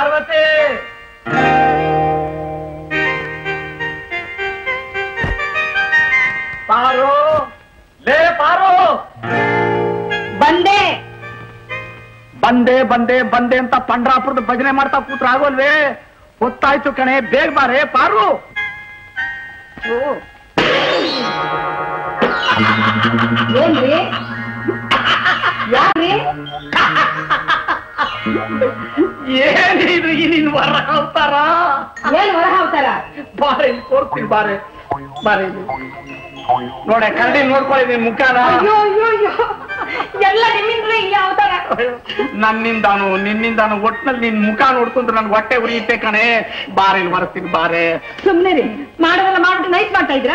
ಪಾರ್ವತಿ ಪಾರು ಲೇ ಪಾರು ಬಂದೆ ಬಂದೆ ಬಂದೆ ಬಂದೆ ಅಂತ ಪಂಡ್ರಾಪುರದ ಭಜನೆ ಮಾಡ್ತಾ ಕೂತ್ರ ಆಗೋಲ್ವೇ ಹೊತ್ತಾಯ್ತು ಕಣೆ ಬೇಗ ಬಾರೆ ಪಾರು ಓ, ಏನ್ರಿ ಯಾರ್ರಿ ಏನಿದು ಈ ನಿನ್ ವರ ಅವತಾರ ಏನ್ ಹೊರ ಹಾಕ್ತಾರ ಬಾರೆ ಇಲ್ಲಿ ತೋರ್ಸ್ತೀನಿ ಬಾರೆ ಬಾರೆ ಇಲ್ಲಿ ನೋಡೆ ಕರಡಿ ನೋಡ್ಕೊಳ್ಳಿ ನಿನ್ ಮುಖನ ಅಯ್ಯೋ ಅಯ್ಯೋ ಅಯ್ಯೋ ಎಲ್ಲ ನಿಮ್ಮಿಂದ್ರಿ ಇಲ್ಲಿ ಅವತಾರ ನನ್ನಿಂದಾನು ನಿನ್ನಿಂದಾನು ಒಟ್ನಲ್ಲಿ ನಿನ್ ಮುಖ ನೋಡ್ಕೊಂಡ್ರೆ ನನ್ ಹೊಟ್ಟೆ ಉರಿಯುತ್ತೆ ಕಣೆ ಬಾರೆ ಇಲ್ಲಿ ಬರ್ತೀನಿ ಬಾರೆ ಸುಮ್ನೆ ರೀ ಮಾಡೋದೆಲ್ಲ ಮಾಡ್ಬಿಟ್ಟು ನೈಟ್ ಮಾಡ್ತಾ ಇದ್ರಾ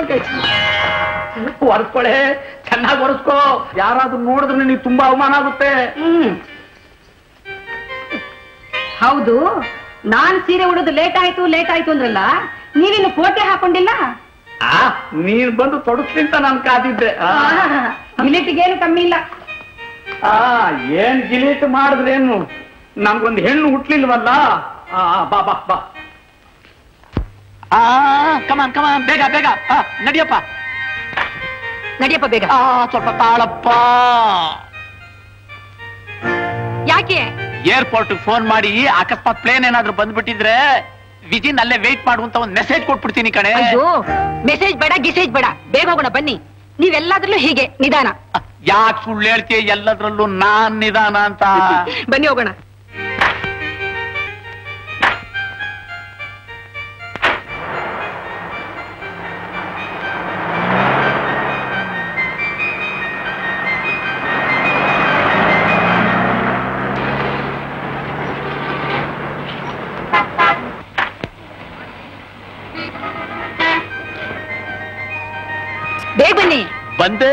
ಒರೆಸ್ಕೊಳೆ ಚೆನ್ನಾಗಿ ಒರೆಸ್ಕೋ ಯಾರಾದ್ರೂ ನೋಡಿದ್ರೆ ನಿನಗೆ ತುಂಬಾ ಅವಮಾನ ಆಗುತ್ತೆ ಹ್ಮ್ ಹೌದು ನಾನ್ ಸೀರೆ ಉಡೋದು ಲೇಟ್ ಆಯ್ತು ಲೇಟ್ ಆಯ್ತು ಅಂದ್ರಲ್ಲ ನೀವಿನ್ನು ಕೋಟೆ ಹಾಕೊಂಡಿಲ್ಲ ಆ ನೀನ್ ಬಂದು ತೊಡಸ್ಲಿಂತ ನಾನ್ ಕಾದಿದ್ದೆ ಆ, ಮಿಲಿಟಿಗೇನು ಕಮ್ಮಿ ಇಲ್ಲ ಆ ಏನ್ ಗಿಲೀಟ್ ಮಾಡಿದ್ರೇನು ನನ್ಗೊಂದು ಹೆಣ್ಣು ಹುಟ್ಲಿಲ್ವಲ್ಲ ಆ, ಆ, ಬಾ ಬಾ ಬಾ ಆ ಕಮಾನ್ ಕಮಾನ್ ಬೇಗ ಬೇಗ ಆ, ನಡಿಯಪ್ಪ ನಡಿಯಪ್ಪ ಬೇಗ ಆ ಸ್ವಲ್ಪ ತಾಳಪ್ಪ ಯಾಕೆ ಏರ್ಪೋರ್ಟ್ ಫೋನ್ ಮಾಡಿ ಅಕಸ್ಮಾತ್ ಪ್ಲೇನ್ ಏನಾದ್ರೂ ಬಂದ್ಬಿಟ್ಟಿದ್ರೆ ವಿಜಿನ್ ಅಲ್ಲೇ ವೇಟ್ ಮಾಡುವಂತ ಒಂದು ಮೆಸೇಜ್ ಕೊಟ್ಬಿಡ್ತೀನಿ ಕಣೆ ಅಯ್ಯೋ ಮೆಸೇಜ್ ಬೇಡ ಗಿಸೇಜ್ ಬೇಡ ಬೇಗ ಹೋಗೋಣ ಬನ್ನಿ ನೀವೆಲ್ಲಾದ್ರಲ್ಲೂ ಹೀಗೆ ನಿಧಾನ ಯಾಕೆ ಸುಳ್ಳು ಹೇಳ್ತೀಯ ಎಲ್ಲದ್ರಲ್ಲೂ ನಾನ್ ನಿಧಾನ ಅಂತ ಬನ್ನಿ ಹೋಗೋಣ ಬೇಗ ಬನ್ನಿ ಬಂದೆ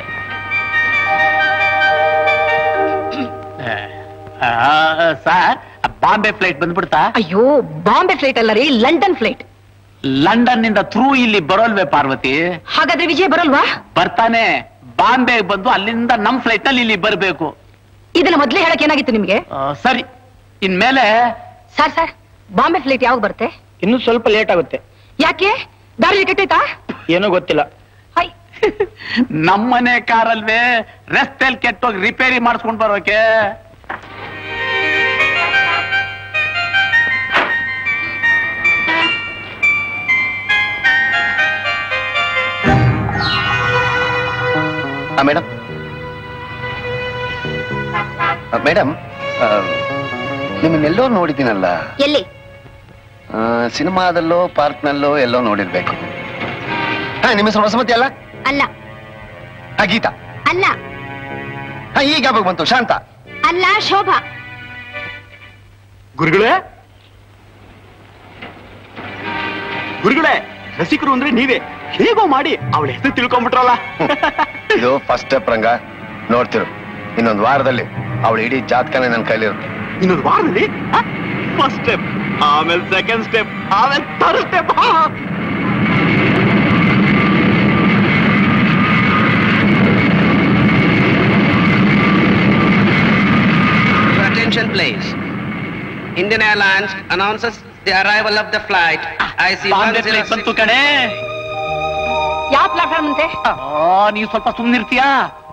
ಸರ್ ಬಾಂಬೆ ಫ್ಲೈಟ್ ಬಂದ್ಬಿಡ್ತಾ ಅಯ್ಯೋ ಬಾಂಬೆ ಫ್ಲೈಟ್ ಅಲ್ಲ ರೀ ಲಂಡನ್ ಫ್ಲೈಟ್ ಲಂಡನ್ ನಿಂದ ಥ್ರೂ ಇಲ್ಲಿ ಬರೋಲ್ವೇ ಪಾರ್ವತಿ ಹಾಗಾದ್ರೆ ವಿಜಯ್ ಬರಲ್ವಾ ಬರ್ತಾನೆ ಬಾಂಬೆ ಬಂದು ಅಲ್ಲಿಂದ ನಮ್ ಫ್ಲೈಟ್ ನಲ್ಲಿ ಇಲ್ಲಿ ಬರ್ಬೇಕು ಇದನ್ನ ಮೊದ್ಲೇ ಹೇಳಕ್ ಏನಾಗಿತ್ತು ನಿಮ್ಗೆ ಆ, ಸರಿ ಇನ್ಮೇಲೆ ಸರ್ ಸರ್ ಬಾಂಬೆ ಫ್ಲೈಟ್ ಯಾವಾಗ ಬರುತ್ತೆ ಇನ್ನು ಸ್ವಲ್ಪ ಲೇಟ್ ಆಗುತ್ತೆ ಯಾಕೆ ದಾರಿ ಕೆಟ್ಟೈತಾ ಏನೋ ಗೊತ್ತಿಲ್ಲ ಹೈ ನಮ್ಮನೆ ಕಾರಲ್ವೇ ರಸ್ತೆಲ್ ಕೆಟ್ಟೋಗಿ ರಿಪೇರಿ ಮಾಡಿಸ್ಕೊಂಡ್ ಬರೋಕೆ ಮೇಡಮ್ ಮೇಡಮ್ ನಿಮ್ಮನ್ನೆಲ್ಲೋ ನೋಡಿದ್ದೀನಲ್ಲ ಎಲ್ಲಿ ಆ, ಸಿನಿಮಾದಲ್ಲೋ ಪಾರ್ಕ್ನಲ್ಲೋ ಎಲ್ಲೋ ನೋಡಿರ್ಬೇಕು ಹಾ ನಿಮ್ಮ ಹೆಸರು ವಸುಮತಿ ಅಲ್ಲ ಅಲ್ಲ ಹಾ ಗೀತಾ ಅಲ್ಲ ಹಾ ಈಗ ಯಾವಾಗ ಬಂತು ಶಾಂತ ಅಲ್ಲ ಶೋಭಾ ಗುರುಗಳೇ ಗುರುಗಳೇ ರಸಿಕರು ಅಂದ್ರೆ ನೀವೇ ಹೇಗೋ ಮಾಡಿ ಅವಳ ಹೆಸರು ತಿಳ್ಕೊಂಡ್ಬಿಟ್ರಲ್ಲ ಇದು ಫಸ್ಟ್ ಸ್ಟೆಪ್ ರಂಗ ನೋಡ್ತಿರು ಇನ್ನೊಂದು ವಾರದಲ್ಲಿ ಅವಳ ಇಡೀ ಜಾತಕನೇ ನನ್ನ ಕೈಲಿರುತ್ತೆ ಇನ್ನೊಂದು ವಾರದಲ್ಲಿ ಫಸ್ಟ್ ಸ್ಟೆಪ್ ಆಮೇಲೆ ಸೆಕೆಂಡ್ ಸ್ಟೆಪ್ ಆಮೇಲೆ third step Your attention, please. Indian Airlines announces the arrival of the flight IC Bombay flight ಬಂತು 106. ಕಣೆ ಯಾವ ಪ್ಲಾಟ್ಫಾರ್ಮ್ ಅಂತೆ ಆ, ನೀವ್ ಸ್ವಲ್ಪ ಸುಮ್ನಿರ್ತೀಯಾ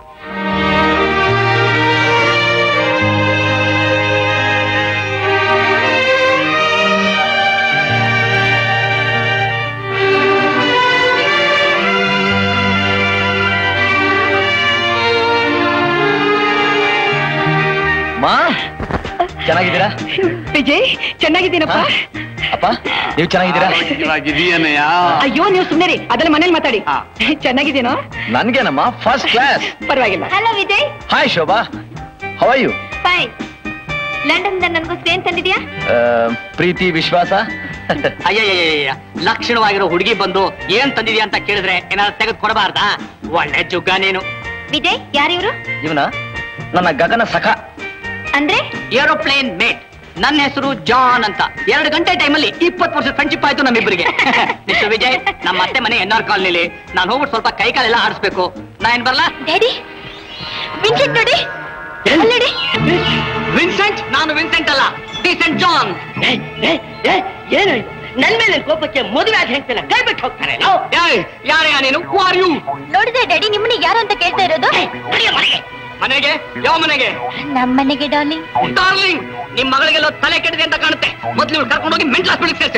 ಮಾ ಚೆನ್ನಾಗಿದ್ದೀರಾ ವಿಜಯ್ ಚೆನ್ನಾಗಿದ್ದೀನಪ್ಪ ಅಪ್ಪ ನೀವು ಚೆನ್ನಾಗಿದ್ದೀರಾ ಇವಾಗಿದೆಯೇನಯ್ಯ ಅಯ್ಯೋ ನೀವು ಸುಮ್ಮನೆ ರೀ ಅದನ್ನ ಮನೇಲಿ ಮಾತಾಡಿ ಹಾ. ಚೆನ್ನಾಗಿದ್ದೀನೋ ನನ್ಗೇನಮ್ಮ ಫಸ್ಟ್ ಕ್ಲಾಸ್ ಪರವಾಗಿಲ್ಲ hello Vijay hi Shobha how you fine London ನನಗೋಸ್ಕರ ಏನ್ ತಂದಿದ್ಯಾ ಪ್ರೀತಿ ವಿಶ್ವಾಸ ಅಯ್ಯಯ್ಯಯ್ಯ ಲಕ್ಷಣವಾಗಿರೋ ಹುಡುಗಿ ಬಂದು ಏನ್ ತಂದಿದ್ಯಾ ಅಂತ ಕೇಳಿದ್ರೆ ಏನಾದ್ರು ತೆಗೆದು ಕೊಡಬಾರ್ದಾ ಒಳ್ಳೆ ಜುಗ್ಗ ನೀನು ವಿಜಯ್ ಯಾರಿವ್ರು ಇವನ ನನ್ನ ಗಗನ ಸಖ ಅಂದ್ರೆ ಏರೋಪ್ಲೇನ್ ಮೇಟ್ ನನ್ನ ಹೆಸರು ಜಾನ್ ಅಂತ ಎರಡು ಗಂಟೆ ಟೈಮಲ್ಲಿ ಇಪ್ಪತ್ತು ವರ್ಷ ಫ್ರೆಂಡ್ಶಿಪ್ ಆಯ್ತು ನಮ್ಮಿಬ್ಬರಿಗೆ ಮಿಸ್ಟರ್ ವಿಜಯ್ ನಮ್ಮ ಅತ್ತೆ ಮನೆ ಎನ್ ಆರ್ ಕಾಲನಿಲಿ ನಾನು ಹೋಗ್ಬಿಟ್ಟು ಸ್ವಲ್ಪ ಕೈ ಕಾಲೆಲ್ಲ ಆಡಿಸ್ಬೇಕು ನಾ ಏನ್ ಬರ್ಲಾ ಡ್ಯಾಡಿ ವಿನ್ಸೆಂಟ್ ನೋಡಿ ಅಲ್ಲಿ ನೋಡಿ ವಿನ್ಸೆಂಟ್ ನಾನು ವಿನ್ಸೆಂಟ್ ಅಲ್ಲ ಡೀಸೆಂಟ್ ಜಾನ್ ಏನು ಇದು ನನ್ ಮೇಲೆ ಕೋಪಕ್ಕೆ ಮದುವೆ ಆಗಿ ಹೇಳ್ತಾನೆ ಕೈ ಬಿಟ್ಟು ಹೋಗ್ತಾರೆ ಯಾರೇ ನೀನು ಆರ್ ಯು ನೋಡಿದ್ರೆ ಡ್ಯಾಡಿ ನಿಮ್ಮನ್ನ ಯಾರು ಅಂತ ಕೇಳ್ತಾ ಇರೋದು ಮನೆಗೆ ಯಾವ ಮನೆಗೆ ನಮ್ಮನೆಗೆ ಡಾರ್ಲಿಂಗ್ ಡಾರ್ಲಿಂಗ್ ನಿಮ್ ಮಗಳಿಗೆಲ್ಲೋ ತಲೆ ಕೆಟ್ಟಿದೆ ಅಂತ ಕಾಣುತ್ತೆ ಮೊದ್ಲು ಇವ್ಳು ಕರ್ಕೊಂಡು ಹೋಗಿ ಮೆಂಟಲ್ ಹಾಸ್ಪಿಟಲ್ ಸೇರಿಸಿ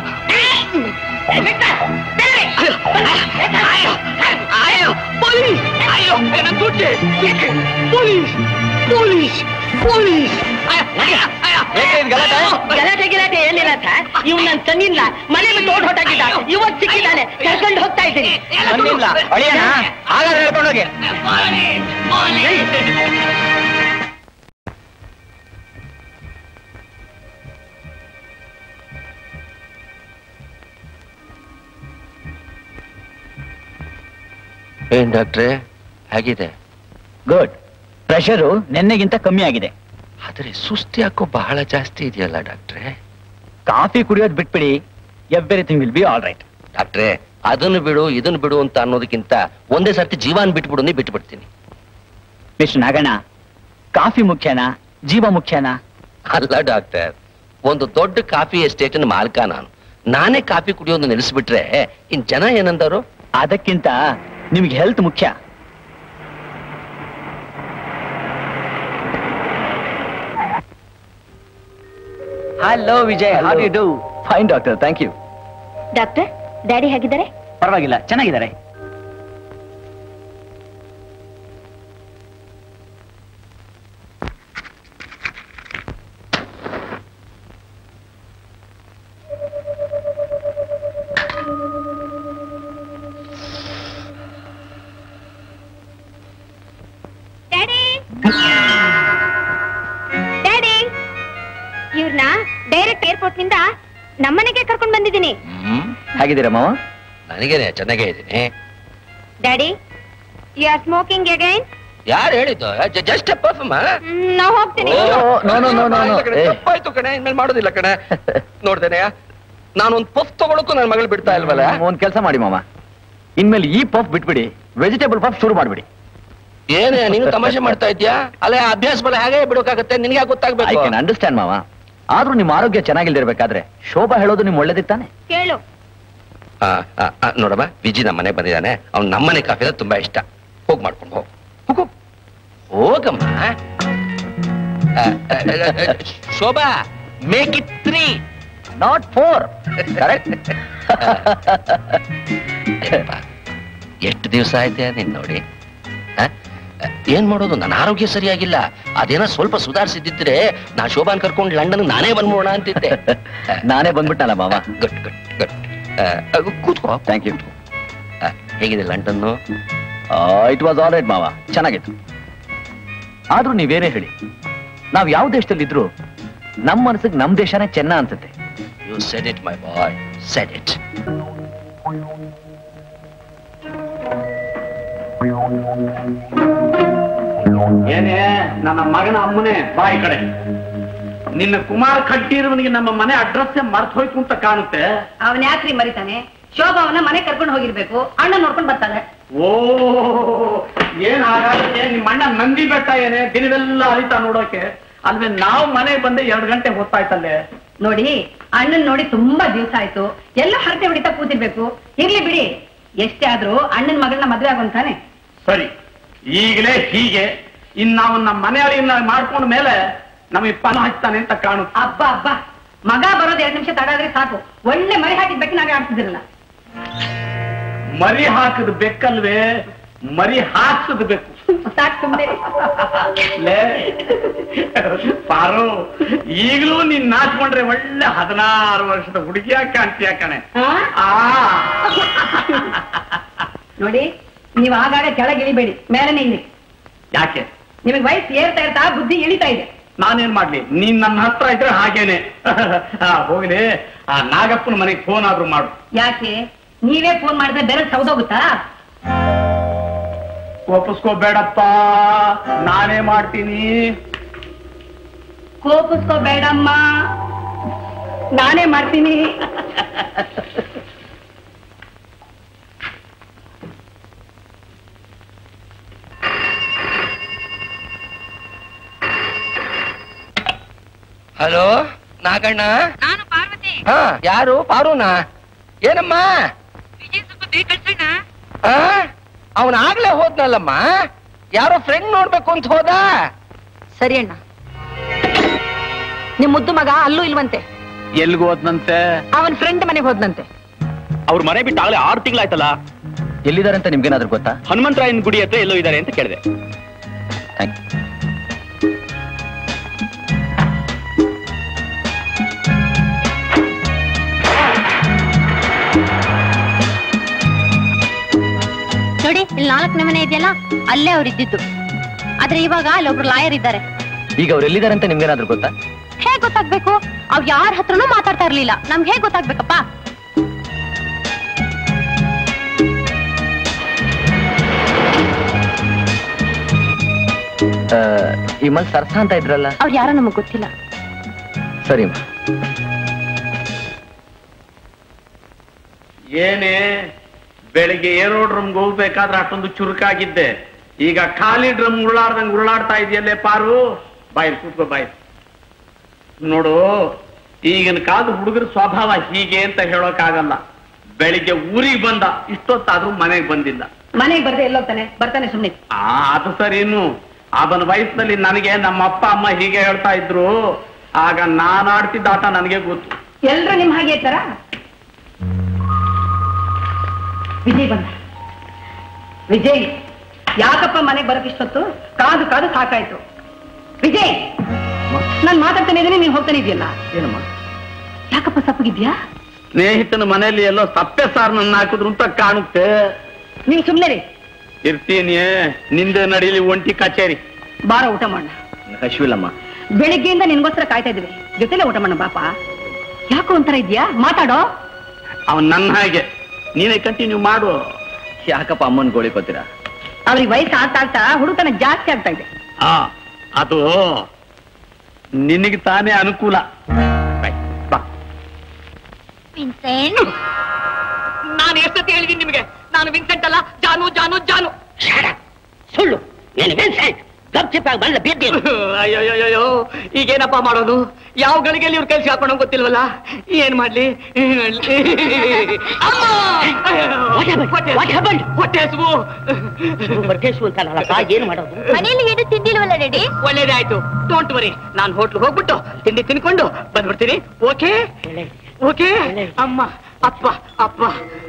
ಅಯ್ಯೋ ಪೊಲೀಸ್ ಅಯ್ಯೋ ನನ್ನ ದುಡ್ಡು ಪೊಲೀಸ್ ಪೊಲೀಸ್ ಪೊಲೀಸ್ ಗಲಾಟೆ ಗಿಲಾಟೆ ಏನಿಲ್ಲ ಸರ್ ಇವ್ ನನ್ ತಂಗಿಲ್ಲ ಮನೆ ಬಿಟ್ಟು ಓಡ್ ಹೊಟ್ಟಾಗಿದ್ದ ಇವತ್ ಸಿಕ್ಕಿದ್ದಾನೆ ಕರ್ಕೊಂಡು ಹೋಗ್ತಾ ಇದ್ದೀನಿ ಹಾಗಾದ್ರೆ ಹೇಳ್ಕೊಂಡು ಹೋಗಿ ಏನ್ ಡಾಕ್ಟ್ರೆ ಹೇಗಿದೆ ಗುಡ್ ಪ್ರೆಷರು ನಿನ್ನೆಗಿಂತ ಕಮ್ಮಿ ಆಗಿದೆ ಆದ್ರೆ ಸುಸ್ತಿ ಯಾಕೋ ಬಹಳ ಜಾಸ್ತಿ ಇದೆಯಲ್ಲ ಡಾಕ್ಟ್ರೆ ಕಾಫಿ ಕುಡಿಯೋದು ಬಿಟ್ಬಿಡಿ everything will be all right ಡಾಕ್ಟ್ರೆ ಅದನ್ನು ಬಿಡು ಇದನ್ನು ಬಿಡು ಅಂತ ಅನ್ನೋದಕ್ಕಿಂತ ಒಂದೇ ಸರ್ತಿ ಜೀವಾನ್ ಬಿಟ್ಬಿಡು ನೀ ಬಿಟ್ಬಿಡ್ತೀನಿ ಮಿಸ್ಟರ್ ನಾಗಣ್ಣ ಕಾಫಿ ಮುಖ್ಯನಾ ಜೀವ ಮುಖ್ಯನಾ ಅಲ್ಲ ಡಾಕ್ಟರ್ ಒಂದು ದೊಡ್ಡ ಕಾಫಿ ಎಸ್ಟೇಟಿನ ಮಾಲಕ ನಾನು ನಾನೇ ಕಾಫಿ ಕುಡಿಯೋದು ನಿಲ್ಲಿಸ್ಬಿಟ್ರೆ ಇನ್ ಜನ ಏನಂದರು ಅದಕ್ಕಿಂತ ನಿಮ್ಗೆ ಹೆಲ್ತ್ ಮುಖ್ಯ hello Vijay how you do fine doctor thank you doctor daddy ಹೇಗಿದ್ದಾರೆ ಪರವಾಗಿಲ್ಲ ಚೆನ್ನಾಗಿದ್ದಾರೆ ಡ್ಯಾಡಿ ಡ್ಯಾಡಿ ಇವ್ರನ್ನ ಡೈರೆಕ್ಟ್ ಏರ್ಪೋರ್ಟ್ ನಿಂದ ನಮ್ಮನೆಗೆ ಕರ್ಕೊಂಡ್ ಬಂದಿದ್ದೀನಿ ಹೇಗಿದ್ದೀರಾ ಮಾವ ನನಗೇನೆ ಚೆನ್ನಾಗೇ ಇದ್ದೀನಿ daddy you are smoking again ಯಾರು ಹೇಳಿದ್ದು ಜಸ್ಟ್ ಪರ್ಫಾರ್ಮ್ ನಾವು ಹೋಗ್ತೀನಿ no, no, no, no, no. ಏ. ತಪ್ಪಾಯ್ತು ಕಣೆ ಇನ್ಮೇಲೆ ಮಾಡೋದಿಲ್ಲ ಕಣೆ ನೋಡ್ದೇನೆ ನಾನೊಂದ್ ಪಫ್ ತಗೊಳಕ್ಕೂ ನನ್ನ ಮಗಳು ಬಿಡ್ತಾ ಇಲ್ವಲ್ಲ ಒಂದ್ ಕೆಲಸ ಮಾಡಿ ಮಾಮ ಇನ್ಮೇಲೆ ಈ ಪಫ್ ಬಿಟ್ಬಿಡಿ ವೆಜಿಟೇಬಲ್ ಪಫ್ ಶುರು ಮಾಡ್ಬಿಡಿ ಏನೇ ನೀನು ತಮಾಷೆ ಮಾಡ್ತಾ ಇದ್ಯಾ ಅಲ್ಲೇ ಅಭ್ಯಾಸ ಬಲ ಹೇಗೆ ಬಿಡೋಕಾಗತ್ತೆ ನಿನ್ಗೆ ಯಾಕೆ ಐ ಗೊತ್ತಾಗ್ಬೇಕು ಕ್ಯಾನ್ ಅಂಡರ್ಸ್ಟ್ಯಾಂಡ್ ಮಾವ ಆದ್ರೂ ನಿಮ್ಮ ಆರೋಗ್ಯ ಚೆನ್ನಾಗಿಲ್ದಿರ್ಬೇಕಾದ್ರೆ ಶೋಭಾ ಹೇಳೋದು ನಿಮ್ ಒಳ್ಳೇದಿತ್ತಾನೆ ಕೇಳು ಆ, ಆ, ಆ, ನೋಡಮ್ಮ ವಿಜಿ ನಮ್ಮ ಮನೆ ಬಂದಿದ್ದಾನೆ ಅವ್ನು ನಮ್ಮನೆ ಕಾಫಿ ಅಂದ್ರೆ ತುಂಬಾ ಇಷ್ಟ ಹೋಗ್ ಮಾಡ್ಕೊಂಡು ಹೋಗ್ ಹೋಗು ಹೋಗಮ್ಮ ಆ, ಆ, ಆ, ಆ, Shobha make it three not four correct ಎಷ್ಟು ದಿವಸ ಆಯ್ತೆ ನೀನ್ ನೋಡಿ ಆ? ಏನ್ ಮಾಡೋದು ನನ್ನ ಆರೋಗ್ಯ ಸರಿಯಾಗಿಲ್ಲ ಅದೇನೋ ಸ್ವಲ್ಪ ಸುಧಾರಿಸಿದ್ದಿದ್ರೆ ನಾ ಶೋಭಾನ್ ಕರ್ಕೊಂಡು ಲಂಡನ್ ನಾನೇ ಬಂದ್ಬೋಣ ಅಂತಿದ್ದೆ ನಾನೇ ಬಂದ್ಬಿಟ್ಟಲ್ಲ ಮಾವ ಗುಡ್ ಗುಡ್ ಗುಡ್ ಕೂತ್ಕೋ ಥ್ಯಾಂಕ್ ಯು ಆ, ಹೇಗಿದೆ London it was all right ಮಾವ ಚೆನ್ನಾಗಿತ್ತು ಆದ್ರೂ ನೀವೇನೇ ಹೇಳಿ ನಾವ್ ಯಾವ ದೇಶದಲ್ಲಿದ್ರು ನಮ್ ಮನಸ್ಸಿಗೆ ನಮ್ ದೇಶನೇ ಚೆನ್ನ ಅನ್ಸುತ್ತೆ you said it my boy said it ಏನೇ ನನ್ನ ಮಗನ ಅಮ್ಮನೇ ಬಾಯಿ ಕಡೆ ನಿನ್ನ ಕುಮಾರ್ ಕಟ್ಟಿರುವನಿಗೆ ನಮ್ಮ ಮನೆ ಅಡ್ರೆಸ್ ಮರ್ತ್ ಹೋಯ್ತು ಅಂತ ಕಾಣುತ್ತೆ ಅವನ್ ಯಾಕ್ರಿ ಮರಿತಾನೆ ಶೋಭಾ ಅವನ ಮನೆ ಕರ್ಕೊಂಡು ಹೋಗಿರ್ಬೇಕು ಅಣ್ಣ ನೋಡ್ಕೊಂಡು ಬರ್ತಾಳೆ ಓ ಏನ್ ಹಾಗಾದ್ರೆ ನಿಮ್ಮ ಅಣ್ಣ ನಂದಿ ಬೆಟ್ಟ ಏನೇ ದಿನವೆಲ್ಲ ಅಲಿತಾ ನೋಡೋಕೆ ಅಲ್ವೇ ನಾವು ಮನೆಗೆ ಬಂದೆ ಎರಡು ಗಂಟೆ ಹೊತ್ತಾಯ್ತಲ್ಲೇ ನೋಡಿ ಅಣ್ಣನ್ ನೋಡಿ ತುಂಬಾ ದಿವಸ ಆಯ್ತು ಎಲ್ಲ ಹರಟೆ ಹೊಡಿತಾ ಕೂತಿರ್ಬೇಕು ಇರ್ಲಿ ಬಿಡಿ ಎಷ್ಟೇ ಆದ್ರೂ ಅಣ್ಣನ್ ಮಗಳನ್ನ ಮದ್ವೆ ಆಗೋಂತಾನೆ ಸರಿ ಈಗಲೇ ಹೀಗೆ ಇನ್ ನಾವು ನಮ್ಮ ಮನೆಯವರಿಂದ ಮಾಡ್ಕೊಂಡ ಮೇಲೆ ನಮಗೆ ಪಣ ಹಚ್ತಾನೆ ಅಂತ ಕಾಣುತ್ತೆ ಅಬ್ಬ ಅಬ್ಬ ಮಗ ಬರೋದ್ ಎರಡ್ ನಿಮಿಷ ತಡಾದ್ರೆ ಸಾಕು ಒಳ್ಳೆ ಮರಿ ಹಾಕಿದ್ ಬೆಕ್ಕಿನಾಗ ಆಡ್ತಿದಿರಲ್ಲ ಮರಿ ಹಾಕದ್ ಬೆಕ್ಕಲ್ವೇ ಮರಿ ಹಾಕ್ಸದ್ ಬೇಕು ಸಾಕು ಸುಮ್ನೆ ಲೇ ಪಾರು ಈಗಲೂ ನೀನ್ ನಾಚ್ಕೊಂಡ್ರೆ ಒಳ್ಳೆ ಹದಿನಾರು ವರ್ಷದ ಹುಡುಗಿಯಾಗ ಕಾಣ್ತೀಯ ಕಣೆ ಹಾ? ಆ ನೋಡಿ ನೀವು ಆಗಾಗ ಕೆಳಗಿಳಿಬೇಡಿ ಮೇಲೆನೆ ಇಳಿ ಯಾಕೆ ನಿಮಗೆ ವಯಸ್ಸು ಏರ್ತಾ ಇರ್ತಾ ಬುದ್ಧಿ ಇಳಿತಾ ಇದೆ ನಾನೇನ್ ಮಾಡ್ಲಿ ನೀನ್ ನನ್ನ ಹತ್ರ ಇದ್ರೆ ಹಾಗೇನೆ ಆ, ಹೋಗ್ಲಿ ಆ ನಾಗಪ್ಪನ ಮನೆಗೆ ಫೋನ್ ಆದ್ರೂ ಮಾಡು ಯಾಕೆ ನೀವೇ ಫೋನ್ ಮಾಡಿದ್ರೆ ಬೇರೆ ಸೌದೋಗುತ್ತಾ ಒಪ್ಪಿಸ್ಕೋಬೇಡಪ್ಪ ನಾನೇ ಮಾಡ್ತೀನಿ ಕೋಪಿಸ್ಕೋಬೇಡಮ್ಮ ನಾನೇ ಮಾಡ್ತೀನಿ ಹಲೋ ನಾಗಣ್ಣ ನಾನು ಪಾರ್ವತಿ ಹಾ ಯಾರು ಪಾರುನಾ ಏನಮ್ಮ ವಿಜಯ್ ಸ್ವಲ್ಪ ಬೇಗ ಕಳ್ಸಣ್ಣ ಆ ಅವನ ಆಗ್ಲೇ ಹೋದ್ನಲ್ಲಮ್ಮ ಯಾರೋ ಫ್ರೆಂಡ್ ನೋಡ್ಬೇಕು ಅಂತ ಹೋದ ಸರಿ ಅಣ್ಣ ನಿಮ್ ಮುದ್ದು ಮಗ ಅಲ್ಲೂ ಇಲ್ವಂತೆ ಎಲ್ಗೂ ಹೋದ್ನಂತೆ ಅವನ್ ಫ್ರೆಂಡ್ ಮನೆಗೆ ಹೋದ್ನಂತೆ ಅವ್ರ ಮನೆ ಬಿಟ್ಟು ಆಗ್ಲೇ ಆರು ತಿಂಗಳಾಯ್ತಲ್ಲ ಎಲ್ಲಿದ್ದಾರೆ ಅಂತ ನಿಮ್ಗೇನಾದ್ರೂ ಗೊತ್ತಾ ಹನುಮಂತರಾಯನ ಗುಡಿ ಹತ್ರ ಎಲ್ಲೋ ಇದ್ದಾರೆ ಅಂತ ಕೇಳಿದೆ ಥ್ಯಾಂಕ್ ನೋಡಿ ಇಲ್ಲಿ ನಾಲ್ಕನೇ ಮನೆ ಇದೆಯಲ್ಲ ಅಲ್ಲೇ ಅವ್ರು ಇದ್ದಿದ್ದು ಆದ್ರೆ ಇವಾಗ ಅಲ್ಲೊಬ್ರು ಲಾಯರ್ ಇದ್ದಾರೆ ಈಗ ಅವ್ರು ಎಲ್ಲಿದ್ದಾರೆ ಅಂತ ನಿಮ್ಗೇನಾದ್ರೂ ಗೊತ್ತಾ ಹೇಗ್ ಗೊತ್ತಾಗ್ಬೇಕು ಅವ್ ಯಾರ ಹತ್ರನೂ ಮಾತಾಡ್ತಾ ಇರ್ಲಿಲ್ಲ ನಮ್ಗೆ ಹೇಗ್ ಗೊತ್ತಾಗ್ಬೇಕಪ್ಪ ಆ, ಈ ಮಲ್ ಸರ್ಸ ಅಂತ ಇದ್ರಲ್ಲ ಅವ್ರು ಯಾರೋ ನಮಗ್ ಗೊತ್ತಿಲ್ಲ ಸರಿ ಏನೇ ಬೆಳಿಗ್ಗೆ ಏರೋ ಡ್ರಮ್ಗೆ ಹೋಗ್ಬೇಕಾದ್ರೆ ಅಷ್ಟೊಂದು ಚುರುಕಾಗಿದ್ದೆ ಈಗ ಖಾಲಿ ಡ್ರಮ್ ಉರುಳಾಡ್ದಂಗ್ ಉರುಳಾಡ್ತಾ ಇದೆಯಲ್ಲೇ ಪಾರು ಬಾಯ್ ಕೂತ್ಕೋ ಬಾಯ್ ನೋಡು ಈಗಿನ ಕಾಲದ ಹುಡುಗರ ಸ್ವಭಾವ ಹೀಗೆ ಅಂತ ಹೇಳೋಕ್ಕಾಗಲ್ಲ ಬೆಳಿಗ್ಗೆ ಊರಿಗೆ ಬಂದ ಇಷ್ಟೊತ್ತಾದ್ರೂ ಮನೆಗೆ ಬಂದಿಲ್ಲ ಮನೆಗೆ ಬರ್ದೆ ಎಲ್ಲೋಗ್ತಾನೆ ಬರ್ತಾನೆ ಸುಮ್ನೆ ಆ ಅದು ಸರಿ ಇನ್ನು ಅವನ ವಯಸ್ಸಿನಲ್ಲಿ ನನಗೆ ನಮ್ಮ ಅಪ್ಪ ಅಮ್ಮ ಹೀಗೆ ಹೇಳ್ತಾ ಇದ್ರು ಆಗ ನಾನು ಆಡ್ತಿದ್ದ ಆಟ ನನಗೆ ಗೊತ್ತು ಎಲ್ರು ನಿಮ್ ಹಾಗೆ ಇರ್ತಾರ ವಿಜಯ್ ಬಂದ ವಿಜಯ್ ಯಾಕಪ್ಪ ಮನೆಗೆ ಬರಕ್ ಇಷ್ಟೊತ್ತು ಕಾದು ಕಾದು ಸಾಕಾಯ್ತು ವಿಜಯ್ ನಾನ್ ಮಾತಾಡ್ತಾನೆ ಇದೀನಿ ನೀನ್ ಹೋಗ್ತಾನೆ ಇದೆಯಲ್ಲ ಏನಮ್ಮ ಯಾಕಪ್ಪ ಸಪ್ಪಗಿದ್ಯಾ ಸ್ನೇಹಿತನ ಮನೆಯಲ್ಲಿ ಎಲ್ಲೋ ಸಪ್ಪೆ ಸಾರು ನನ್ನ ಹಾಕಿದ್ರು ಅಂತ ಕಾಣುತ್ತೆ ನೀವು ಸುಮ್ನೆ ರೀ ಇರ್ತೀನಿ ನಿಂದೆ ನಡೀಲಿ ಒಂಟಿ ಕಚೇರಿ ಬಾರ ಊಟ ಮಾಡೋಣ ಹಶ್ವಿಲ್ಲಮ್ಮ ಬೆಳಿಗ್ಗೆಯಿಂದ ನಿನ್ಗೋಸ್ಕರ ಕಾಯ್ತಾ ಇದ್ವಿ ಜೊತೆಲೆ ಊಟ ಮಾಡೋಣ ಬಾಪ ಯಾಕೋ ಒಂಥರ ಇದ್ಯಾ ಮಾತಾಡೋ ಅವನ್ ನನ್ನ ಹಾಗೆ ನೀನೇ ಕಂಟಿನ್ಯೂ ಮಾಡು ಯಾಕಪ್ಪ ಅಮ್ಮನ್ ಗೋಳಿ ಕೊತ್ತೀರಾ ಅವ್ರಿಗೆ ವಯಸ್ಸು ಆಗ್ತಾ ಆಗ್ತಾ ಹುಡುಕನ ಜಾಸ್ತಿ ಆಗ್ತಾ ಇದೆ ಆ ಅದು ನಿನಗೆ ತಾನೇ ಅನುಕೂಲ ಬಾಯ್, ಬಾ ವಿನ್ಸೆಂಟ್ ನಾನು ಎಷ್ಟೊತ್ತಿ ಹೇಳಿದೀನಿ ನಿಮಗೆ ನಾನು ವಿನ್ಸೆಂಟ್ ಅಲ್ಲ ಜಾನು ಜಾನು ಜಾನು ಸುಳ್ಳು ನೀನು ವಿನ್ಸೆಂಟ್ ಗಪ್ಚಿಪ್ಪಾಗಿ ಬಂದ ಬಿದ್ದಿ ಅಯ್ಯೋಯ್ಯೋಯ್ಯೋ ಈಗೇನಪ್ಪ ಮಾಡೋದು ಯಾವ ಗಳಿಗೆಯಲ್ಲಿ ಇವ್ರು ಕೆಲ್ಸ ಹಾಕೊಂಡು ಗೊತ್ತಿಲ್ವಲ್ಲ ಏನ್ ಮಾಡ್ಲಿ ಏನ್ ಮಾಡ್ಲಿ? ಅಮ್ಮ! What happened? ಹೊಟ್ಟೆ- What happened? ಹೊಟ್ಟೆ ಹಸುವು ಬರ್ಕೇಶು ಅಂತಾನಲ್ಲಪ್ಪ ಏನು ಮಾಡೋದು ಮನೇಲಿ ಏನು ತಿಂದಿಲ್ವಲ್ಲ ರೆಡಿ ಒಳ್ಳೇದೇ ಆಯ್ತು ಡೋಂಟ್ ವರಿ ನಾನು ಹೋಟ್ಲ್ ಹೋಗ್ಬಿಟ್ಟು ತಿಂಡಿ ತಿನ್ಕೊಂಡು ಬಂದ್ಬಿಡ್ತೀನಿ ಓಕೆ ಓಕೆ ಅಮ್ಮ ಅಪ್ಪ ಅಪ್ಪ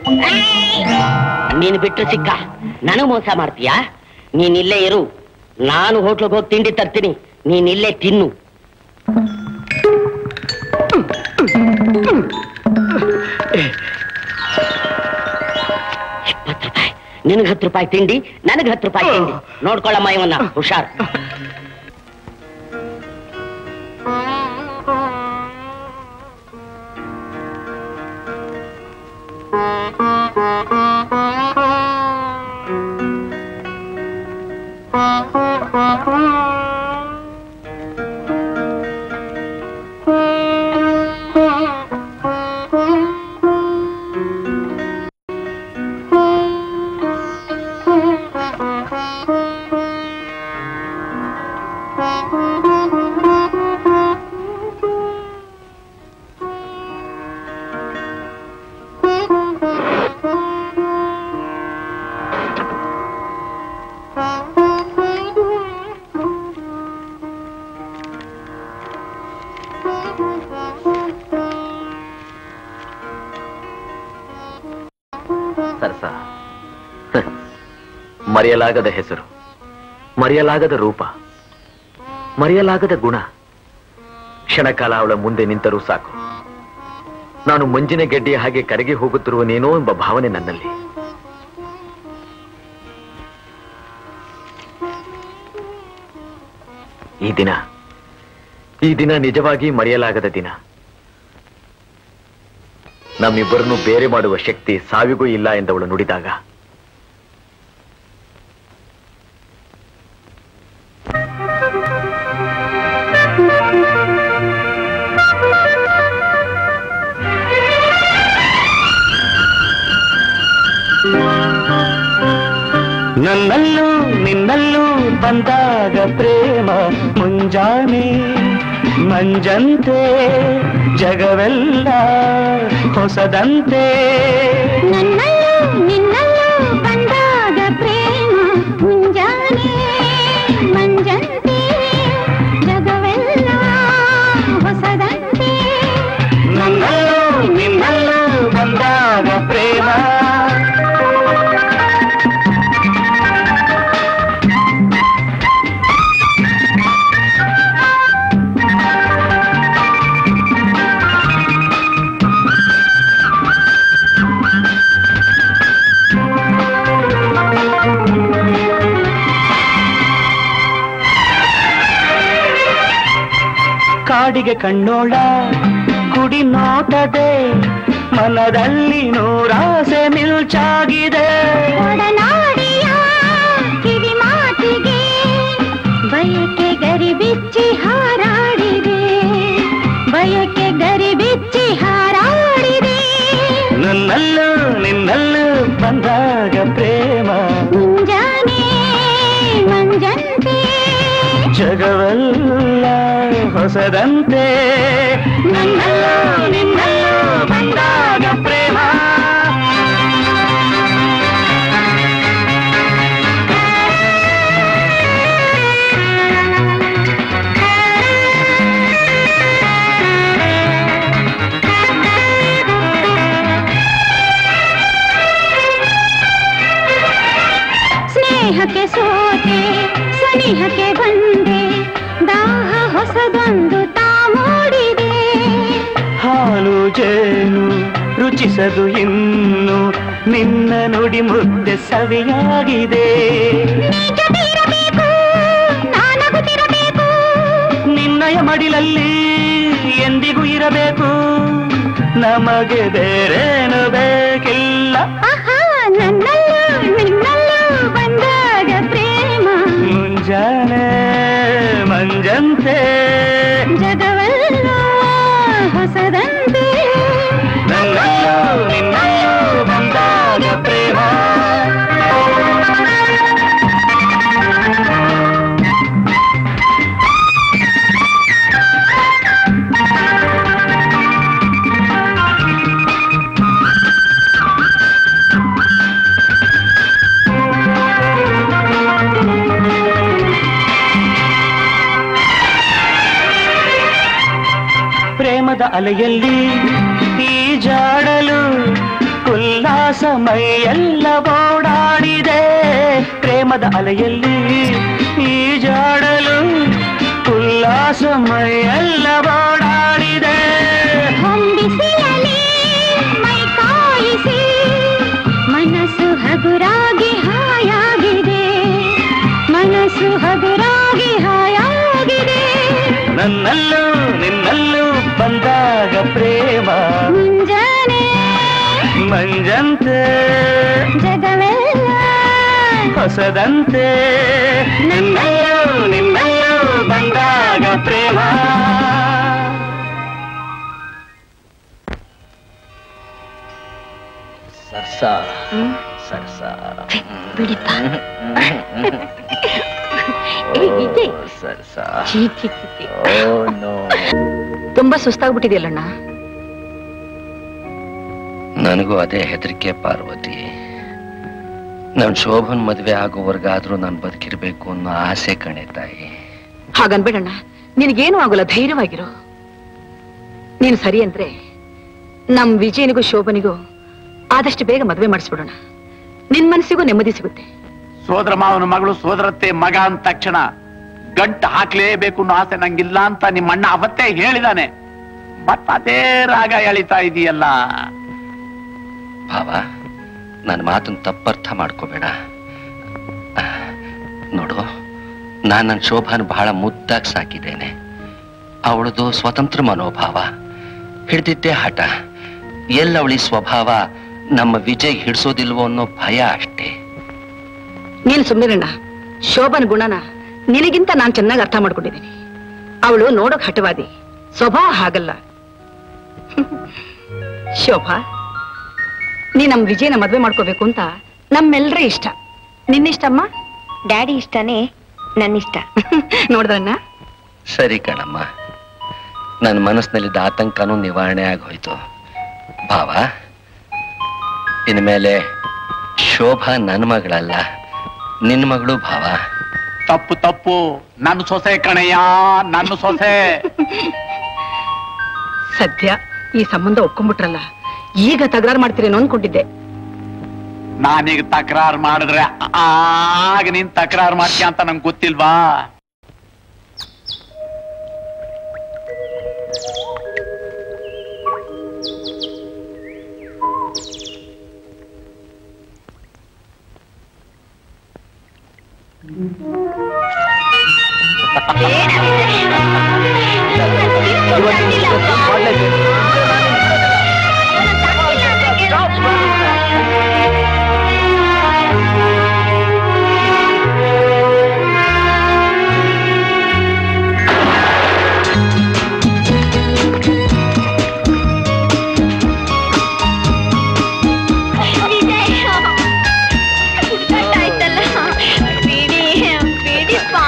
ನೀನು ಬಿಟ್ಟು ಸಿಕ್ಕ ನನಗ್ ಮೋಸ ಮಾಡ್ತೀಯಾ ನೀನ್ ಇಲ್ಲೇ ಇರು ನಾನು ಹೋಟ್ಲಿಗೆ ಹೋಗಿ ತಿಂಡಿ ತರ್ತೀನಿ ನೀನ್ ಇಲ್ಲೇ ತಿನ್ನು ಇಪ್ಪತ್ತು ರೂಪಾಯಿ ನಿನಗ್ ಹತ್ತು ರೂಪಾಯಿ ತಿಂಡಿ ನನಗ್ ಹತ್ತು ರೂಪಾಯಿ ತಿಂಡಿ ನೋಡ್ಕೊಳ್ಳಮ್ಮ ಇವನ್ನ ಹುಷಾರ್ ಸರಸ ಹ. ಮರೆಯಲಾಗದ ಹೆಸರು ಮರೆಯಲಾಗದ ರೂಪ ಮರೆಯಲಾಗದ ಗುಣ ಕ್ಷಣಕಾಲ ಅವಳ ಮುಂದೆ ನಿಂತರೂ ಸಾಕು ನಾನು ಮಂಜಿನ ಗೆಡ್ಡೆಯ ಹಾಗೆ ಕರಗಿ ಹೋಗುತ್ತಿರುವನೇನೋ ಎಂಬ ಭಾವನೆ ನನ್ನಲ್ಲಿ ಈ ದಿನ ಈ ದಿನ ನಿಜವಾಗಿ ಮರೆಯಲಾಗದ ದಿನ ನಮ್ಮಿಬ್ಬರನ್ನು ಬೇರೆ ಮಾಡುವ ಶಕ್ತಿ ಸಾವಿಗೂ ಇಲ್ಲ ಎಂದವಳು ನುಡಿದಾಗ ನನ್ನಲ್ಲೂ ನಿನ್ನಲ್ಲೂ ಬಂದಾಗ ಪ್ರೇಮ ಮುಂಜಾನೆ ಮಂಜಂತೆ ಜಗವೆಲ್ಲ ಹೊಸದಂತೆ ನನ್ನಲ್ಲೂ ನಿನ್ನಲ್ಲೂ ಬಂದಾಗ ಪ್ರೇಮ ಮುಂಜಾನೆ ಮಂಜಂತೆ ಜಗವೆಲ್ಲ ಹೊಸದಂತೆ ನನ್ನಲ್ಲೂ ನಿನ್ನಲ್ಲೂ ಬಂದಾಗ ಪ್ರೇಮ ಕಾಡಿಗೆ ಕಣ್ಣೋಳ ಕುಡಿ ನೋಟದೆ ಮನದಲ್ಲಿ ನೂರಾಸೆ ಮಿಲ್ಚಾಗಿದೆ ಒಡನಾಡಿಯ ಕಿವಿ ಮಾತಿಗೆ ಬಯಕೆ ಗರಿ ಬಿಚ್ಚಿ ಹಾರಾಡಿದೆ ಬಯಕೆ ಗರಿ ಬಿಚ್ಚಿ ಹಾರಾಡಿದೆ ನನ್ನಲ್ಲೂ ನಿನ್ನಲ್ಲೂ ಬಂದಾಗ ಪ್ರೇಮ ಮುಂಜಾನೆ ಮಂಜಂತೆ ಜಗವೆಲ್ಲ ಹೊಸದಂತೆ ನನ್ನಲ್ಲೂ ನಿನ್ನಲ್ಲೂ ಬಂದಾಗ ಪ್ರೇಮ ಸ್ನೇಹಕ್ಕೆ ಸೋತೆ ಸನಿಹಕ್ಕೆ ಬಂದೆ ದಾಹ ಹೊಸದೊಂದು ತಾ ಮೂಡಿದೆ ಹಾಲು ಜೇನು ರುಚಿಸದು ಇನ್ನು ನಿನ್ನ ನುಡಿ ಮುದ್ದೆ ಸವಿಯಾಗಿದೆ ನಿಜವಿರಬೇಕು ನಾನಗುತ್ತಿರಬೇಕು ನಿನ್ನಯ ಮಡಿಲಲ್ಲಿ ಎಂದಿಗೂ ಇರಬೇಕು ನಮಗೆ ಬೇರೇನು ಬೇಕಿಲ್ಲ ಆಹಾ ನನ್ನಲ್ಲೂ ನಿನ್ನಲ್ಲೂ ಬಂದಾಗ ಪ್ರೇಮ ಮುಂಜಾನೆ ಮಂಜಂತೆ ಜಗವೆಲ್ಲ ಹೊಸದಂತೆ ನನ್ನಲ್ಲೂ ನಿನ್ನಲ್ಲೂ ಬಂದಾಗ ಪ್ರೇಮ ಪ್ರೇಮದ ಅಲೆಯಲ್ಲಿ ಈಜಾಡಲು ಉಲ್ಲಾಸ ಮೈಯೆಲ್ಲ ಓಡಾಡಿದೆ ಪ್ರೇಮದ ಅಲೆಯಲ್ಲಿ ಈಜಾಡಲು ಉಲ್ಲಾಸ ಮೈಯೆಲ್ಲ ಓಡಾಡಿದೆ ಹೊಂಬಿಸಿಲಲಿ ಮೈ ಕಾಯಿಸಿ ಮನಸ್ಸು ಹಗುರಾಗಿ ಹಾಯಾಗಿದೆ ಮನಸ್ಸು ಹಗುರಾಗಿ ಹಾಯಾಗಿದೆ ನನ್ನಲ್ಲೂ ನಿನ್ನಲ್ಲೂ ಬಂದಾಗ ಪ್ರೇಮ ಮುಂಜಾನೆ ಮಂಜಂತೆ ಜಗವೆಲ್ಲ ಹೊಸದಂತೆ ನನ್ನಲ್ಲೂ ನಿನ್ನಲ್ಲೂ ಬಂದಾಗ ಪ್ರೇಮ ಸರ್ಸ ಸರ್ಸ ಬಿಡಿಪ್ಪ ಸರ್ಸ ಛೀ, ಛೀ, ಛೀ, ಛೀ. ಓ ನೋ ತುಂಬಾ ಸುಸ್ತಾಗ್ಬಿಟ್ಟಿದೆಯಲ್ಲಣ್ಣ ನನಗೂ ಅದೇ ಹೆದರಿಕೆ ಪಾರ್ವತಿ ನನ್ ಶೋಭನ್ ಮದ್ವೆ ಆಗೋವರ್ಗಾದ್ರೂ ನಾನು ಬದುಕಿರ್ಬೇಕು ಅನ್ನೋ ಆಸೆ ಕಣೆ ತಾಯಿ ಹಾಗನ್ಬೇಡಣ್ಣ ನಿನಗೇನು ಆಗೋಲ್ಲ ಧೈರ್ಯವಾಗಿರು ನೀನು ಸರಿ ಅಂದ್ರೆ ನಮ್ ವಿಜಯನಿಗೂ ಶೋಭನಿಗೂ ಆದಷ್ಟು ಬೇಗ ಮದ್ವೆ ಮಾಡಿಸ್ಬಿಡೋಣ ನಿನ್ ಮನಸ್ಸಿಗೂ ನೆಮ್ಮದಿ ಸಿಗುತ್ತೆ ಸೋದರ ಮಾವನ ಮಗಳು ಸೋದರತ್ತೆ ಮಗ ಅಂದ ತಕ್ಷಣ ಗಂಟು ಹಾಕ್ಲೇಬೇಕು ಅನ್ನೋ ಆಸೆ ನಂಗಿಲ್ಲ ಅಂತ ನಿಮ್ಮಣ್ಣ ಅವತ್ತೇ ಹೇಳಿದಾನೆ ಮತ್ತ ಅದೇ ರಾಗ ಎಳಿತಾ ಇದೆಯಲ್ಲ ಭಾವ ನನ್ನ ಮಾತನ್ನ ತಪ್ಪರ್ಥ ಮಾಡ್ಕೋಬೇಡ ಆ, ನೋಡು ನಾನು ನನ್ನ ಶೋಭಾನ ಬಹಳ ಮುದ್ದಾಗಿ ಸಾಕಿದ್ದೇನೆ ಅವಳದು ಸ್ವತಂತ್ರ ಮನೋಭಾವ ಹಿಡ್ದಿದ್ದೇ ಹಠ ಎಲ್ಲವಳಿ ಸ್ವಭಾವ ನಮ್ಮ ವಿಜಯ್ ಹಿಡ್ಸೋದಿಲ್ವೋ ಅನ್ನೋ ಭಯ ಅಷ್ಟೇ ನೀನು ಸುಮ್ಮನಿರಣ್ಣ ಶೋಭನ್ ಗುಣನ ನಿನಗಿಂತ ನಾನ್ ಚೆನ್ನಾಗಿ ಅರ್ಥ ಮಾಡ್ಕೊಂಡಿದ್ದೀನಿ ಅವಳು ನೋಡೋಕ್ ಹಠವಾದಿ ಸ್ವಭಾವ ಹಾಗಲ್ಲ ಶೋಭಾ ನೀ ನಮ್ ವಿಜಯನ ಮದ್ವೆ ಮಾಡ್ಕೋಬೇಕು ಅಂತ ನಮ್ಮೆಲ್ಲರ ಇಷ್ಟ ನಿನ್ನಿಷ್ಟಮ್ಮ ಡ್ಯಾಡಿ ಇಷ್ಟನೇ ನನ್ನಿಷ್ಟ ನೋಡ್ದಣ್ಣ ಸರಿ ಕಣಮ್ಮ ನನ್ನ ಮನಸ್ಸಿನಲ್ಲಿದ್ದ ಆತಂಕನೂ ನಿವಾರಣೆ ಆಗೋಯ್ತು ಭಾವ ಇನ್ಮೇಲೆ ಶೋಭಾ ನನ್ನ ಮಗಳಲ್ಲ ನಿನ್ನ ಮಗಳು ಭಾವ ತಪ್ಪು ತಪ್ಪು ನನ್ನ ಸೊಸೆ ಕಣಯ್ಯ ನನ್ನ ಸೊಸೆ ಸದ್ಯ ಈ ಸಂಬಂಧ ಒಪ್ಕೊಂಡ್ಬಿಟ್ರಲ್ಲ ಈಗ ತಕರಾರು ಮಾಡ್ತೀರೇನೋ ಅನ್ಕೊಂಡಿದ್ದೆ ನಾನೀಗ ತಕರಾರು ಮಾಡಿದ್ರೆ ಆಗ ನೀನ್ ತಕರಾರು ಮಾಡ್ತೀಯ ಅಂತ ನಂಗೆ ಗೊತ್ತಿಲ್ವಾ ಆಯ್ತಲ್ಲ ಬಿಡಿ ಬಿಡಿ ಪಾ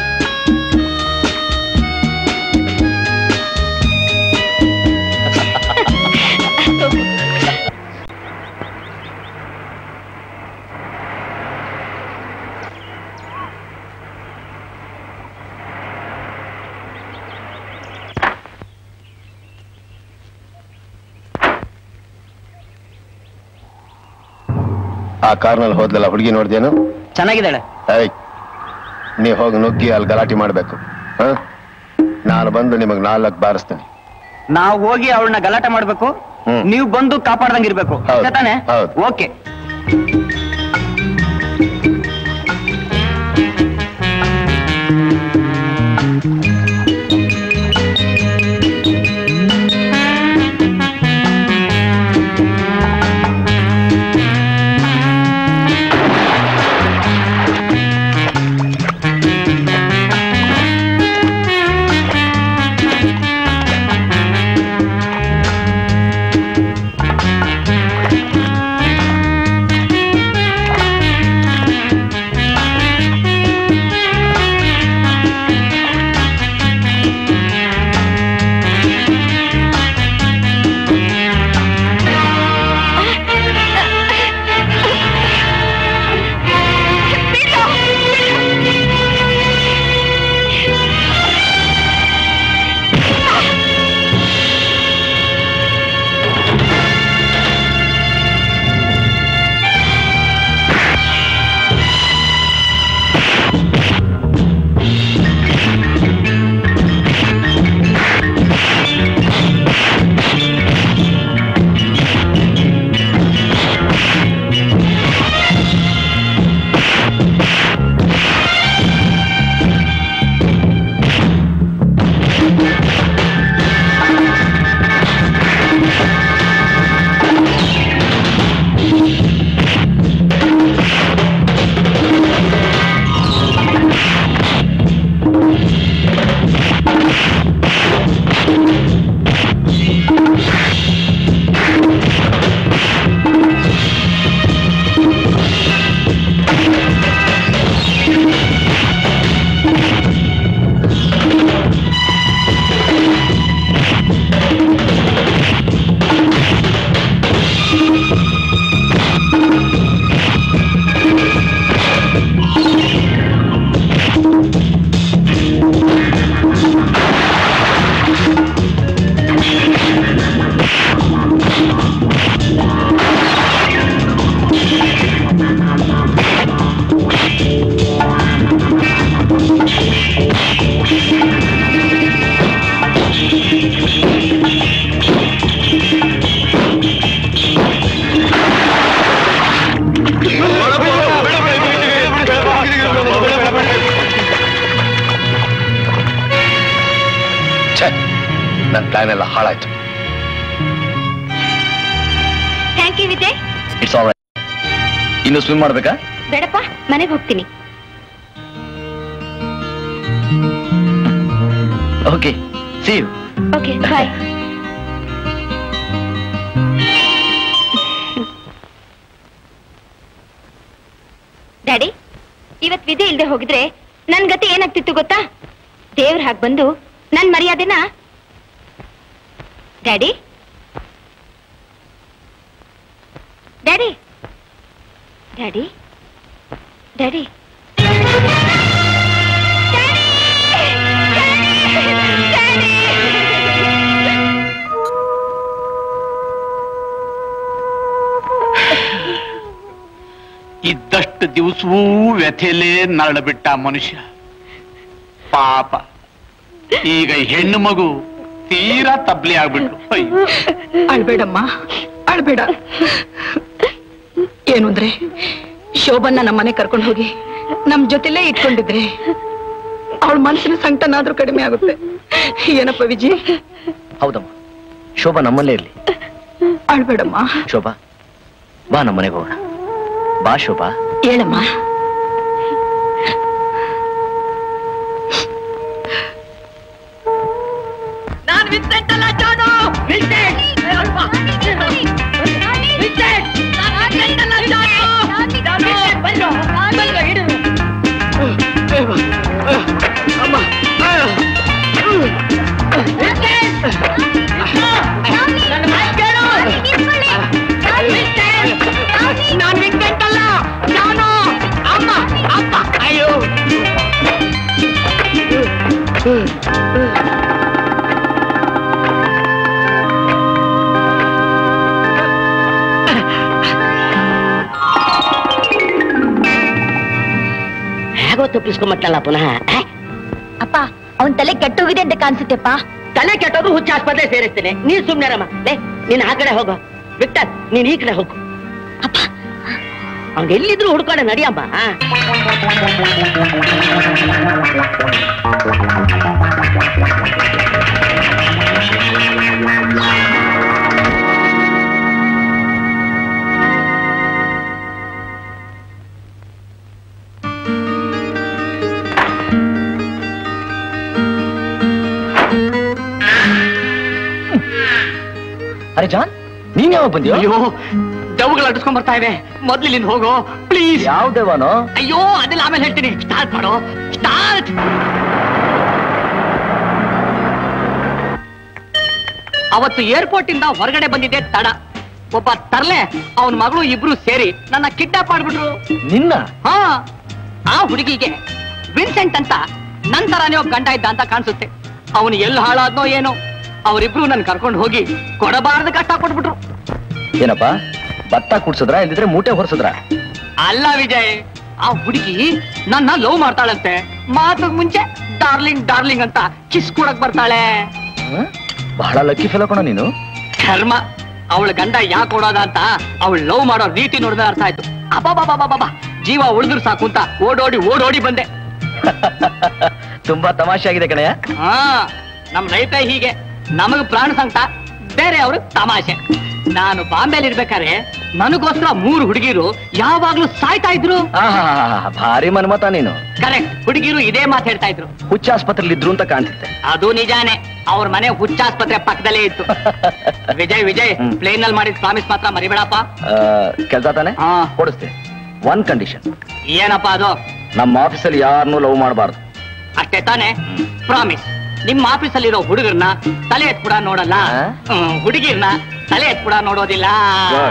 ಆ ಕಾರ್ನಲ್ಲಿ ಹೋದ್ಲಲ್ಲ ಹುಡುಗಿ ನೋಡ್ದೇನು ಚೆನ್ನಾಗಿದ್ದಾಳೆ ಏಯ್ ನೀ ಹೋಗಿ ನುಗ್ಗಿ ಅಲ್ಲಿ ಗಲಾಟೆ ಮಾಡ್ಬೇಕು ಹ ನಾನು ಬಂದು ನಿಮಗ್ ನಾಲ್ಕು ಬಾರಿಸ್ತೇನೆ ನಾವು ಹೋಗಿ ಅವಳನ್ನ ಗಲಾಟೆ ಮಾಡ್ಬೇಕು ಹ್ಮ್. ನೀವು ಬಂದು ಕಾಪಾಡ್ದಂಗಿರ್ಬೇಕು ಹೌದು. ಅಷ್ಟೇ ತಾನೇ ಹೌದು. ಓಕೆ ಛೇ ನನ್ನ ಪ್ಲಾನ್ ಎಲ್ಲ ಹಾಳಾಯ್ತು thank you Vijay it's all ಇನ್ನು ಸ್ವಿಮ್ ಮಾಡ್ಬೇಕಾ ಬೇಡಪ್ಪ ಮನೆಗೆ ಹೋಗ್ತೀನಿ okay see you okay bye daddy ಇವತ್ ವಿಧಿ ಇಲ್ದೆ ಹೋಗಿದ್ರೆ ನನ್ ಗತಿ ಏನಾಗ್ತಿತ್ತು ಗೊತ್ತಾ ದೇವ್ರ ಹಾಗೆ ಬಂದು ನನ್ ಮರ್ಯಾದೆನ ಡ್ಯಾಡಿ ಡ್ಯಾಡಿ ಡ್ಯಾಡಿ ಡ್ಯಾಡಿ ಇದ್ದಷ್ಟು ದಿವಸವೂ ವ್ಯಥೆಲೇ ನರಳಬಿಟ್ಟ ಮನುಷ್ಯ ಪಾಪ ಈಗ ಹೆಣ್ಣು ಮಗು ತೀರಾ ತಬ್ಲಿ ಆಗ್ಬಿಟ್ಲು ಅಯ್ಯೋ ಅಳ್ಬೇಡಮ್ಮ ಅಳ್ಬೇಡ ಏನು ಅಂದ್ರೆ ಶೋಭನ್ನ ನಮ್ಮನೆ ಕರ್ಕೊಂಡು ಹೋಗಿ ನಮ್ ಜೊತೆಲೇ ಇಟ್ಕೊಂಡಿದ್ರೆ ಅವಳ ಮನಸ್ಸಿನ ಸಂಕಟನಾದ್ರೂ ಕಡಿಮೆ ಆಗುತ್ತೆ ಏನಪ್ಪ ವಿಜಿ ಹೌದಮ್ಮ ಶೋಭಾ ನಮ್ಮಲ್ಲೇ ಇರ್ಲಿ ಅಳ್ಬೇಡಮ್ಮ ಶೋಭಾ ಬಾ ನಮ್ಮನೆಗೆ ಹೋಗೋಣ ಬಾ ಶೋಭಾ ಹೇಳಮ್ಮ ನಾನು ವಿನ್ಸೆಂಟ್ ಅಲ್ಲ ಜಾನು ವಿನ್ಸೆಂಟ್ ಏ, ಅಲ್ಪ. ವಿನ್ಸೆಂಟ್ ನಾನು ವಿನ್ಸೆಂಟ್ ಅಲ್ಲ ಜಾನು ಜಾನು ಬಂದು ಬಂದು ಹಿಡಿದು ವಿನ್ಸೆಂಟ್ ನನ್ನ ಮಾತು ಕೇಳು ವಿನ್ಸೆಂಟ್ ನಾನು ವಿನ್ಸೆಂಟ್ ಅಲ್ಲ ಜಾನು ಅಮ್ಮ ಅಪ್ಪ ಅಯ್ಯೋ ಹೇಗೋ ತಪ್ಪಿಸ್ಕೊಂಬತ್ತಲ್ಲ ಪುನಃ ಆ? ಅಪ್ಪ ಅವನ್ ತಲೆ ಕೆಟ್ಟೋಗಿದೆ ಅಂತ ಕಾಣಿಸುತ್ತೆಪ್ಪ ತಲೆ ಕೆಟ್ಟೋದು ಹುಚ್ಚ ಆಸ್ಪತ್ರೆ ಸೇರಿಸ್ತೇನೆ ನೀನ್ ಸುಮ್ನೆರಮ್ಮ ಲೇ ನೀನ್ ಆ ಕಡೆ ಹೋಗು ವಿಕ್ಟರ್ ನೀನ್ ಈ ಕಡೆ ಹೋಗು ಅವ್ನ್ ಎಲ್ಲಿದ್ರು ಹುಡ್ಕೊಂಡು ನಡಿಯಮ್ಮ ಆ? ಅರೆ ಜಾನ್ ನೀನ್ ಯಾವಾಗ ಬಂದ್ಯೋ ಅಯ್ಯೋ ದೆವ್ಗಳು ಅಡ್ಸ್ಕೊಂಡ್ ಬರ್ತಾ ಇದೆ ಮೊದ್ಲು ಇಲ್ಲಿಂದ ಹೋಗೋ ಪ್ಲೀಸ್ ಯಾವ ದೇವನೋ ಅಯ್ಯೋ ಅದೆಲ್ಲ ಆಮೇಲೆ ಹೇಳ್ತೀನಿ ಸ್ಟಾರ್ಟ್ ಮಾಡೋ ಸ್ಟಾರ್ಟ್ ಅವತ್ತು ಏರ್ಪೋರ್ಟ್ ಇಂದ ಹೊರಗಡೆ ಬಂದಿದ್ದೆ ತಡ ಒಬ್ಬ ತರ್ಲೆ ಅವನ ಮಗಳು ಇಬ್ರು ಸೇರಿ ನನ್ನ ಕಿಡ್ನಾಪ್ ಮಾಡ್ಬಿಟ್ರು ನಿನ್ನ ಹಾ ಆ ಹುಡುಗಿಗೆ ವಿನ್ಸೆಂಟ್ ಅಂತ ನಂತರನೇ ಒಬ್ಬ ಗಂಡ ಇದ್ದ ಅಂತ ಕಾಣಿಸುತ್ತೆ ಅವನು ಎಲ್ಲಿ ಹಾಳಾದ್ನೋ ಏನೋ ಅವರಿಬ್ರು ನನ್ ಕರ್ಕೊಂಡು ಹೋಗಿ ಕೊಡಬಾರ್ದು ಕಷ್ಟ ಕೊಟ್ಬಿಟ್ರು ಏನಪ್ಪ ಭತ್ತ ಕುಡ್ಸದ್ರ ಇಲ್ದಿದ್ರೆ ಮೂಟೆ ಹೊರ್ಸದ್ರ ಅಲ್ಲ ವಿಜಯ್ ಆ ಹುಡುಗಿ ನನ್ನ ಲವ್ ಮಾಡ್ತಾಳಂತೆ ಮಾತಕ್ ಮುಂಚೆ ಡಾರ್ಲಿಂಗ್ ಡಾರ್ಲಿಂಗ್ ಅಂತ ಕಿಸ್ ಕೊಡಕ್ ಬರ್ತಾಳೆ ಬಹಳ ಲಕ್ಕಿ ಫೆಲೋ ಕಣ ನೀನು ಕರ್ಮ ಅವಳ ಗಂಡ ಯಾಕೆ ಕೊಡೋದ ಅಂತ ಅವಳು ಲವ್ ಮಾಡೋ ರೀತಿ ನೋಡಿದ್ರೆ ಅರ್ಥ ಆಯ್ತು ಅಬ್ಬಾ ಜೀವ ಉಳಿದ್ರು ಸಾಕು ಅಂತ ಓಡೋಡಿ ಓಡೋಡಿ ಬಂದೆ ತುಂಬಾ ತಮಾಷೆ ಆಗಿದೆ ಕಣಯ್ಯ ಹಾ ನಮ್ ರೈತ ಹೀಗೆ ನಮಗ್ ಪ್ರಾಣ ಸಂಕಟ ಬೇರೆ ಅವ್ರಿಗೆ ತಮಾಷೆ ನಾನು ಬಾಂಬೆಲಿ ಇರ್ಬೇಕಾದ್ರೆ ನನಗೋಸ್ಕರ ಮೂರು ಹುಡುಗಿರು ಯಾವಾಗ್ಲೂ ಸಾಯ್ತಾ ಇದ್ರು ಆಹಾಹಾಹಾ, ಭಾರಿ ಮನ್ಮತ ನೀನು ಕರೆಕ್ಟ್ ಹುಡುಗಿರು ಇದೇ ಮಾತು ಹೇಳ್ತಾ ಇದ್ರು ಹುಚ್ಚ ಆಸ್ಪತ್ರೆಲಿ ಇದ್ರು ಅಂತ ಕಾಣ್ತಿತ್ತೆ ಅದು ನಿಜಾನೇ ಅವ್ರ ಮನೆ ಹುಚ್ಚಾಸ್ಪತ್ರೆ ಪಕ್ಕದಲ್ಲೇ ಇತ್ತು ವಿಜಯ್ ವಿಜಯ್ ಪ್ಲೇನ್ ಅಲ್ಲಿ ಮಾಡಿದ ಪ್ರಾಮಿಸ್ ಮಾತ್ರ ಮರಿಬೇಡಪ್ಪ ಕೆಲಸ ತಾನೆ ಕೊಡಿಸ್ತೀನಿ ಒನ್ ಕಂಡೀಷನ್ ಏನಪ್ಪಾ ಅದು ನಮ್ಮ ಆಫೀಸಲ್ಲಿ ಯಾರನ್ನೂ ಲವ್ ಮಾಡಬಾರ್ದು ಅಷ್ಟೇ ತಾನೇ ಪ್ರಾಮಿಸ್ ನಿಮ್ಮ ಆಫೀಸಲ್ಲಿರೋ ಹುಡುಗರನ್ನ ತಲೆ ಎತ್ ಕೂಡ ನೋಡಲ್ಲ ಹ್ಮ್, ಹುಡುಗಿರ್ನ ತಲೆ ಎತ್ ಕೂಡ ನೋಡೋದಿಲ್ಲ Good.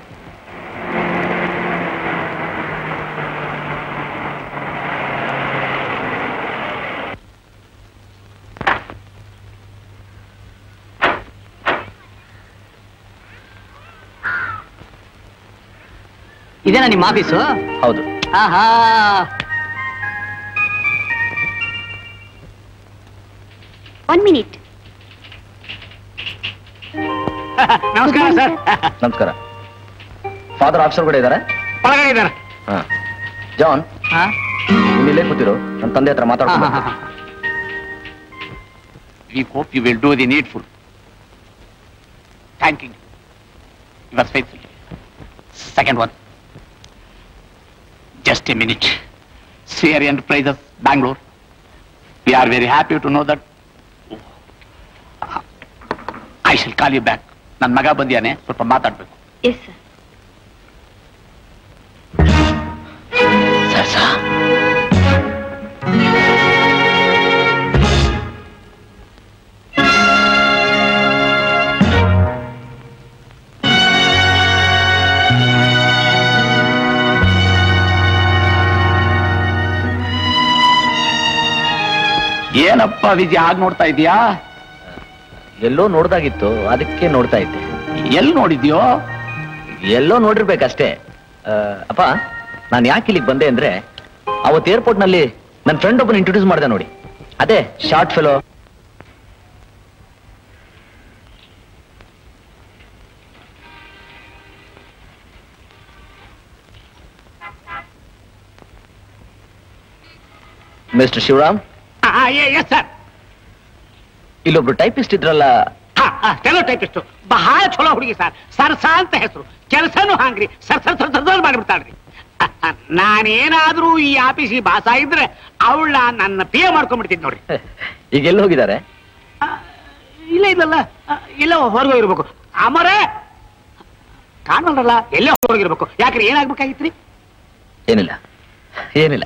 ಇದೇನಾ ನಿಮ್ಮ ಆಫೀಸು ಹೌದು ಆಹಾ ಒನ್ ಮಿನಿಟ್ ನಮಸ್ಕಾರ ಸರ್ ನಮಸ್ಕಾರ ಫಾದರ್ ಆಫೀಸರ್ ಕೂಡ ಇದ್ದಾರೆ ಒಳಗಡೆ ಇದ್ದಾರೆ ಹಾ ಜಾನ್ ನೀನ್ ಇಲ್ಲೇ ಕೂತಿರು ನನ್ನ ತಂದೆ ಹತ್ರ ಮಾತಾಡ್ಕೊಂಡು ಬರ್ತೀನಿ. We hope you will do the needful. Thanking you. Yours faithfully. Second one. Just a minute. Sierra Enterprises, Bangalore. We are very happy to know that. I shall call you back. ನನ್ನ ಮಗ ಬಂದಿಯಾನೆ ಸ್ವಲ್ಪ ಮಾತಾಡ್ಬೇಕು yes sir ಸರ್ಸಾ ಏನಪ್ಪ ವಿಜಯ ಹಾಗೆ ನೋಡ್ತಾ ಇದೀಯಾ ಎಲ್ಲೋ ನೋಡ್ದಾಗಿತ್ತು ಅದಕ್ಕೆ ನೋಡ್ತಾ ಇದ್ದೆ ಎಲ್ಲಿ ನೋಡಿದ್ಯೋ ಎಲ್ಲೋ ನೋಡಿರ್ಬೇಕಷ್ಟೇ ಆ, ಅಪ್ಪ ನಾನು ಯಾಕೆ ಇಲ್ಲಿಗೆ ಬಂದೆ ಅಂದ್ರೆ ಅವತ್ತು ಏರ್ಪೋರ್ಟ್ ನಲ್ಲಿ ನನ್ನ ಫ್ರೆಂಡ್ ಒಬ್ಬನ ಇಂಟ್ರೊಡ್ಯೂಸ್ ಮಾಡಿದೆ ನೋಡಿ ಅದೇ short fellow mister Shivaram yes sir ಇಲ್ಲೊಬ್ರು ಟೈಪಿಸ್ಟ್ ಇದ್ರಲ್ಲ ಕೆಲವು ಟೈಪಿಸ್ಟು ಬಹಳ ಚಲೋ ಹುಡುಗಿ ಸರ್ ಸರ್ಸ ಅಂತ ಹೆಸರು ಕೆಲಸನೂ ಹಾಂಗ್ರಿ ಸರ್ ಸರ್ ಸರ್ ಸರ್ ಮಾಡಿಬಿಡ್ತಾಳ್ರಿ ಅಹ್, ಅಹ್, ನಾನೇನಾದ್ರೂ ಈ ಆಫೀಸಿಗೆ ಬಾಸ ಇದ್ರೆ ಅವಳ ನನ್ನ ಪಿ ಎ ಮಾಡ್ಕೊಂಡ್ಬಿಡ್ತೀನಿ ನೋಡ್ರಿ ಈಗ ಎಲ್ಲಿ ಹೋಗಿದ್ದಾರೆ ಇಲ್ಲ ಇಲ್ಲಲ್ಲ ಅಹ್, ಇಲ್ಲ ಹೊರಗೆ ಹೋಗಿರ್ಬೇಕು ಅಮರೇ ಕಾಣಲ್ರಲ್ಲ ಎಲ್ಲೇ ಹೋಗಿರ್ಬೇಕು ಯಾಕ್ರಿ ಏನಾಗ್ಬೇಕಾಗಿತ್ರಿ ಏನಿಲ್ಲ ಏನಿಲ್ಲ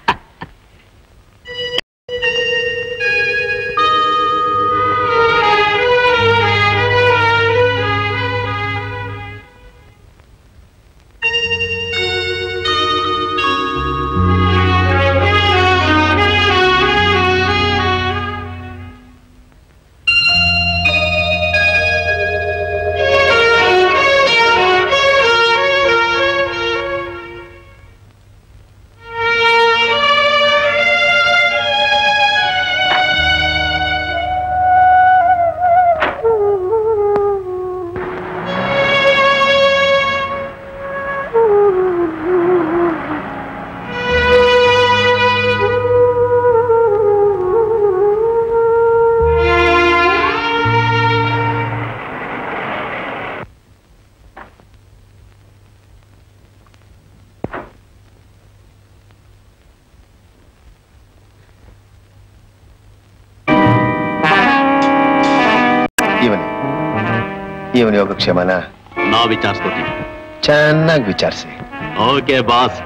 ಇವನೇ ಇವನ ಯೋಗಕ್ಷೇಮನ ನಾವು ವಿಚಾರಿಸ್ಕೊತೀವಿ ಚೆನ್ನಾಗಿ ವಿಚಾರಿಸಿ okay boss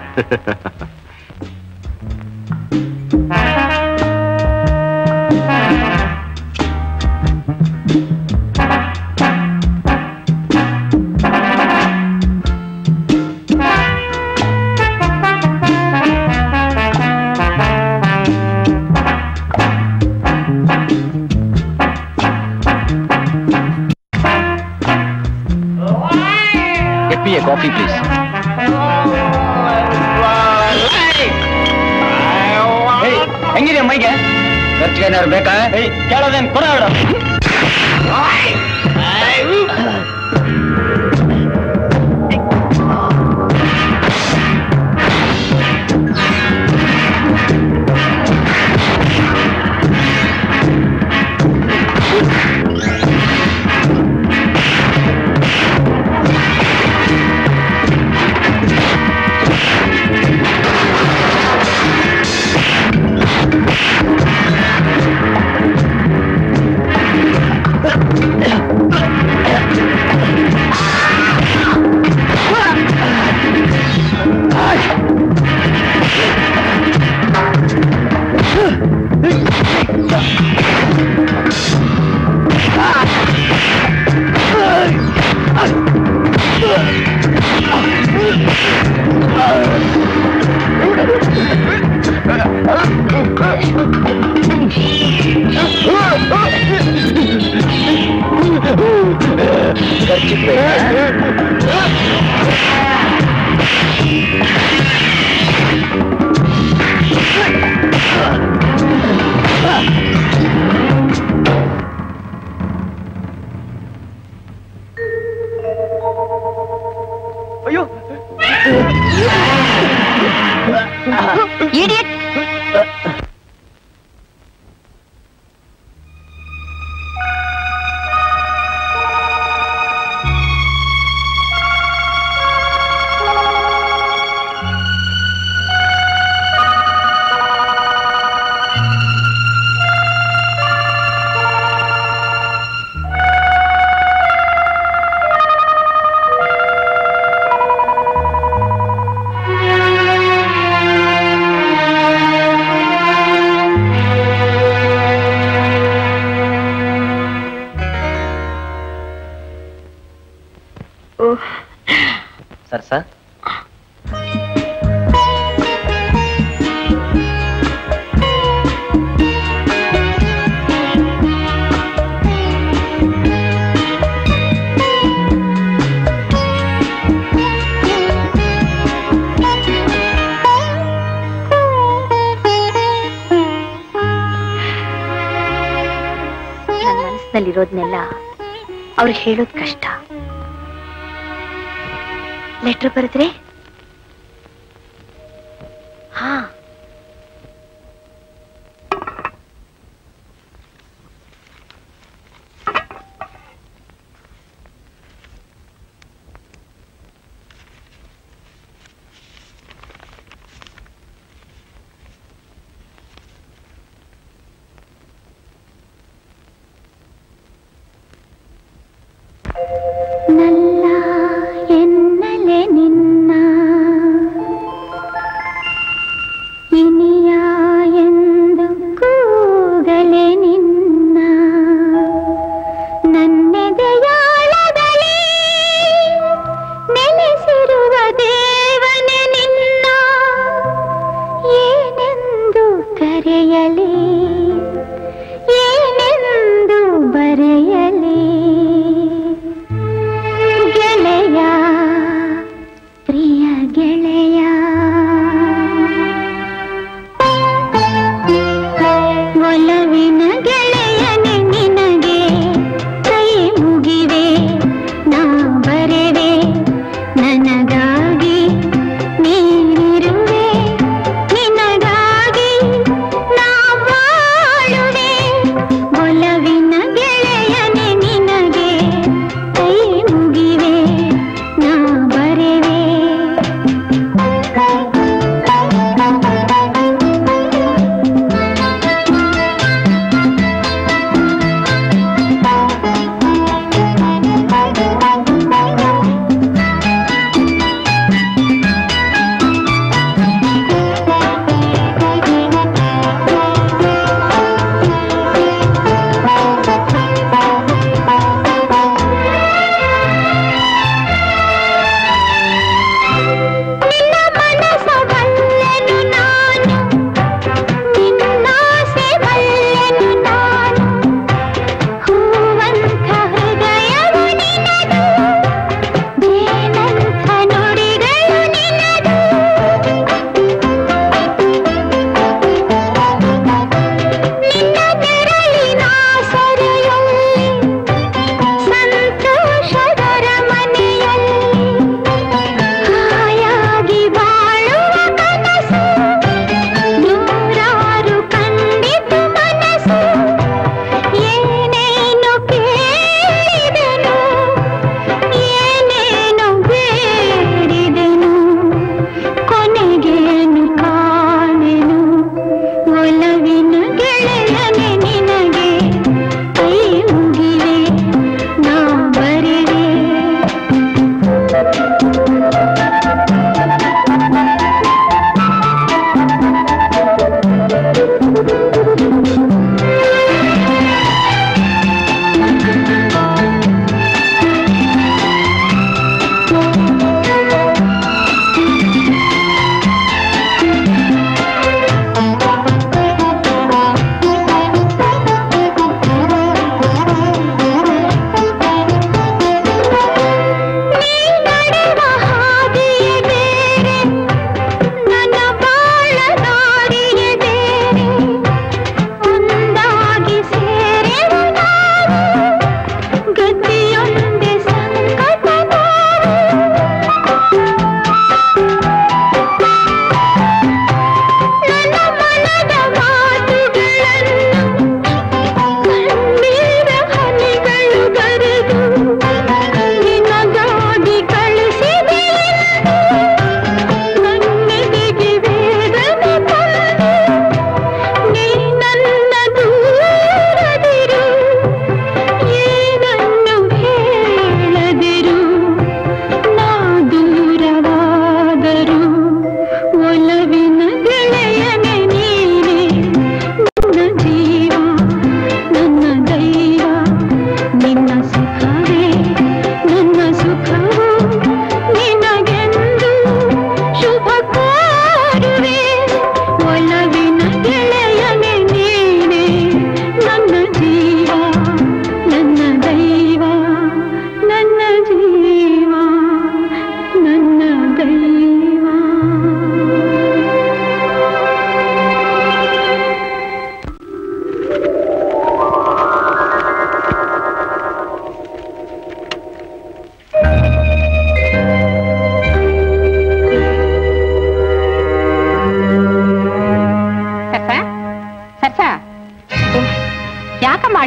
get me a coffee please ಹೆಂಗಿದೆ ಮೈಗೆ ಖರ್ಚಿಗೆ ಏನಾದ್ರು ಬೇಕಾ ಕೇಳೋದೇನು ಕೊಡ ಇಡಿಯಟ್ ಸರ್ ಸರ್ ಇರೋದ್ನೆಲ್ಲ ಅವ್ರು ಹೇಳೋದ್ ಕಷ್ಟ ಲೆಟರ್ ಬರೆದ್ರೆ ಹಾ ನಲ್ಲ ಎನ್ನಲೆ ನಿನ್ನ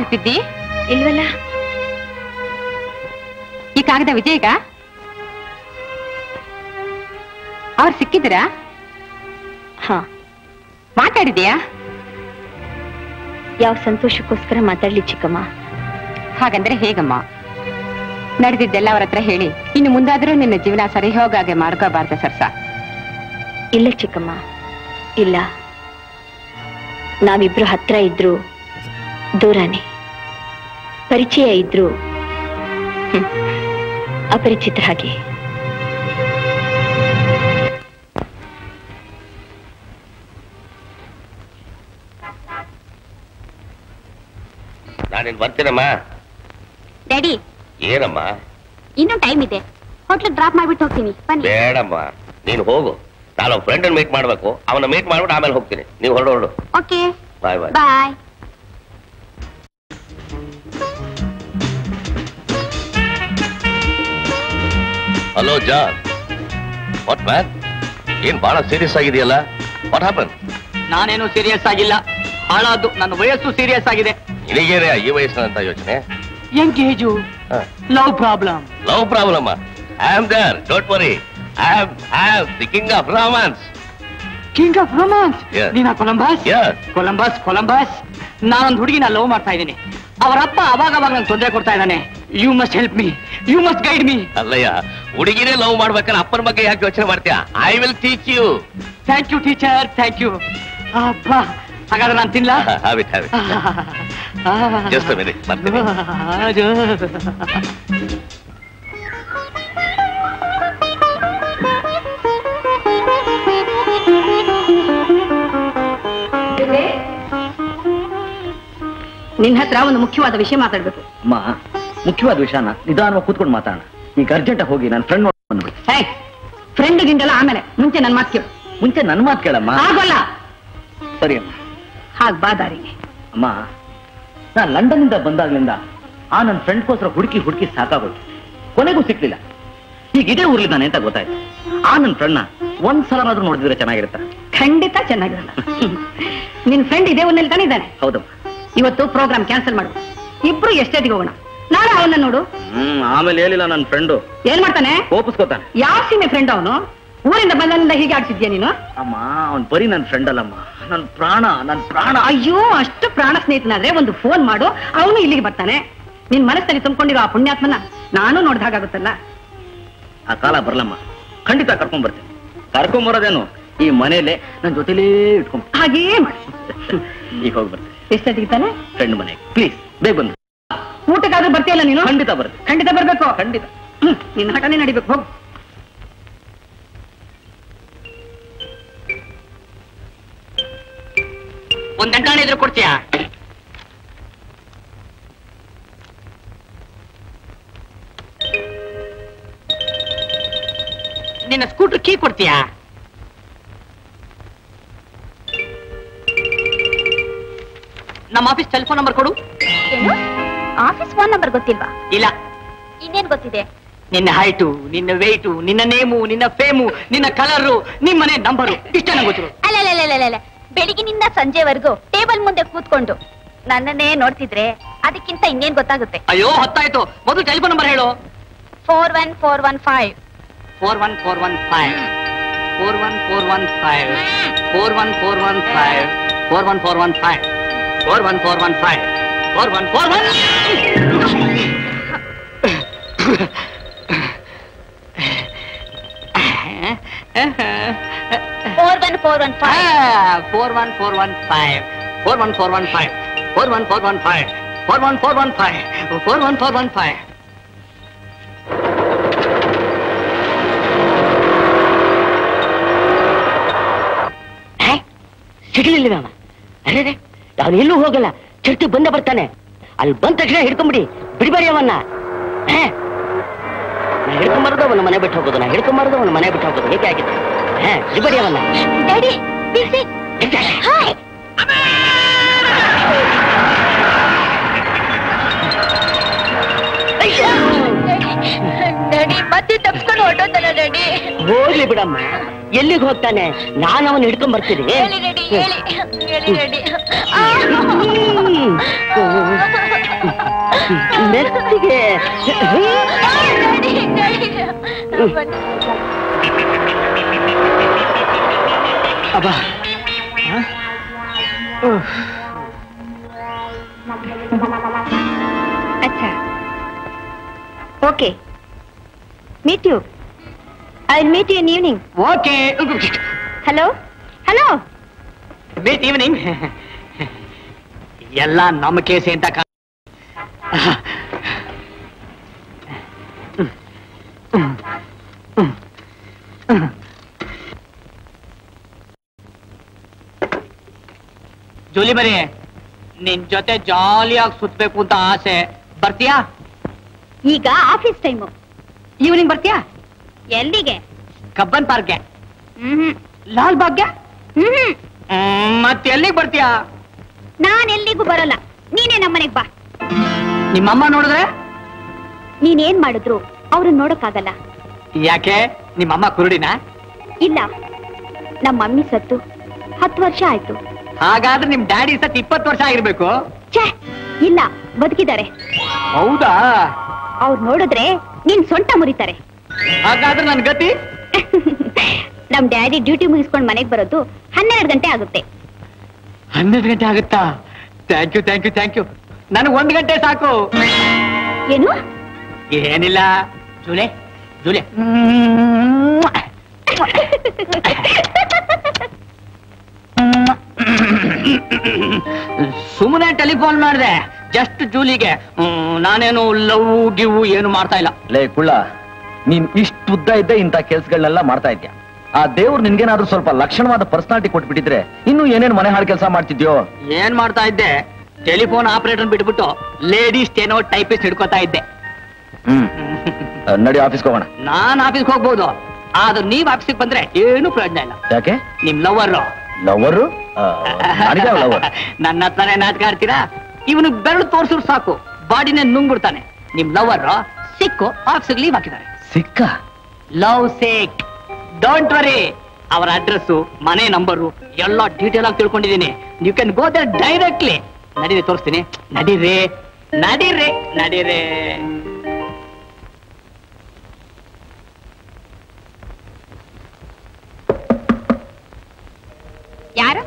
ಸಿದ್ದಿ ಇಲ್ವಲ್ಲ ಈ ಕಾಗದ ವಿಜಯ್ಗ ಅವ್ರು ಸಿಕ್ಕಿದ್ದೀರಾ ಹಾ ಮಾತಾಡಿದ್ಯಾ ಯಾವ ಸಂತೋಷಕ್ಕೋಸ್ಕರ ಮಾತಾಡ್ಲಿ ಚಿಕ್ಕಮ್ಮ ಹಾಗಂದ್ರೆ ಹೇಗಮ್ಮ ನಡೆದಿದ್ದೆಲ್ಲ ಅವ್ರ ಹತ್ರ ಹೇಳಿ ಇನ್ನು ಮುಂದಾದ್ರೂ ನಿನ್ನ ಜೀವನ ಸರಿ ಹೋಗಾಗೆ ಮಾಡ್ಕೋಬಾರ್ದ ಸರ್ಸ ಇಲ್ಲ ಚಿಕ್ಕಮ್ಮ ಇಲ್ಲ ನಾವಿಬ್ರು ಹತ್ರ ಇದ್ರು ದೂರಾನೆ ಪರಿಚಯ ಇದ್ರು ಹ್ಮ್, ಅಪರಿಚಿತರ ಹಾಗೆ ನಾನಿನ್ ಬರ್ತೀನಮ್ಮ ಡ್ಯಾಡಿ ಏನಮ್ಮ ಇನ್ನೂ ಟೈಮ್ ಇದೆ ಹೋಟ್ಲಿಗೆ ಡ್ರಾಪ್ ಮಾಡ್ಬಿಟ್ಟು ಹೋಗ್ತೀನಿ ಬನ್ನಿ ಬೇಡಮ್ಮ ನೀನು ಹೋಗು ನಾನು ಫ್ರೆಂಡ್ ಮೀಟ್ ಮಾಡ್ಬೇಕು ಅವನ ಮೀಟ್ ಮಾಡ್ಬಿಟ್ಟು ಆಮೇಲೆ ಹೋಗ್ತೀನಿ ನೀವು ಹೊರಡು ಹೊರಡು okay bye bye bye hello John what man ಏನ್ ಬಹಳ ಸೀರಿಯಸ್ ಆಗಿದೆಯಲ್ಲ ವಾಟ್ ಹ್ಯಾಪನ್ ನಾನೇನು ಸೀರಿಯಸ್ ಆಗಿಲ್ಲ ಹಾಳಾದ್ದು ನನ್ನ ವಯಸ್ಸು ಸೀರಿಯಸ್ ಆಗಿದೆ ನಿನಗೇನೆ ಈ ವಯಸ್ಸಿನಂತ ಯೋಚನೆ engage love problem love problem I am there don't worry I am I am the king of romance king of romance Yes. ನೀನಾ ಕೊಲಂಬಸ್ Yes. ಕೊಲಂಬಸ್ ಕೊಲಂಬಸ್ ನಾನೊಂದು ಹುಡುಗಿನ ಲವ್ ಮಾಡ್ತಾ ಇದ್ದೀನಿ ಅವರಪ್ಪ ಅವಾಗ ಅವಾಗ ನಂಗೆ ತೊಂದರೆ ಕೊಡ್ತಾ ಇದ್ದಾನೆ you must help me you must guide me ಅಲ್ಲಯ್ಯ ಹುಡುಗಿನೇ ಲವ್ ಮಾಡ್ಬೇಕಾದ್ರೆ ಅಪ್ಪನ ಬಗ್ಗೆ ಯಾಕೆ ಯೋಚನೆ ಮಾಡ್ತೀಯಾ I will teach you thank you teacher thank you ಅಪ್ಪ ಹಾಗಾದ್ರೆ ನಾನು ತಿನ್ಲಾ have it have it just minute ಬರ್ತೀನಿ ನಿನ್ನ ಹತ್ರ ಒಂದು ಮುಖ್ಯವಾದ ವಿಷಯ ಮಾತಾಡ್ಬೇಕು ಅಮ್ಮ ಮುಖ್ಯವಾದ ವಿಷಯನ ನಿಧಾನವಾಗಿ ಕೂತ್ಕೊಂಡು ಮಾತಾಡೋಣ ಈಗ ಅರ್ಜೆಂಟ್ ಹೋಗಿ ನನ್ನ ಫ್ರೆಂಡ್ ಬಂದ್ಬಿಡಿ ಹೇ ಫ್ರೆಂಡ್ ಗಿಂಡಲ್ಲ ಆಮೇಲೆ ಮುಂಚೆ ನನ್ನ ಮಾತು ಕೇಳು ಮುಂಚೆ ನನ್ನ ಮಾತು ಕೇಳಮ್ಮ ಆಗೋಲ್ಲ ಸರಿ ಅಮ್ಮ ಹಾಗ್ ಬಾ ದಾರಿಗೆ ಅಮ್ಮ ನಾನು ಲಂಡನ್ ಇಂದ ಬಂದಾಗ್ಲಿಂದ ಆ ನನ್ನ ಫ್ರೆಂಡ್ಗೋಸ್ಕರ ಹುಡುಕಿ ಹುಡುಕಿ ಸಾಕಾಗೋಯ್ತು ಕೊನೆಗೂ ಸಿಕ್ಲಿಲ್ಲ ಈಗ ಇದೇ ಊರ್ಲಿದ್ದಾನೆ ಅಂತ ಗೊತ್ತಾಯ್ತು ಆ ನನ್ನ ಫ್ರೆಂಡ್ನ ಒಂದ್ಸಲನಾದ್ರೂ ನೋಡಿದ್ರೆ ಚೆನ್ನಾಗಿರುತ್ತೆ ಖಂಡಿತ ಚೆನ್ನಾಗಿರಲ್ಲ ನಿನ್ ಫ್ರೆಂಡ್ ಇದೇ ಊರಿನಲ್ಲಿ ತಾನೇ ಇದ್ದಾನೆ ಹೌದಮ್ಮ ಇವತ್ತು ಪ್ರೋಗ್ರಾಮ್ ಕ್ಯಾನ್ಸಲ್ ಮಾಡು ಇಬ್ರು ಎಷ್ಟೇಟಿಗೆ ಹೋಗೋಣ ನಾಳೆ ಅವನ್ನ ನೋಡು ಹ್ಮ್ ಆಮೇಲೆ ಹೇಳಿಲ್ಲ ನನ್ನ ಫ್ರೆಂಡು ಏನ್ ಮಾಡ್ತಾನೆ ಕೋಪಿಸ್ಕೋತಾನೆ ಯಾವ ಸೀಮೆ ಫ್ರೆಂಡ್ ಅವನು ಊರಿಂದ ಬಂದನಿಂದ ಹೀಗೆ ಆಡ್ತಿದ್ಯಾ ನೀನು ಅಮ್ಮ ಅವ್ನ್ ಬರೀ ನನ್ನ ಫ್ರೆಂಡ್ ಅಲ್ಲಮ್ಮ ನನ್ನ ಪ್ರಾಣ ನನ್ನ ಪ್ರಾಣ ಅಯ್ಯೋ ಅಷ್ಟು ಪ್ರಾಣ ಸ್ನೇಹಿತನಾದ್ರೆ ಒಂದು ಫೋನ್ ಮಾಡು ಅವನು ಇಲ್ಲಿಗೆ ಬರ್ತಾನೆ ನಿನ್ ಮನಸ್ಸಲ್ಲಿ ತುಂಬಿಕೊಂಡಿರೋ ಆ ಪುಣ್ಯಾತ್ಮನ ನಾನು ನೋಡ್ದ ಹಾಗಾಗುತ್ತಲ್ಲ ಆ ಕಾಲ ಬರಲಮ್ಮ ಖಂಡಿತ ಕರ್ಕೊಂಡ್ ಬರ್ತೀನಿ ಕರ್ಕೊಂಡ್ ಬರೋದೇನು ಈ ಮನೇಲೆ ನನ್ನ ಜೊತೆಲೇ ಇಟ್ಕೊಂಡ್ ಹಾಗೇ ಮಾಡು ಈಗ ಹೋಗಿ ಬರ್ತೀನಿ ಎಷ್ಟೊತ್ತಿಗೆ ತಾನೆ ಫ್ರೆಂಡ್ ಮನೆಗೆ ಪ್ಲೀಸ್ ಬೇಗ ಬಂದು ಊಟಕ್ಕಾದ್ರೂ ಬರ್ತೀಯಲ್ಲ ನೀನು ಖಂಡಿತ ಬರ್ತೀನಿ ಖಂಡಿತ ಬರ್ಬೇಕು ಖಂಡಿತ ಹ್ಮ್ ನಿನ್ನ ಹಠನೇ ನಡಿಬೇಕು ಹೋಗು ಒಂದ್ ಗಂಟೆ ಇದ್ರೆ ಕೊಡ್ತೀಯಾ ನಿನ್ನ ಸ್ಕೂಟರ್ ಕೀ ಕೊಡ್ತೀಯಾ ನಮ್ಮ ಆಫೀಸ್ ಟೆಲಿಫೋನ್ ನಂಬರ್ ಕೊಡು ಏನು ಆಫೀಸ್ ಫೋನ್ ನಂಬರ್ ಗೊತ್ತಿಲ್ವಾ ಇಲ್ಲ ಇನ್ನೇನ್ ಗೊತ್ತಿದೆ ನಿನ್ನ ಹೈಟು ನಿನ್ನ ವೆಯ್ಟು ನಿನ್ನ ನೇಮು ನಿನ್ನ ಫೇಮು ನಿನ್ನ ಕಲರು ನಿಮ್ಮನೆ ನಂಬರು ಇಷ್ಟ ನಂಗೆ ಗೊತ್ತಿರು ಅಲ್ಲ ಬೆಳಿಗಿನಿಂದ ಸಂಜೆವರೆಗೂ ಟೇಬಲ್ ಮುಂದೆ ಕೂತ್ಕೊಂಡು ನನ್ನನ್ನೇ ನೋಡ್ತಿದ್ರೆ ಅದಕ್ಕಿಂತ ಇನ್ನೇನ್ ಗೊತ್ತಾಗುತ್ತೆ ಅಯ್ಯೋ ಹೊತ್ತಾಯ್ತು ಮೊದಲು ಟೆಲಿಫೋನ್ ನಂಬರ್ ಹೇಳು four one four one five four one four one five four one four one five four one four one five four one four one five four one four one five four one four one four one four one five four one four one five four one four one five four one four one five four one four one five four one four one five ಸಿಗಲಿಲ್ಲವ ಅರೆ ಅವನು ಎಲ್ಲೂ ಹೋಗಲ್ಲ ಚರ್ಚಿ ಬಂದೇ ಬರ್ತಾನೆ ಅಲ್ಲಿ ಬಂದ ತಕ್ಷಣ ಹಿಡ್ಕೊಂಬಿಡಿ ಬಿಡಬೇಡಿ ಅವನ್ನ ಹೇ? ನಾ ಹಿಡ್ಕೊಂಬಾರ್ದು ಅವನ ಮನೆ ಬಿಟ್ಟು ಹೋಗೋದು ನಾ ಹಿಡ್ಕೊಂಬಾರ್ದು ಅವನ ಮನೆ ಬಿಟ್ಟು ಹೋಗೋದು ಹೇಗೆ ಆಗಿದೆ ಹೇ ಬಿಡಬೇಡಿ ಅವನ್ನ ಡ್ಯಾಡಿ ಹಾಯ್ ಡ್ಯಾಡಿ ಮತ್ತೆ ತಪ್ಸ್ಕೊಂಡು ಹೊರಟೋತಲ್ಲ ಡ್ಯಾಡಿ ಹೋಗ್ಲಿ ಬಿಡಮ್ಮ ಎಲ್ಲಿಗೆ ಹೋಗ್ತಾನೆ ನಾನು ಅವನು ಹಿಡ್ಕೊಂಡ್ ಬರ್ತೀನಿ ಹೇಳಿ ಡ್ಯಾಡಿ ಹೇಳಿ ಹೇಳಿ ಡ್ಯಾಡಿ ಹ್ಮ್. ಮೆತ್ತಿಗೆ ಅಬ್ಬಾ ಹ? ಉಫ್. अच्छा okay meet you I will meet you in evening okay hello hello meet evening ಎಲ್ಲ ನಮ್ಮ ಕೇಸೆ ಅಂತ ಕಾ ಜೂಲಿ ಬರಿ ನಿನ್ ಜೊತೆ ಜಾಲಿಯಾಗಿ ಸುತ್ತಬೇಕು ಅಂತ ಆಸೆ ಬರ್ತೀಯಾ ಈಗ ಆಫೀಸ್ ಟೈಮು ಈವ್ನಿಂಗ್ ಬರ್ತೀಯಾ ಎಲ್ಲಿಗೆ ಕಬ್ಬನ್ ಪಾರ್ಕ್ಗೆ ಹ್ಮ್ ಲಾಲ್ ಬಾಗ್ಗೆ ಹ್ಮ್ ಮತ್ತೆ ಎಲ್ಲಿಗೆ ಬರ್ತೀಯಾ ನಾನ್ ಎಲ್ಲಿಗೂ ಬರಲ್ಲ ನೀನೇ ನಮ್ಮನೆಗ್ ಬಾ ನಿಮ್ಮಮ್ಮ ನೋಡಿದ್ರೆ ನೀನೇನ್ ಮಾಡಿದ್ರು ಅವ್ರನ್ನ ನೋಡಕ್ಕಾಗಲ್ಲ ಯಾಕೆ ನಿಮ್ಮಮ್ಮ ಕುರುಡಿನ ಇಲ್ಲ ನಮ್ಮ ಮಮ್ಮಿ ಸತ್ತು ಹತ್ತು ವರ್ಷ ಆಯ್ತು ಹಾಗಾದ್ರೆ ನಿಮ್ ಡ್ಯಾಡಿ ಸತ್ ಇಪ್ಪತ್ತು ವರ್ಷ ಆಗಿರ್ಬೇಕು ಛೇ ಇಲ್ಲ ಬದುಕಿದ್ದಾರೆ ಹೌದಾ ಅವ್ರು ನೋಡಿದ್ರೆ ನಿನ್ ಸೊಂಟ ಮುರಿತಾರೆ ಹಾಗಾದ್ರೆ ನನ್ ಗತಿ ನಮ್ ಡ್ಯಾಡಿ ಡ್ಯೂಟಿ ಮುಗಿಸ್ಕೊಂಡ್ ಮನೆಗ್ ಬರೋದು ಹನ್ನೆರಡು ಗಂಟೆ ಆಗುತ್ತೆ ಹನ್ನೆರಡು ಗಂಟೆ ಆಗುತ್ತಾ thank you thank you thank you ನನಗೆ ಒಂದ್ ಗಂಟೆ ಸಾಕು ಏನು ಏನಿಲ್ಲ ಜೂಲೆ ಜೂಲೆ ಸುಮ್ಮನೆ ಟೆಲಿಫೋನ್ ಮಾಡಿದೆ ಜಸ್ಟ್ ಜೂಲಿಗೆ ಹ್ಮ್, ನಾನೇನು ಲವ್ ಗಿವ್ ಏನು ಮಾಡ್ತಾ ಇಲ್ಲ ಲೇ ಕುಳ್ಳ ನೀನ್ ಇಷ್ಟು ಉದ್ದ ಇದ್ದೆ ಇಂಥ ಕೆಲ್ಸಗಳನ್ನೆಲ್ಲ ಮಾಡ್ತಾ ಇದ್ಯಾ ಆ ದೇವ್ರು ನಿನ್ಗೇನಾದ್ರೂ ಸ್ವಲ್ಪ ಲಕ್ಷಣವಾದ ಪರ್ಸನಾಲಿಟಿ ಕೊಟ್ಬಿಟ್ಟಿದ್ರೆ ಇನ್ನು ಏನೇನ್ ಮನೆ ಹಾಳು ಕೆಲಸ ಮಾಡ್ತಿದ್ಯೋ ಏನ್ ಮಾಡ್ತಾ ಇದ್ದೆ ಟೆಲಿಫೋನ್ ಆಪರೇಟರ್ ಬಿಟ್ಬಿಟ್ಟು ಲೇಡೀಸ್ ಏನೋ ಟೈಪಿಸ್ಟ್ ಹಿಡ್ಕೋತಾ ಇದ್ದೆ ಹ್ಮ್ ಆ, ನಡಿ ಆಫೀಸ್ಗೆ ಹೋಗೋಣ ನಾನ್ ಆಫೀಸ್ಗೆ ಹೋಗ್ಬೋದು ಆದ್ರೆ ನೀವ್ ಆಫೀಸ್ಗೆ ಬಂದ್ರೆ ಏನು ಪ್ರಯೋಜನ ಇಲ್ಲ ಯಾಕೆ ನಿಮ್ ಲವರ್ ಲವರು ಲವರ್ ನನ್ನ ಹತ್ರನೇ ನಾಟಕ ಆಡ್ತೀರಾ ಇವನು ಬೆರಳು ತೋರ್ಸಿದ್ರು ಸಾಕು ಬಾಡಿನೇ ನುಂಗ್ಬಿಡ್ತಾನೆ ನಿಮ್ ಲವರ್ ಸಿಕ್ಕು ಆಫೀಸ್ಗೆ ಲೀವ್ ಹಾಕಿದ್ದಾರೆ ಸಿಕ್ಕ ಲವ್ ಸೇಕ್ ಡೋಂಟ್ ವರಿ ಅವರ ಅಡ್ರೆಸ್ ಮನೆ ನಂಬರು ಎಲ್ಲ ಡೀಟೇಲ್ ಆಗಿ ತಿಳ್ಕೊಂಡಿದ್ದೀನಿ you can go there directly ನಡೀರಿ ತೋರಿಸ್ತೀನಿ ನಡೀರಿ ನಡೀರಿ ನಡೀರಿ ಯಾರು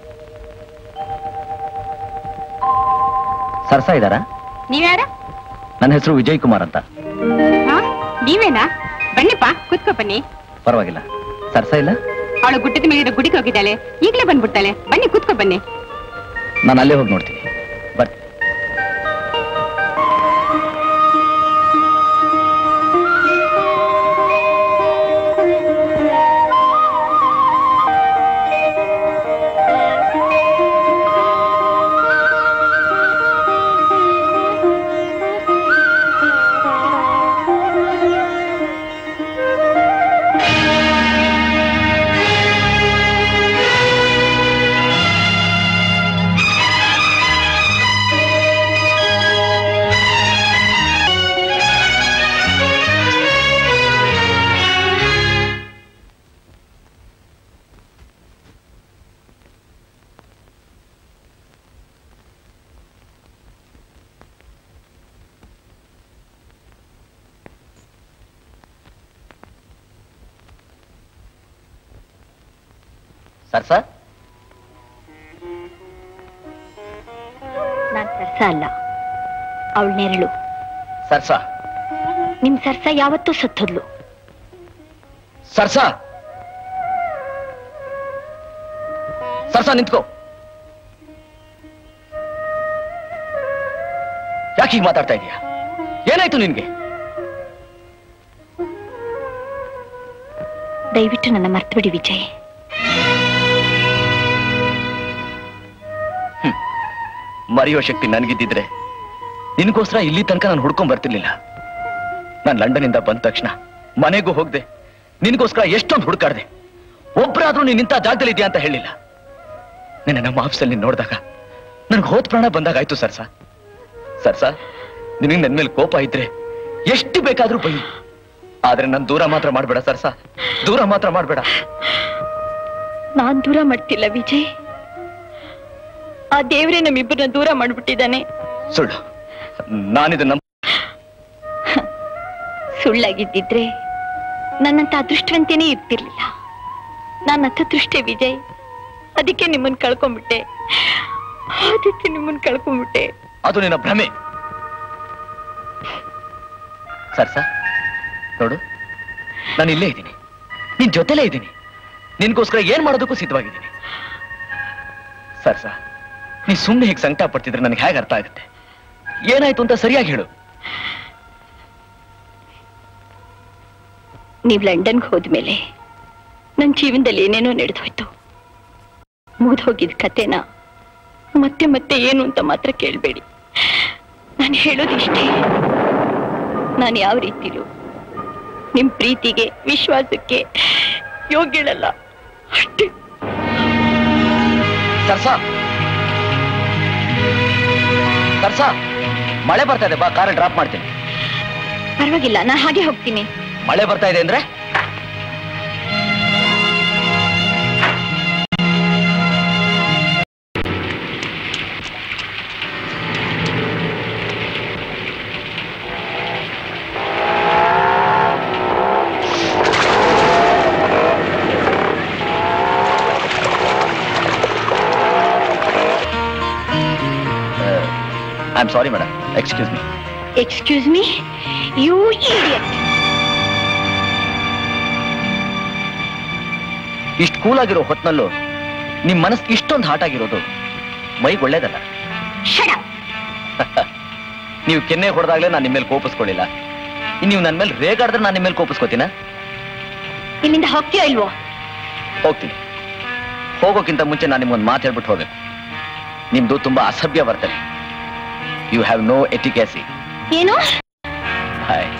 ಸರ್ಸ ಇದಾರಾ ನೀವ್ಯಾರ ನನ್ನ ಹೆಸರು ವಿಜಯ್ ಕುಮಾರ್ ಅಂತ ಹಾ ನೀವೇನಾ ಬನ್ನಿಪ್ಪ ಕೂತ್ಕೋ ಬನ್ನಿ ಪರವಾಗಿಲ್ಲ ಸರ್ಸ ಇಲ್ಲ ಅವಳು ಗುಡ್ಡದ ಮೇಲಿರೋ ಗುಡಿಗೆ ಹೋಗಿದ್ದಾಳೆ ಈಗಲೇ ಬಂದ್ಬಿಡ್ತಾಳೆ ಬನ್ನಿ ಕೂತ್ಕೋ ಬನ್ನಿ ನಾನು ಅಲ್ಲೇ ಹೋಗಿ ನೋಡ್ತೀನಿ ಬರ್ತೀನಿ ಸರ್ಸ ನಾನ್ ಸರ್ಸ ಅಲ್ಲ ಅವಳ ನೆರಳು ಸರ್ಸ ನಿಮ್ ಸರ್ಸ ಯಾವತ್ತೂ ಸತ್ತೋದ್ಲು ಸರ್ಸ ಸರ್ಸ ನಿಂತ್ಕೋ ಯಾಕೆ ಹೀಗೆ ಮಾತಾಡ್ತಾ ಇದೀಯಾ ಏನಾಯ್ತು ನಿನ್ಗೆ ದಯವಿಟ್ಟು ನನ್ನ ಮರ್ತ್ಬಿಡಿ ವಿಜಯ್ ಮರೆಯೋ ಶಕ್ತಿ ನನಗಿದ್ದಿದ್ರೆ ನಿನಗೋಸ್ಕರ ಇಲ್ಲಿ ತನಕ ನಾನು ಹುಡ್ಕೊಂಡ್ ಬರ್ತಿರ್ಲಿಲ್ಲ ನಾನು ಲಂಡನ್ನಿಂದ ಬಂದ ತಕ್ಷಣ ಮನೆಗೂ ಹೋಗ್ದೆ ನಿನಗೋಸ್ಕರ ಎಷ್ಟೊಂದು ಹುಡುಕಾಡ್ದೆ ಒಬ್ರಾದ್ರೂ ನೀನ್ ಇಂಥ ಜಾಗದಲ್ಲಿ ಇದೆಯಾ ಅಂತ ಹೇಳಿಲ್ಲ ನಿನ್ನ ನಮ್ಮ ಆಫೀಸಲ್ಲಿ ನೀನ್ ನೋಡಿದಾಗ ನನ್ಗೆ ಹೋದ್ ಪ್ರಾಣ ಬಂದಾಗಾಯ್ತು ಸರ್ಸ ಸರ್ಸ ನಿನಗೆ ನನ್ನ ಮೇಲೆ ಕೋಪ ಇದ್ರೆ ಎಷ್ಟು ಬೇಕಾದ್ರೂ ಬೈ ಆದ್ರೆ ನನ್ ದೂರ ಮಾತ್ರ ಮಾಡ್ಬೇಡ ಸರ್ಸ ದೂರ ಮಾತ್ರ ಮಾಡ್ಬೇಡ ನಾನ್ ದೂರ ಮಾಡ್ತಿಲ್ಲ ವಿಜಯ್ ಆ ದೇವ್ರೇ ನಮ್ಮಿಬ್ಬರನ್ನ ದೂರ ಮಾಡ್ಬಿಟ್ಟಿದ್ದಾನೆ ಸುಳ್ಳು ನಾನಿದು ನಮ್ ಸುಳ್ಳಾಗಿದ್ದಿದ್ರೆ ನನ್ನಂತ ಅದೃಷ್ಟವಂತೇನೇ ಇರ್ತಿರ್ಲಿಲ್ಲ ನನ್ನ ಅದೃಷ್ಟೇ ವಿಜಯ್ ಅದಕ್ಕೆ ನಿಮ್ಮನ್ ಕಳ್ಕೊಂಡ್ಬಿಟ್ಟೆ ಅದಕ್ಕೆ ನಿಮ್ಮನ್ ಕಳ್ಕೊಂಡ್ಬಿಟ್ಟೆ ಅದು ನಿನ್ನ ಭ್ರಮೆ ಸರ್ ಸರ್ ನೋಡು ನಾನು ಇಲ್ಲೇ ಇದ್ದೀನಿ ನಿನ್ ಜೊತೆಲೇ ಇದ್ದೀನಿ ನಿನ್ಗೋಸ್ಕರ ಏನ್ ಮಾಡೋದಕ್ಕೂ ಸಿದ್ಧವಾಗಿದ್ದೀನಿ ಸರ್ ಸರ್ ನೀ ಸುಮ್ಮನೆ ಹೀಗೆ ಸಂಕಟ ಪಡ್ತಿದ್ರೆ ನನಗೆ ಹೇಗೆ ಅರ್ಥ ಆಗುತ್ತೆ ಏನಾಯ್ತು ಅಂತ ಸರಿಯಾಗಿ ಹೇಳು ನೀವ್ ಲಂಡನ್ಗೆ ಹೋದ್ಮೇಲೆ ನನ್ನ ಜೀವನದಲ್ಲಿ ಏನೇನೋ ನಡೆದು ಹೋಯ್ತು ಮುಗಿದು ಹೋಗಿದ್ ಕತೆನ ಮತ್ತೆ ಮತ್ತೆ ಏನು ಅಂತ ಮಾತ್ರ ಕೇಳಬೇಡಿ ನಾನು ಹೇಳೋದಿಷ್ಟೇ ನಾನು ಯಾವ ರೀತಿಲೂ ನಿಮ್ ಪ್ರೀತಿಗೆ ವಿಶ್ವಾಸಕ್ಕೆ ಯೋಗ್ಯಳಲ್ಲ ಅಷ್ಟೇ ಸರ್ಸಾ ಸರ್ಸಾ ಮಳೆ ಬರ್ತಾ ಇದೆ ಬಾ ಕಾರ್ ಡ್ರಾಪ್ ಮಾಡ್ತೀನಿ ಪರವಾಗಿಲ್ಲ ನಾನು ಹಾಗೆ ಹೋಗ್ತೀನಿ ಮಳೆ ಬರ್ತಾ ಇದೆ ಅಂದ್ರೆ I am sorry madam excuse me excuse me you idiot ಇಷ್ಟು ಕೂಲ್ ಆಗಿರೋ ಹೊತ್ನಲ್ಲೂ ನಿಮ್ ಮನಸ್ಸು ಇಷ್ಟೊಂದು ಹಾಟ್ ಆಗಿರೋದು ಮೈಗೆ ಒಳ್ಳೇದಲ್ಲ ನೀವು ಕೆನ್ನೆ ಹೊಡೆದಾಗ್ಲೇ ನಾನು ನಿಮ್ಮ ಮೇಲೆ ಕೋಪಿಸ್ಕೊಳ್ಳಿಲ್ಲ ಇನ್ನು ನೀವು ನನ್ನ ಮೇಲೆ ರೇಗಾಡಿದ್ರೆ ನಾನು ನಿಮ್ಮ ಮೇಲೆ ಕೋಪಿಸ್ಕೋತೀನ ಇಲ್ಲಿಂದ ಹೋಗ್ತೀಯೋ ಇಲ್ವೋ ಹೋಗ್ತೀನಿ ಹೋಗೋಕ್ಕಿಂತ ಮುಂಚೆ ನಾನು ನಿಮ್ಗೊಂದು ಮಾತು ಹೇಳ್ಬಿಟ್ಟು ಹೋಗ್ಬೇಕು ನಿಮ್ದು ತುಂಬಾ ಅಸಭ್ಯ ವರ್ತನೆ ಯು ಹ್ಯಾವ್ ನೋ ಎಟಿಕ್ಯಾಸಿ ಏನು ಹಾಯ್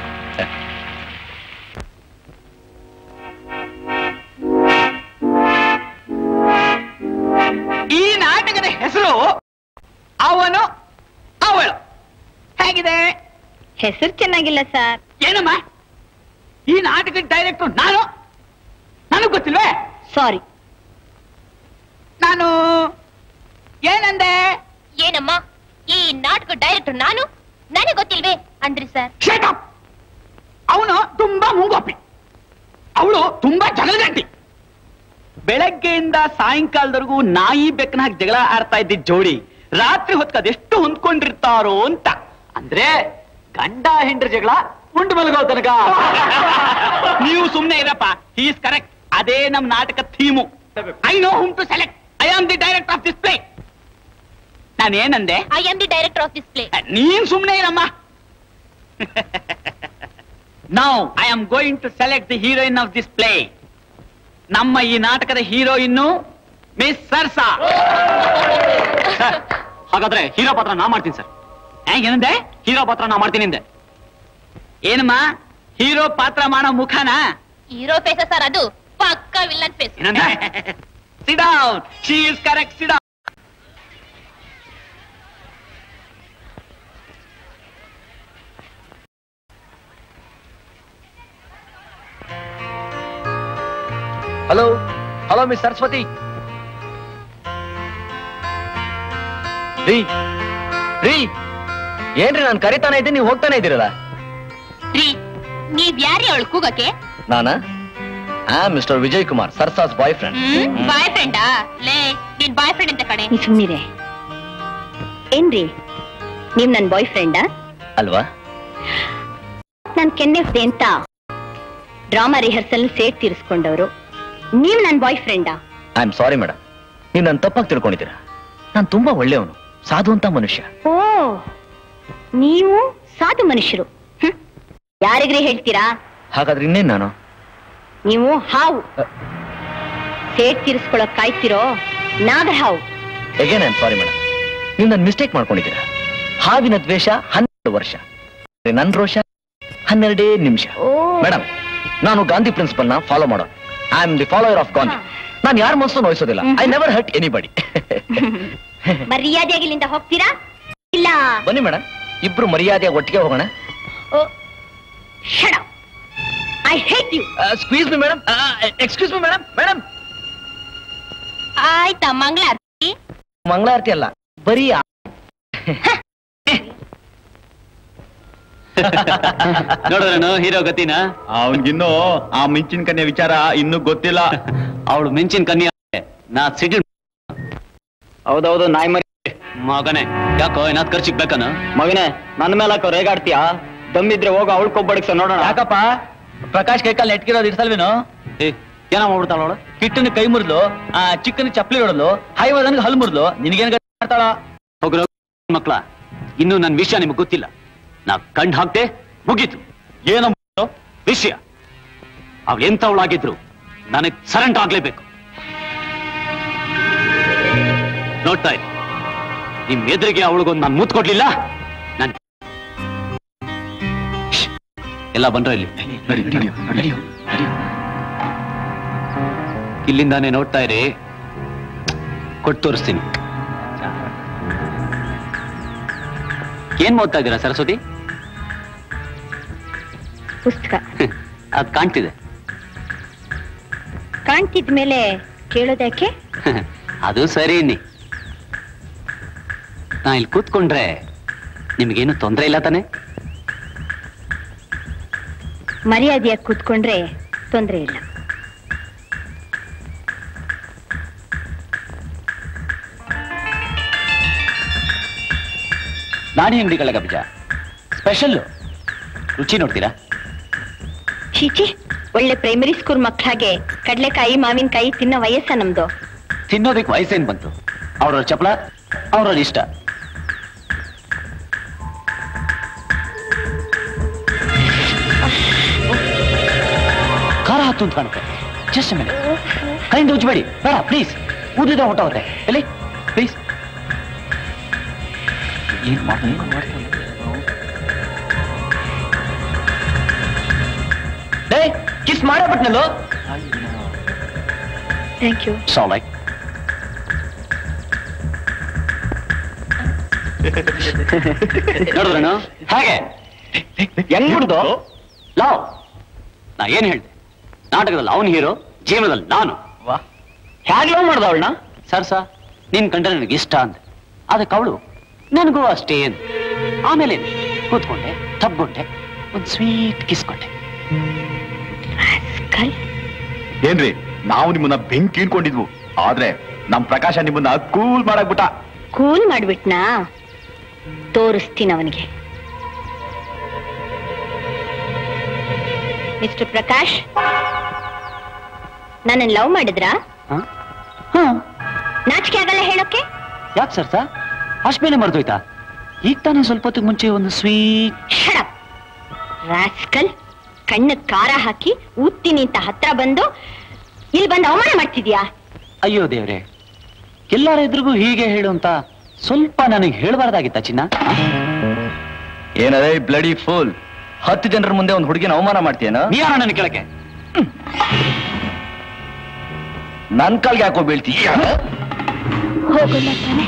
ಈ ನಾಟಕದ ಹೆಸರು ಅವನು ಅವಳು ಹೇಗಿದೆ ಹೆಸರು ಚೆನ್ನಾಗಿಲ್ಲ ಸರ್ ಏನಮ್ಮ ಈ ನಾಟಕದ ಡೈರೆಕ್ಟರ್ ನಾನು ನನಗ್ ಗೊತ್ತಿಲ್ವೇ ಸಾರಿ ನಾನು ಏನಂದೆ ಏನಮ್ಮ ಈ ನಾಟಕ ಡೈರೆಕ್ಟರ್ ನಾನು ನನಗೆ ಗೊತ್ತಿಲ್ವೇ ಅಂದ್ರಿ ಸರ್ ಅವನು ತುಂಬಾ ಮುಂಗೋಪಿ ಅವಳು ತುಂಬಾ ಜಗಳಗಂಟಿ ಬೆಳಗ್ಗೆಯಿಂದ ಸಾಯಂಕಾಲದವರೆಗೂ ನಾಯಿ ಬೆಕ್ಕನಾಗ ಜಗಳ ಆಡ್ತಾ ಇದ್ದಿದ್ ಜೋಡಿ ರಾತ್ರಿ ಹೊತ್ತು ಅದೆಷ್ಟು ಹೊಂದ್ಕೊಂಡಿರ್ತಾರೋ ಅಂತ ಅಂದ್ರೆ ಗಂಡ ಹೆಂಡ್ರ ಜಗಳ ಉಂಡು ಮಲಗೋ ತನಕ ನೀವು ಸುಮ್ನೆ ಇರಪ್ಪ ಈಸ್ ಕರೆಕ್ಟ್ ಅದೇ ನಮ್ ನಾಟಕ theme I know whom to select I am the director of this play ನಾನೇನಂದೆ I am the director of this play ನೀನ್ ಸುಮ್ನೆ ಇರಮ್ಮ now I am going to select the heroine of this play ನಮ್ಮ ಈ ನಾಟಕದ heroine miss ಸರ್ಸಾ ಹಾಗಾದ್ರೆ hero ಪಾತ್ರ ನಾ ಮಾಡ್ತೀನಿ ಸರ್ ಏನಂದೆ ಹೀರೋ ಪಾತ್ರ ನಾ ಮಾಡ್ತೀನಿ ಅಂದೆ ಏನಮ್ಮ ಹೀರೋ ಪಾತ್ರ ಮಾಡೋ ಮುಖನ ಹೀರೋ ಫೇಸ ಸರ್ ಅದು ಪಕ್ಕ villain face sit down she is correct sit down hello hello miss Saraswati ರೀ ರೀ ಏನ್ರಿ ನಾನು ಕರಿತಾನೆ ಇದ್ದೀನಿ ನೀವು ಹೋಗ್ತಾನೆ ಇದ್ದೀರಲ್ಲ ರೀ ನೀವ್ ಯಾರೇ ಅವಳು ಕೂಗಕ್ಕೆ ನಾನಾ ಆ ಮಿಸ್ಟರ್ ವಿಜಯ್ ಕುಮಾರ್ ಸರ್ಸಾಸ್ ಬಾಯ್ ಫ್ರೆಂಡ್ ಬಾಯ್ ಫ್ರೆಂಡಾ ಲೇ ನೀನ್ ಬಾಯ್ ಫ್ರೆಂಡ್ ಅಂತ ಕಡೆ ನೀ ಸುಮ್ನಿರೆ ಏನ್ರಿ ನೀವ್ ನನ್ ಬಾಯ್ ಫ್ರೆಂಡಾ ಅಲ್ವಾ ನಾನ್ ಕೆನ್ನೆಫ್ದೆ ಅಂತ ಡ್ರಾಮಾ ರಿಹರ್ಸಲ್ ಸೇಟ್ ತೀರಿಸ್ಕೊಂಡವರು ನೀವ್ ನನ್ ಬಾಯ್ ಫ್ರೆಂಡಾ ಐ ಆಮ್ ಸಾರಿ ಮೇಡಮ್ ನೀವು ನನ್ನ ತಪ್ಪಾಗಿ ತಿಳ್ಕೊಂಡಿದ್ದೀರಾ ನಾನು ತುಂಬಾ ಒಳ್ಳೆಯವನು ಸಾಧು ಅಂತ ಮನುಷ್ಯ ಓ ನೀವು ಸಾಧು ಮನುಷ್ಯರು ಹ್ಮ್. ಯಾರಿಗ್ರಿ ಹೇಳ್ತೀರಾ ಹಾಗಾದ್ರೆ ಇನ್ನೇನ್ ನಾನು ನೀವು ಹಾವು ಸೇಟ್ ತೀರಿಸ್ಕೊಳಕ್ ಕಾಯ್ತಿರೋ ನಾಗರ ಹಾವು again I am sorry madam ನೀವು ನನ್ನ ಮಿಸ್ಟೇಕ್ ಮಾಡ್ಕೊಂಡಿದ್ದೀರಾ ಹಾವಿನ ದ್ವೇಷ ಹನ್ನೆರಡು ವರ್ಷ ಆದ್ರೆ ನನ್ನ ರೋಷ ಹನ್ನೆರಡೇ ನಿಮಿಷ ಮೇಡಮ್ ನಾನು ಗಾಂಧಿ ಪ್ರಿನ್ಸಿಪಲ್ ನ ಫಾಲೋ ಮಾಡೋಣ I am the follower of Gandhi ನಾನು ಯಾರ ಮನಸ್ಸು ನೋಯಿಸೋದಿಲ್ಲ ಐ ನೆವರ್ ಹರ್ಟ್ ಎನಿಬಡಿ ಮರ್ಯಾದೆಯಾಗಿ ಇಲ್ಲಿಂದ ಹೋಗ್ತೀರಾ ಇಲ್ಲ ಬನ್ನಿ ಮೇಡಮ್ ಇಬ್ರು ಮರ್ಯಾದೆಯಾಗಿ ಒಟ್ಟಿಗೆ ಹೋಗೋಣ I hate you squeeze me madam excuse me madam madam ಆಯ್ತಾ ಮಂಗಳಾರತಿ ಮಂಗಳಾರತಿ ಅಲ್ಲ ಬರೀ ಆ- ನೋಡಿದ್ರೇನು ಹೀರೋ ಗತಿನ ಅವನ್ಗಿನ್ನೂ ಆ ಮಿಂಚಿನ ಕನ್ಯೆ ವಿಚಾರ ಇನ್ನೂ ಗೊತ್ತಿಲ್ಲ ಅವಳು ಮಿಂಚಿನ ಕನ್ಯಾ ನಾ ಸಿಟಿ ಹೌದೌದು ನಾಯಿ ಮರಿ ಮಗನೇ ಯಾಕೋ ಏನಾದ್ ಖರ್ಚಿಗೆ ಬೇಕನ ಮಗನೇ ನನ್ನ ಮೇಲೆ ಹಾಕೋ ರೇಗಾಡ್ತೀಯಾ ದಮ್ಮಿದ್ರೆ ಹೋಗೋ ಅವಳು ಕೊಬ್ಬಡಿಸ ನೋಡೋಣ ಯಾಕಪ್ಪ ಪ್ರಕಾಶ್ ಕೈಕಾಲ್ ನೆಟ್ಕಿರೋದು ಇರ್ಸಲ್ವೇನು ಏ ಏನೋ ಮಾಡ್ಬಿಡ್ತಾಳ ಅವಳು ಕಿಟ್ಟನ ಕೈ ಮುರಿದ್ಲು ಆ ಚಿಕ್ಕನ ಚಪ್ಪಲಿ ಹೊಡದ್ಲು ಹೈವದನ್ಗೆ ಹಲ್ ಮುರಿದ್ಲು ನಿನಗೇನ್ ಗತಿ ಮಾಡ್ತಾಳ ಹೋಗ್ರ ಮಕ್ಳ ಇನ್ನು ನನ್ನ ವಿಷಯ ನಿಮ್ಗೆ ಗೊತ್ತಿಲ್ಲ ನಾ ಕಂಡು ಹಾಕ್ತೆ ಮುಗೀತು ಏನೋ ವಿಷಯ ಅವಳು ಎಂತವಳಾಗಿದ್ರು ನನಗ್ ಸರೆಂಟ್ ಆಗ್ಲೇಬೇಕು ನೋಡ್ತಾ ಇರಿ ನಿಮ್ ಎದುರಿಗೆ ಅವಳಿಗೊಂದು ನಾನು ಮುತ್ ಕೊಡ್ಲಿಲ್ಲ ನಾನು ಎಲ್ಲ ಬಂದ್ರ ಇಲ್ಲಿ ಇಲ್ಲಿಂದಾನೇ ನೋಡ್ತಾ ಇರಿ ಕೊಟ್ಟು ತೋರಿಸ್ತೀನಿ ಏನ್ ಓದ್ತಾ ಇದ್ದೀರಾ ಸರಸ್ವತಿ ಪುಸ್ತಕ ಅದ್ ಕಾಣ್ತಿದೆ ಕಾಣ್ತಿದ್ಮೇಲೆ ಕೇಳೋದಕ್ಕೆ ಅದು ಸರಿ ನೀ ನಾ ಇಲ್ಲಿ ಕೂತ್ಕೊಂಡ್ರೆ ನಿಮ್ಗೇನು ತೊಂದರೆ ಇಲ್ಲ ತಾನೆ ಮರ್ಯಾದೆಯಾಗಿ ಕೂತ್ಕೊಂಡ್ರೆ ತೊಂದರೆ ಇಲ್ಲ ನಾಣಿ ಅಂಗಡಿಗಳ ಗಬಜ ಸ್ಪೆಷಲ್ ರುಚಿ ನೋಡ್ತೀರಾ ಚೀಚಿ ಒಳ್ಳೆ ಪ್ರೈಮರಿ ಸ್ಕೂಲ್ ಮಕ್ಕಳಾಗೆ ಕಡ್ಲೆಕಾಯಿ ಮಾವಿನಕಾಯಿ ತಿನ್ನೋ ವಯಸ್ಸ ನಮ್ದು ತಿನ್ನೋದಕ್ಕೆ ವಯಸ್ಸೇನ್ ಬಂತು ಅವ್ರವ್ರ ಚಪಲ ಅವ್ರವ್ರ ಇಷ್ಟ ಖಾರ ಹತ್ತು ಅಂತ ಕಾಣುತ್ತೆ ಜಸ್ಟ್ ಮೇಲೆ ಕೈಯಿಂದ ಉಜ್ಬೇಡಿ ಬೇಡ ಪ್ಲೀಸ್ ಊದಿದ ಹೊಟ್ಟೋಗುತ್ತೆ ಎಲ್ಲಿ ಪ್ಲೀಸ್ ಏನ್ ಮಾಡ್ತಾನೆ ಡೇ ಕಿಸ್ ಮಾಡೇ ಬಿಟ್ನಲ್ಲೋ ಥ್ಯಾಂಕ್ ಯು ಸಾಲೈ ನೋಡಿದ್ರೇನು ಹಾಗೆ ಹೆಂಗ್ ಬಿಡ್ದು ಲಾವ್ ನಾ ಏನ್ ಹೇಳ್ದೆ ನಾಟಕದಲ್ಲಿ ಅವನ್ ಹೀರೋ ಜೀವನದಲ್ಲಿ ನಾನು ಹೇಗೆ ಲವ್ ಮಾಡ್ದ ಅವಳನ್ನ ಸರ್ ಸಾ ನಿನ್ ಕಂಡ್ರೆ ನನಗೆ ಇಷ್ಟ ಅಂದ ಅದಕ್ಕೆ ಅವಳು ನನಗೂ ಅಷ್ಟೇ ಅಂದ್ ಆಮೇಲೆ ಕೂತ್ಕೊಂಡೆ ತಬ್ಗೊಂಡೆ ಒಂದ್ ಸ್ವೀಟ್ ಕಿಸ್ಕೊಂಡೆ ಏನ್ರಿ ನಾವು ನಿಮ್ಮನ್ನ ಬೆಂಕಿ ಇನ್ಕೊಂಡಿದ್ವು ಆದ್ರೆ ನಮ್ ಪ್ರಕಾಶ ನಿಮ್ಮನ್ನ ಕೂಲ್ ಮಾಡಾಕ್ಬಿಟ್ಟ ಕೂಲ್ ಮಾಡ್ಬಿಟ್ನಾ ತೋರಿಸ್ತೀನಿ ಅವನಿಗೆ ಮಿಸ್ಟರ್ ಪ್ರಕಾಶ್ ನನ್ನ ಲವ್ ಮಾಡಿದ್ರಾ ನಾಚಿಕೆ ಆಗಲ್ಲ ಹೇಳೋಕೆ ಯಾಕೆ ಸರ್ ಸಾ ಅಷ್ಟ್ ಮೇಲೆ ಮರ್ತೋಯ್ತಾ ಈಗ ತಾನೇ ಸ್ವಲ್ಪ ಹೊತ್ತಿಗೆ ಮುಂಚೆ ಒಂದು ಸ್ವೀಟ್ ಶಡಪ್ ರಾಸ್ಕಲ್ ಕಣ್ಣ ಖಾರ ಹಾಕಿ ಊದ್ತೀನಿ ಅಂತ ಹತ್ರ ಬಂದು ಇಲ್ಲಿ ಬಂದು ಅವಮಾನ ಮಾಡ್ತಿದ್ಯಾ ಅಯ್ಯೋ ದೇವ್ರೆ ಎಲ್ಲರ ಎದುರಿಗೂ ಹೀಗೆ ಹೇಳು ಅಂತ ಸ್ವಲ್ಪ ನನಗೆ ಹೇಳಬಾರ್ದಾಗಿತ್ತ ಚಿನ್ನ ಏನದೇ ಬ್ಲಡಿ ಫುಲ್ ಹತ್ತು ಜನರ ಮುಂದೆ ಒಂದು ಹುಡುಗಿನ ಅವಮಾನ ಮಾಡ್ತೀಯನ ನೀ ಯಾರ ನನ್ನ ಕೆಳಗೆ ನನ್ ಕಾಲ್ಗೆ ಯಾಕೋ ಬೀಳ್ತೀಯ ಹೋಗಲ್ಲ ತಾನೆ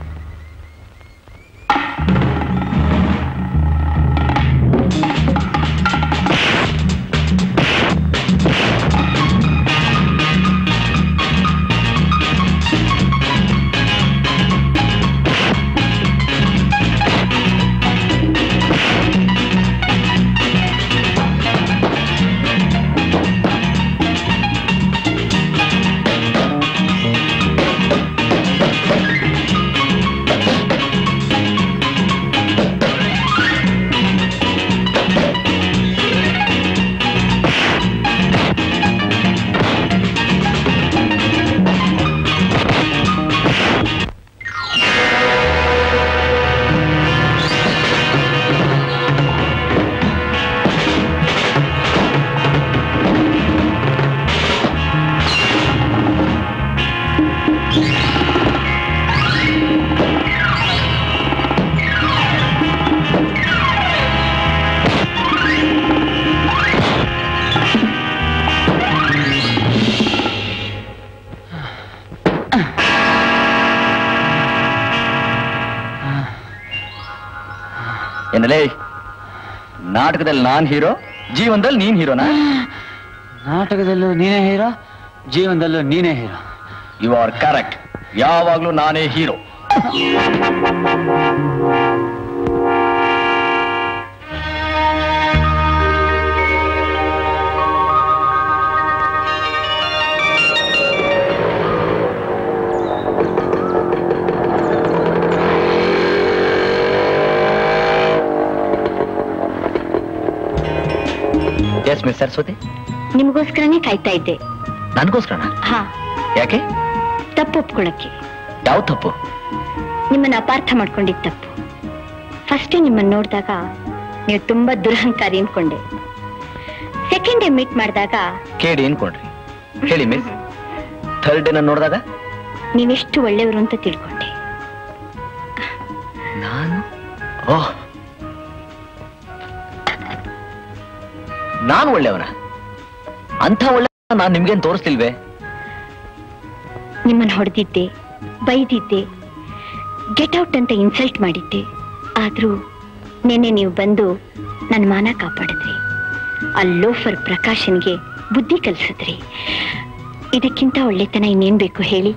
ಏನಲೇ ನಾಟಕದಲ್ಲಿ ನಾನ್ ಹೀರೋ ಜೀವನದಲ್ಲಿ ನೀನ್ ಹೀರೋನಾ ನಾಟಕದಲ್ಲೂ ನೀನೇ ಹೀರೋ ಜೀವನದಲ್ಲೂ ನೀನೇ ಹೀರೋ ಯು ಆರ್ ಕರೆಕ್ಟ್ ಯಾವಾಗ್ಲೂ ನಾನೇ ಹೀರೋ ಎಸ್ ಮಿಸ್ ಸರಸ್ವತಿ ನಿಮಗೋಸ್ಕರನೇ ಕಾಯ್ತಾ ಇದ್ದೆ ನನ್ಗೋಸ್ಕರನ ಹಾ ಯಾಕೆ ತಪ್ಪು ಒಪ್ಕೊಳ್ಳಕ್ಕೆ ಯಾವ ತಪ್ಪು ನಿಮ್ಮನ್ನ ಅಪಾರ್ಥ ಮಾಡ್ಕೊಂಡಿದ್ ತಪ್ಪು ಫಸ್ಟ್ ನಿಮ್ಮನ್ನ ನೋಡಿದಾಗ ನೀವು ತುಂಬಾ ದುರಹಂಕಾರಿ ಅನ್ಕೊಂಡೆ ಸೆಕೆಂಡ್ ಡೇ ಮೀಟ್ ಮಾಡಿದಾಗ ಕೇಳಿ ಅನ್ಕೊಂಡ್ರಿ ಹೇಳಿ ಮಿಸ್ ಥರ್ಡ್ ಡೇ ನಾನು ನೋಡಿದಾಗ ನೀವೆಷ್ಟು ಒಳ್ಳೆಯವರು ಅಂತ ತಿಳ್ಕೊಂಡೆ ನಾನು ಓಹ್ ನಾನು ಒಳ್ಳೆಯವನ ಅಂಥ ಒಳ್ಳೆ ನಾನು ನಿಮ್ಗೇನ್ ತೋರಿಸ್ತಿಲ್ವೇ ನಿಮ್ಮನ್ನ ಹೊಡೆದಿದ್ದೆ ಬೈದಿದ್ದೆ ಗೆಟ್ ಔಟ್ ಅಂತ ಇನ್ಸಲ್ಟ್ ಮಾಡಿದ್ದೆ ಆದ್ರೂ ನಿನ್ನೆ ನೀವು ಬಂದು ನನ್ನ ಮಾನ ಕಾಪಾಡಿದ್ರಿ ಆ ಲೋಫರ್ ಪ್ರಕಾಶನ್ಗೆ ಬುದ್ಧಿ ಕಲಿಸಿದ್ರಿ ಇದಕ್ಕಿಂತ ಒಳ್ಳೆತನ ಇನ್ನೇನ್ ಬೇಕು ಹೇಳಿ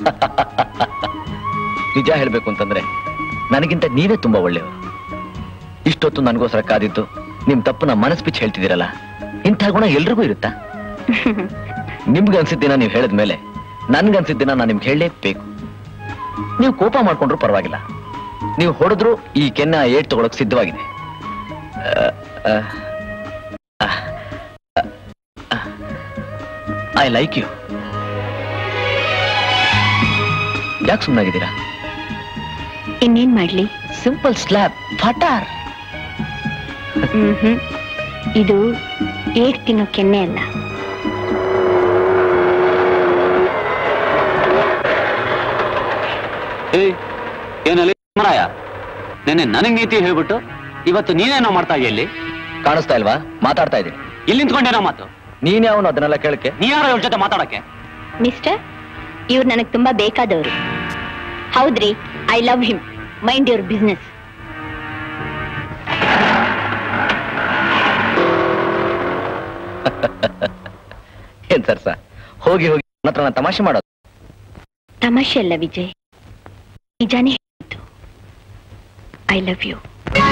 ನಿಜ ಹೇಳ್ಬೇಕು ಅಂತಂದ್ರೆ ನನಗಿಂತ ನೀವೇ ತುಂಬಾ ಒಳ್ಳೆಯವರು ಇಷ್ಟೊತ್ತು ನನಗೋಸ್ಕರ ಕಾದಿದ್ದು ನಿಮ್ ತಪ್ಪನ್ನ ಮನಸ್ ಬಿಚ್ಚಿ ಹೇಳ್ತಿದ್ದೀರಲ್ಲ ಇಂಥ ಗುಣ ಎಲ್ರಿಗೂ ಇರುತ್ತಾ ನಿಮ್ಗೆ ಅನ್ಸಿದ್ದಿನ ನೀವು ಹೇಳಿದ್ಮೇಲೆ ನನ್ಗನ್ಸಿದ್ದಿನ ನಾನು ನಿಮ್ಗೆ ಹೇಳಲೇಬೇಕು ನೀವು ಕೋಪ ಮಾಡ್ಕೊಂಡ್ರು ಪರವಾಗಿಲ್ಲ ನೀವು ಹೊಡೆದ್ರು ಈ ಕೆನ್ನ ಏಟ್ ತಗೊಳಕ್ ಸಿದ್ಧವಾಗಿದೆ ಐ ಲೈಕ್ ಯು ಯಾಕೆ ಸುಮ್ಮನಾಗಿದ್ದೀರಾ ಇನ್ನೇನ್ ಮಾಡ್ಲಿ ಸಿಂಪಲ್ ಸ್ಲ್ಯಾಬ್ ಫಟಾರ್ ಹ್ಮ್ ಇದು ಏಟ್ ತಿನ್ನೋ ಕೆನ್ನೆ ಅಲ್ಲ ಏಯ್ ಏನಲ್ಲಿ ಮರಾಯ ನೆನ್ನೆ ನನಗ್ ನೀತಿ ಹೇಳ್ಬಿಟ್ಟು ಇವತ್ತು ನೀನೇನೋ ಮಾಡ್ತಾ ಇದೆಯಾ ಇಲ್ಲಿ ಕಾಣಿಸ್ತಾ ಇಲ್ವಾ ಮಾತಾಡ್ತಾ ಇದ್ದೀನಿ ಇಲ್ಲಿ ನಿಂತ್ಕೊಂಡೇನೋ ಮಾತು ನೀನ್ ಯಾವನು ಅದನ್ನೆಲ್ಲ ಕೇಳಕ್ಕೆ ನೀ ಯಾರೋ ಇವ್ರ ಜೊತೆ ಮಾತಾಡಕ್ಕೆ ಮಿಸ್ಟರ್ ಇವ್ರು ನನಗ್ ತುಂಬಾ ಬೇಕಾದವರು ಹೌದ್ರಿ I love him mind your business ಏನ್ ಸರ್ಸ ಹೋಗಿ ಹೋಗಿ ನನ್ನ ಹತ್ರ ನಾನ್ ತಮಾಷೆ ಮಾಡೋದು ತಮಾಷೆ ಅಲ್ಲ ವಿಜಯ್ ನಿಜಾನೇ ಹೇಳಿದ್ದು ಐ ಲವ್ ಯು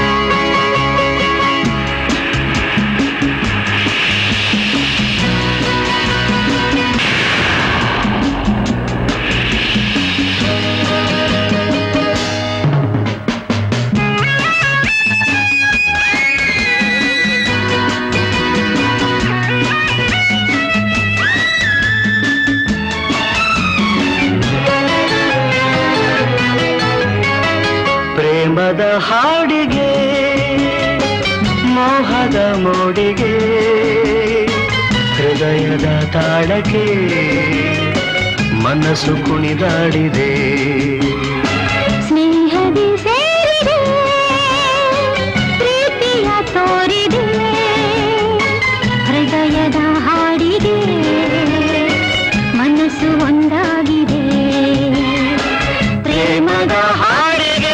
ಪ್ರೇಮದ ಹಾಡಿಗೆ ಮೋಹದ ಮೋಡಿಗೆ ಹೃದಯದ ತಾಳಕ್ಕೆ ಮನಸ್ಸು ಕುಣಿದಾಡಿದೆ ಸ್ನೇಹದಿ ಸೇರಿದೆ ಪ್ರೀತಿಯ ತೋರಿದೆ ಹೃದಯದ ಹಾಡಿಗೆ ಮನಸ್ಸು ಒಂದಾಗಿದೆ ಪ್ರೇಮದ ಹಾಡಿಗೆ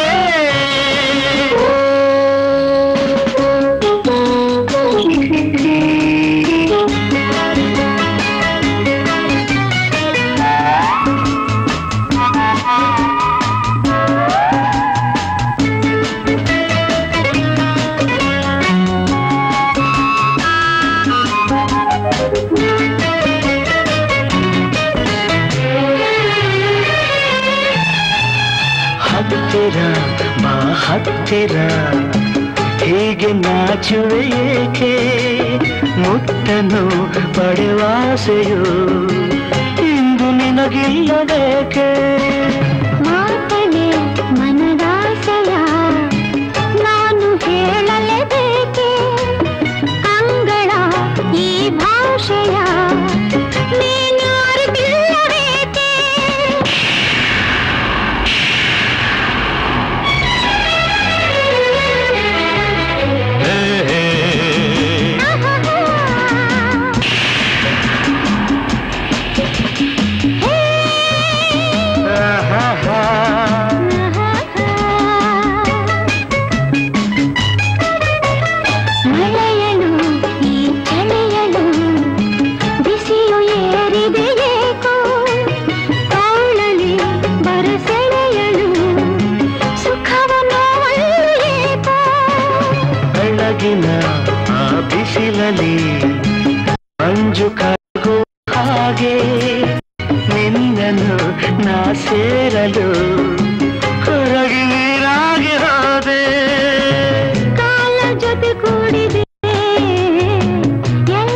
ಹತ್ತಿರ ಬಾ ಹತ್ತಿರ ಹೀಗೆ ನಾಚುವೆ ಏಕೆ ಮುಟ್ಟನು ಪಡೆವಾಸೆಯು ಇಂದು ನಿನಗಿಲ್ಲಬೇಕೆ ಮಾತನೆ ಮನದಾಸೆಯ ನಾನು ಹೇಳಲೇಬೇಕೆ ಅಂಗಳ ಈ ಭಾಷೆಯ ನೀನು ಅರಿತಿಲ್ಲಬೇಕೆ ಮಳೆಯಳು ಈ ಚಳಿಯಳು ಬಿಸಿಯು ಏರಿದೆ ಏಕೋ ತೋಳಲಿ ಬರಸೆಳೆಯಳು ಸುಖವ ನೋವಲು ಏಕೋ ಬೆಳಗಿನ ಆ ಬಿಸಿಲಲ್ಲಿ ಮಂಜು ಕರಗೋ ಹಾಗೆ ನಿನ್ನನ್ನು ನಾ ಸೇರಲು ಹೊರಗೆ ನೀರಾಗಿ ಹೋದೆ ಕಾಲ ಜೊತೆ ಕೂಡಿದೆ ಎಲ್ಲ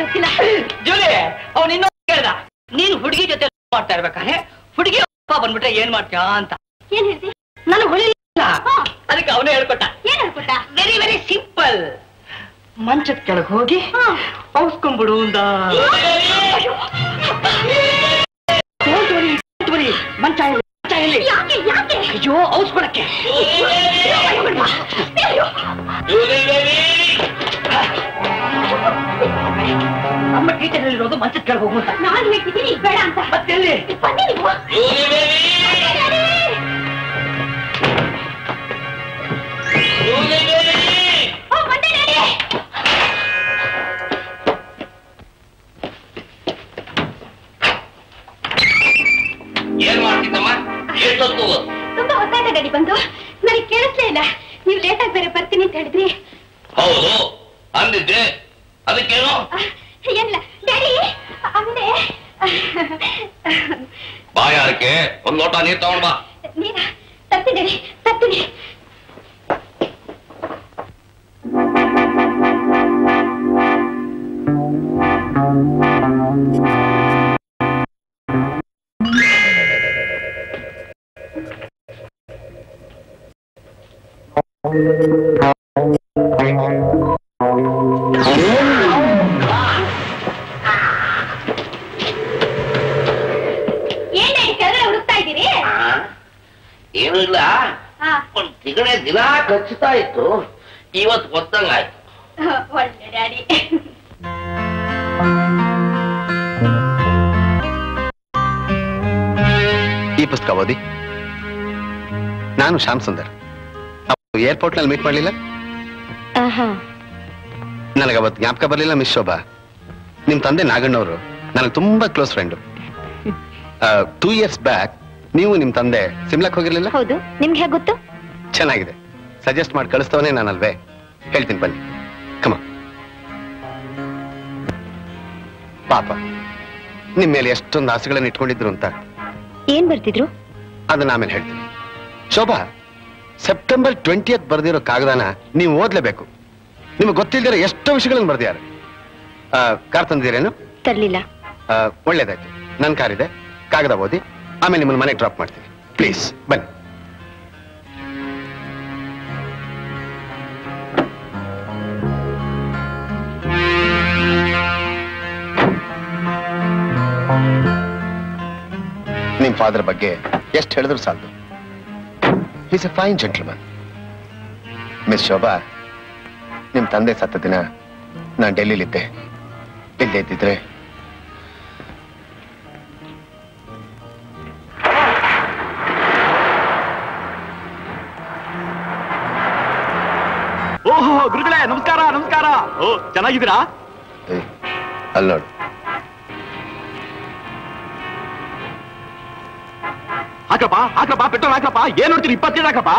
ಗೊತ್ತಿಲ್ಲ ಜೂಲಿ ಅವ್ನು ಇನ್ನೊಂದು ಕೇಳ್ದ ನೀನು ಹುಡುಗಿ ಜೊತೆ ಮಾಡ್ತಾ ಇರ್ಬೇಕಾದ್ರೆ ಹುಡುಗಿ ಅಪ್ಪ ಬಂದ್ಬಿಟ್ರೆ ಏನ್ ಮಾಡ್ತೀಯಾ ಅಂತ ಏನ್ ಹೇಳ್ತಿ ನಾನು ಹೊಳಿಲಿಲ್ಲ ಅದಕ್ಕೆ ಅವನೇ ಹೇಳ್ಕೊಟ್ಟ ಏನ್ ಹೇಳ್ಕೊಟ್ಟ ವೆರಿ ವೆರಿ ಸಿಂಪಲ್ ಮಂಚದ ಕೆಳಗೆ ಹೋಗಿ ಔಸ್ಕೊಂಡ್ಬಿಡು ಅಂದ Don't worry, don't worry. ಮಂಚ ಇಲ್ಲಿ ಮಂಚ ಇಲ್ಲಿ ಯಾಕೆ ಯಾಕೆ ಅಯ್ಯೋ ಔಸ್ಕೊಳಕ್ಕೆ ಅಮ್ಮ ಟೀಚರ್ ಹೇಳಿರೋದು ಮಂಚದ ಕೆಳಗೆ ಹೋಗು ಅಂತ ನಾನು ಹೇಳ್ತಿದ್ದೀನಿ ಬೇಡ ಅಂತ ಮತ್ತೆ ಎಲ್ಲಿ ಬನ್ನಿ ನೀವು ಓ, ಬಂದೆ ಡ್ಯಾಡಿ. ಏನ್ ಮಾಡ್ತಿದ್ದಮ್ಮ ಎಷ್ಟೊತ್ತು ತುಂಬಾ ಹೊತ್ತಾಯ್ತಾ ಡ್ಯಾಡಿ ಬಂದು ನನಗೆ ಕೇಳಿಸ್ಲೇ ಇಲ್ಲ ನೀವು ಲೇಟ್ ಆಗಿ ಬೇರೆ ಬರ್ತೀನಿ ಅಂತ ಹೇಳಿದ್ರಿ ಹೌದು ಅಂದಿದ್ದೆ ಅದಕ್ಕೇನು ಅಹ್, ಏನಿಲ್ಲ ಡ್ಯಾಡಿ ಅಂದ್ರೆ ಬಾಯಾರಕ್ಕೆ ಒಂದ್ ಲೋಟ ನೀರ್ ತಗೊಂಡ್ ಬಾ ನೀನ ತರ್ತೀನಿ ಡ್ಯಾಡಿ ತರ್ತೀನಿ ಏನ್ ಡ್ಯಾಡಿ ಕೆಳಗಡೆ ಹುಡುಕ್ತಾ ಇದ್ದೀರಿ ಏನು ಇಲ್ಲ ಹಾ ಒಂದ್ ತಿಗಣೆ ದಿನ ಕಚ್ಚುತ್ತಾ ಇತ್ತು ಇವತ್ ಗೊತ್ತಂಗಾಯ್ತು ಒಳ್ಳೆ ಡ್ಯಾಡಿ ಈ ಪುಸ್ತಕ ಓದಿ ನಾನು ಶ್ಯಾಮ್ ಸುಂದರ್ ಏರ್ಪೋರ್ಟ್ ನಲ್ಲಿ ಮೀಟ್ ಮಾಡ್ಲಿಲ್ಲ ಆಹಾ ನನಗೆ ಅವತ್ತು ಜ್ಞಾಪಕ ಬರ್ಲಿಲ್ಲ ಮಿಸ್ ಶೋಭಾ ನಿಮ್ ತಂದೆ ನಾಗಣ್ಣವರು ನನಗೆ ತುಂಬಾ close friend two years back ನೀವು ನಿಮ್ ತಂದೆ ಸಿಮ್ಲಾಕ್ ಹೋಗಿರ್ಲಿಲ್ಲ ಹೌದು ನಿಮ್ಗೆ ಹೇಗೆ ಗೊತ್ತು ಚೆನ್ನಾಗಿದೆ ಸಜೆಸ್ಟ್ ಮಾಡಿ ಕಳಿಸ್ತವನೇ ನಾನಲ್ವೇ ಹೇಳ್ತೀನಿ ಬನ್ನಿ ಕಮ ಪಾಪ ನಿಮ್ ಮೇಲೆ ಎಷ್ಟೊಂದು ಆಸೆಗಳನ್ನ ಇಟ್ಕೊಂಡಿದ್ರು ಅಂತ ಏನ್ ಬರ್ತಿದ್ರು ಅದನ್ನ ಆಮೇಲೆ ಹೇಳ್ತೀನಿ ಶೋಭಾ ಸೆಪ್ಟೆಂಬರ್ ಟ್ವೆಂಟಿಯತ್ ಬರ್ದಿರೋ ಕಾಗದಾನ ನೀವು ಓದ್ಲೇಬೇಕು ನಿಮಗೆ ಗೊತ್ತಿಲ್ದಿರೋ ಎಷ್ಟೋ ವಿಷಯಗಳನ್ನು ಬರ್ದಿದ್ದಾರೆ ಕಾರ್ ತಂದಿದ್ದೀರೇನು ತರ್ಲಿಲ್ಲ ಆ, ಒಳ್ಳೇದಾಯ್ತು ನನ್ನ ಕಾರ್ ಇದೆ ಕಾಗದ ಓದಿ ಆಮೇಲೆ ನಿಮ್ಮನ್ನ ಮನೆಗೆ ಡ್ರಾಪ್ ಮಾಡ್ತೀನಿ ಪ್ಲೀಸ್ ಬನ್ನಿ ನಿಮ್ ಫಾದರ್ ಬಗ್ಗೆ ಎಷ್ಟು ಹೇಳಿದ್ರು ಸಾಲದು is a fine gentleman miss Shobha ನಿಮ್ ತಂದೆ ಸತ್ತ ದಿನ ನಾನು ಡೆಲ್ಲಿಲಿದ್ದೆ ಇಲ್ಲದೆ ಇದ್ದಿದ್ರೆ ಓಹೋ ಗುರುಗಳೇ ನಮಸ್ಕಾರ ನಮಸ್ಕಾರ ಓ ಚೆನ್ನಾಗಿದ್ದೀರಾ ಅಲ್ಲಿ ನೋಡು ಹಾಕಪ್ಪ ಹಾಕಪ್ಪ ಪೆಟ್ರೋಲ್ ಹಾಕಪ್ಪ ಏನ್ ನೋಡ್ತೀರಿ ಇಪ್ಪತ್ತೇಳು ಹಾಕಪ್ಪ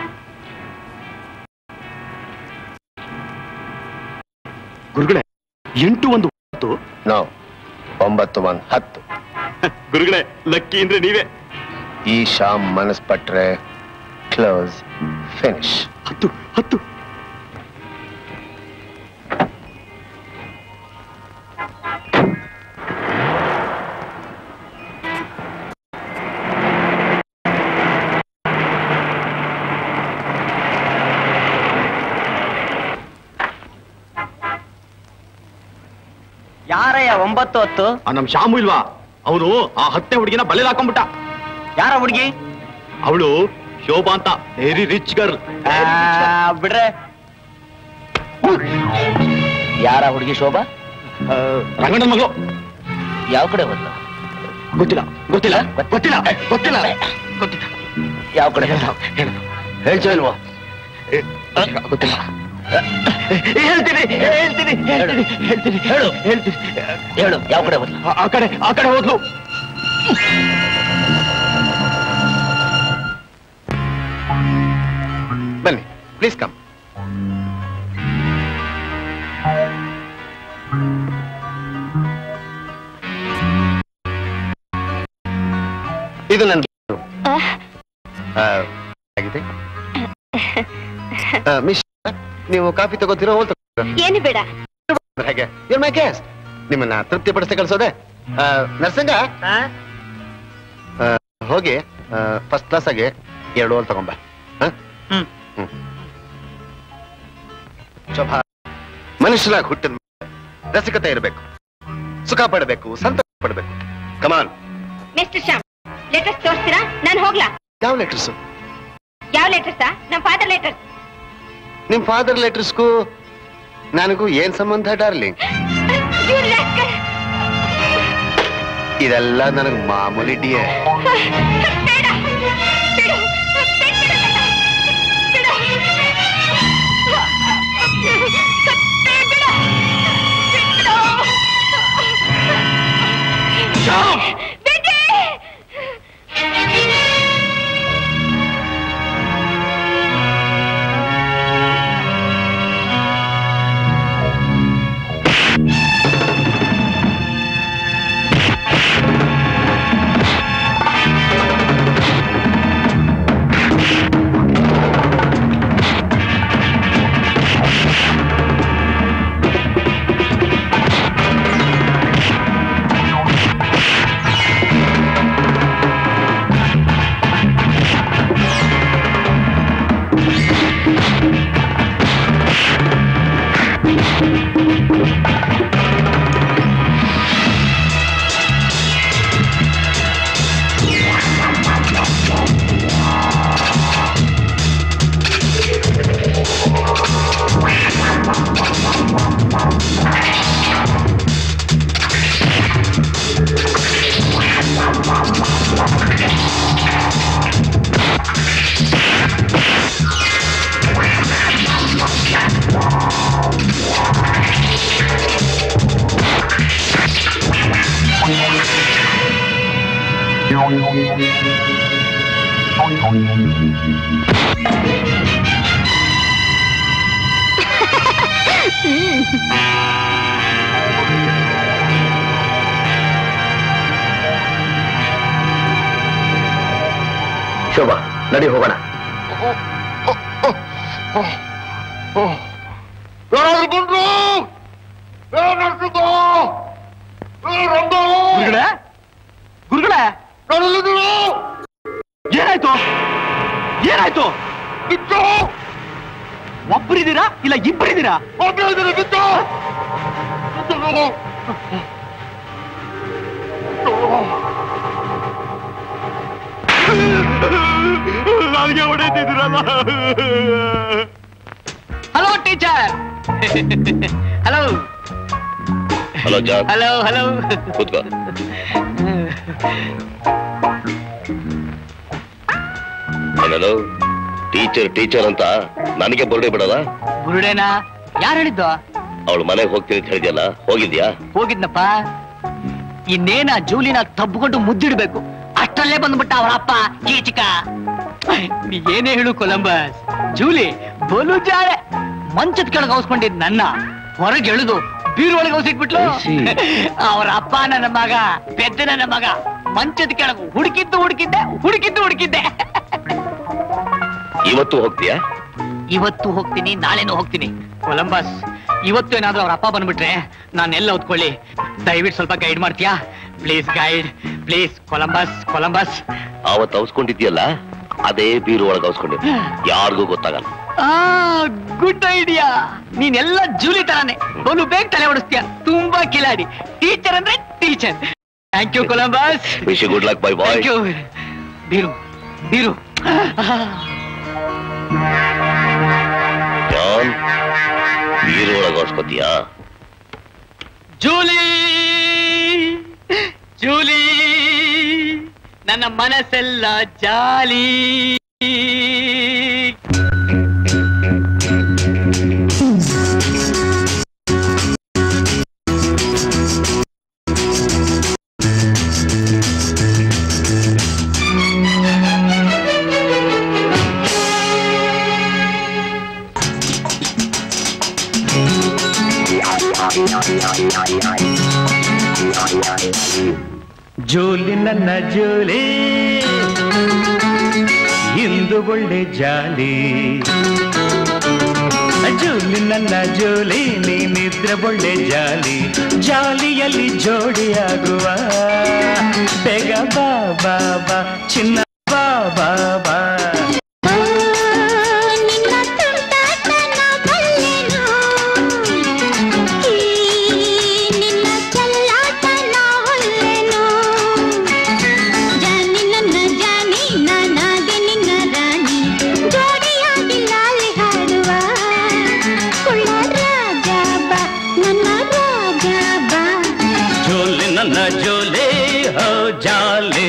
ಗುರುಗಳೇ ಎಂಟು ಒಂದು ಹತ್ತು ನೋ ಒಂಬತ್ತು ಒಂದ್ ಹತ್ತು ಗುರುಗಳೇ ಲಕ್ಕಿ ಅಂದ್ರೆ ನೀವೇ ಈ ಶಾಮ್ ಮನಸ್ ಪಟ್ರೆ ಕ್ಲೋಸ್ ಫಿನಿಶ್ ಹತ್ತು ಹತ್ತು ಯಾರಯ್ಯ ಒಂಬತ್ತು ಹೊತ್ತು ಆ, ನಮ್ ಶಾಮು ಇಲ್ವಾ ಅವನು ಆ ಹತ್ತೆ ಹುಡುಗಿನ ಬಲೆಲ್ ಹಾಕೊಂಡ್ಬಿಟ್ಟ ಯಾರ ಹುಡುಗಿ ಅವಳು ಶೋಭಾ ಅಂತ ವೆರಿ ರಿಚ್ ಗರ್ಲ್ ಬಿಡ್ರೆ ಯಾರ ಹುಡುಗಿ ಶೋಭಾ ರಂಗಣ್ಣನ ಮಗಳು ಯಾವ ಕಡೆ ಹೋದ್ಲು ಗೊತ್ತಿಲ್ಲ ಗೊತ್ತಿಲ್ಲ ಗೊತ್ತಿಲ್ಲ ಗೊತ್ತಿಲ್ಲ ಗೊತ್ತಿಲ್ಲ ಯಾವ ಕಡೆ ಹೇಳ್ಚೋ ಇಲ್ವೋ ಗೊತ್ತಿಲ್ಲ ಹೇಳ್ತೀನಿ ಹೇಳ್ತೀನಿ ಹೇಳ್ತೀನಿ ಹೇಳ್ತೀನಿ ಹೇಳು ಹೇಳ್ತೀನಿ ಹೇಳು ಯಾವ ಕಡೆ ಹೋದ್ಲು ಆ- ಆ ಕಡೆ ಆ ಕಡೆ ಹೋದ್ಲು ಬನ್ನಿ ಪ್ಲೀಸ್ ಕಮ್ ಇದು ನನ್ನ ಆ, ಆಗಿದೆ ಮಿಸ್ ನೀವು ಕಾಫಿ ತಗೋತೀರೋ ಹೋಲ್ ಏನು ಬೇಡ ಹೇಗೆ ಯುರ್ ಮೈ ಗೆಸ್ಟ್ ನಿಮ್ಮನ್ನ ತೃಪ್ತಿಪಡಿಸಿ ಕಳ್ಸೋದೆ ಆ, ನರಸಿಂಗ ಆ, ಹೋಗಿ ಫಸ್ಟ್ ಕ್ಲಾಸ್ ಆಗಿ ಎರಡು ಓಲ್ ತಗೊಂಬ ಹ? ಹ್ಮ್. ಶೋಭಾ ಮನುಷ್ಯರಾಗಿ ಹುಟ್ಟಿದ ರಸಿಕತೆ ಇರಬೇಕು ಸುಖ ಪಡಬೇಕು ಸಂತೋಷ ಪಡಬೇಕು ಕಮಾನ್ ಮಿಸ್ಟರ್ ಶ್ಯಾಮ್ ಲೆಟರ್ಸ್ ತೋರಿಸ್ತೀರಾ ನಾನು ಹೋಗ್ಲಾ ಯಾವ ಲೆಟರ್ಸ್ ಯಾವ ಲೆಟರ್ಸಾ ನಮ್ಮ ಫಾದರ್ ಲೆಟರ್ಸ್ ನಿಮ್ ಫಾದರ್ ಲೆಟರ್ಸ್ಗೂ ನನಗೂ ಏನ್ ಸಂಬಂಧ ಡಾರ್ಲಿಂಗ್ ಇದೆಲ್ಲ ನನಗ್ ಮಾಮೂಲಿ ಡಿಯೇ ಶೋಭಾ ನಡಿ ಹೋಗೋಣ ಗುರುಗಳೇ ಗುರುಗಳೇ ಏನಾಯ್ತು ಏನಾಯ್ತು ಒಬ್ಬರಿದ್ದೀರಾ ಇಲ್ಲ ಇಬ್ಬರಿದ್ದೀರಾ ನನಗೆ ಹೊಡೆತಿದ್ದೀರಲ್ಲ hello teacher hello hello John hello hello ಕೂತ್ಕೋ ಏನದು ಟೀಚರ್ ಟೀಚರ್ ಅಂತ ನನಗೆ ಬರ್ಡೇ ಬಿಡಲ್ಲ ಬುರುಡೇನಾ ಯಾರು ಹೇಳಿದ್ದು ಅವಳು ಮನೆಗೆ ಹೋಗ್ತೀನಿ ಅಂತ ಹೇಳಿದ್ಯಲ್ಲ ಹೋಗಿದ್ಯಾ ಹೋಗಿದ್ನಪ್ಪ ಇನ್ನೇನ ಜೂಲಿನ ತಬ್ಕೊಂಡು ಮುದ್ದಿಡ್ಬೇಕು ಅಷ್ಟರಲ್ಲೇ ಬಂದ್ಬಿಟ್ಟ ಅವರ ಅಪ್ಪ ಕೀಚಿಕ ನೀ ಏನೇ ಹೇಳು ಕೊಲಂಬಸ್ ಜೂಲಿ ಬಲು ಜಾಳೆ ಮಂಚದ ಕೆಳಗೆ ಹೌಸ್ಕೊಂಡಿದ್ ನನ್ನ ಹೊರಗೆ ಎಳೆದು ಬೀರೊಳಗೆ ಹೌಸಿಟ್ಬಿಟ್ಲು ಅವರ ಅಪ್ಪ ನನ್ನ ಮಗ ಪೆದ್ದ ನನ್ನ ಮಗ ಮಂಚದ ಕೆಳಗೆ ಹುಡುಕಿದ್ದು ಹುಡುಕಿದ್ದೆ ಹುಡುಕಿದ್ದು ಹುಡುಕಿದ್ದೆ ಇವತ್ತು ಹೋಗ್ತೀಯಾ ಇವತ್ತು ಹೋಗ್ತೀನಿ ನಾಳೆನೂ ಹೋಗ್ತೀನಿ ಕೊಲಂಬಸ್ ಇವತ್ತು ಏನಾದ್ರೂ ಅವ್ರ ಅಪ್ಪ ಬಂದ್ಬಿಟ್ರೆ ನಾನೆಲ್ಲ ಓದ್ಕೊಳ್ಳಿ ದಯವಿಟ್ಟು ಸ್ವಲ್ಪ ಗೈಡ್ ಮಾಡ್ತೀಯಾ please guide please Columbus Columbus ಅವತ್ತು ಅವಸ್ಕೊಂಡಿದ್ಯಲ್ಲ ಅದೇ ಬೀರು ಒಳಗೆ ಅವಸ್ಕೊಂಡಿದ್ದೆ ಯಾರಿಗೂ ಗೊತ್ತಾಗಲ್ಲ ಆ ಗುಡ್ ಐಡಿಯಾ ನೀನೆಲ್ಲ ಜೂಲಿ ತರಾನೆ ಬಲು ಬೇಗ ತಲೆ ಓಡಿಸ್ತೀಯ ತುಂಬಾ ಕಿಲಾಡಿ ಟೀಚರ್ ಅಂದ್ರೆ teacher thank you Columbus wish good luck bye bye thank you ಬೀರು ಬೀರು ಜಾನ್ ಬೀರು ಒಳಗೆ ಅವಸ್ಕೊತೀಯಾ ಜೂಲಿ ಜೂಲಿ ನನ್ನ ಮನಸ್ಸೆಲ್ಲ ಜಾಲಿ ಜೋಲಿ ನನ್ನ ಜೋಲಿ ಇಂದು ಒಳ್ಳೆ ಜಾಲಿ ಜೋಲಿ ನನ್ನ ಜೋಲಿ ನೀನಿದ್ರೆ ಒಳ್ಳೆ ಜಾಲಿ ಜಾಲಿಯಲ್ಲಿ ಜೋಡಿಯಾಗುವ ಬೇಗ ಬಾ ಬಾ ಬಾ ಚಿನ್ನ ಬಾ ಬಾ ಬಾ ನಿನ್ನ ತುಂಟಾಟನ ಬಲ್ಲೆನು ಈ ನಿನ್ನ ಚೆಲ್ಲಾಟನ ಹೊಲ್ಲೆನು ಜಾನಿ ನನ್ನ ಜಾನಿ ನಾನಾಗೆ ನಿನ್ನ ರಾಣಿ ಜೋಡಿಯಾಗಿ ಲಾಲಿ ಹಾಡುವ ಕುಳ್ಳ ರಾಜ ಬಾ ನನ್ನ ರಾಜ ಬಾ ಜೋಲಿ ನನ್ನ ಜೋಲಿ ಹೋ ಜಾಲಿ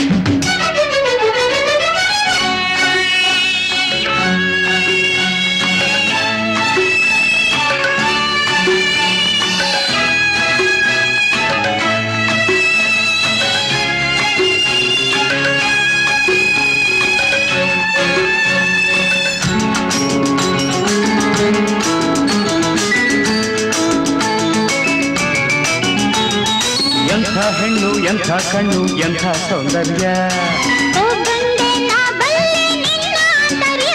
ಎಂಥ ಹೆಣ್ಣು ಎಂಥ ಕಣ್ಣು ಎಂಥ ಸೌಂದರ್ಯ ಓ ಗಂಡೆ ನಾ ಬಲ್ಲೆ ನಿನ್ನ ಆಂತರ್ಯ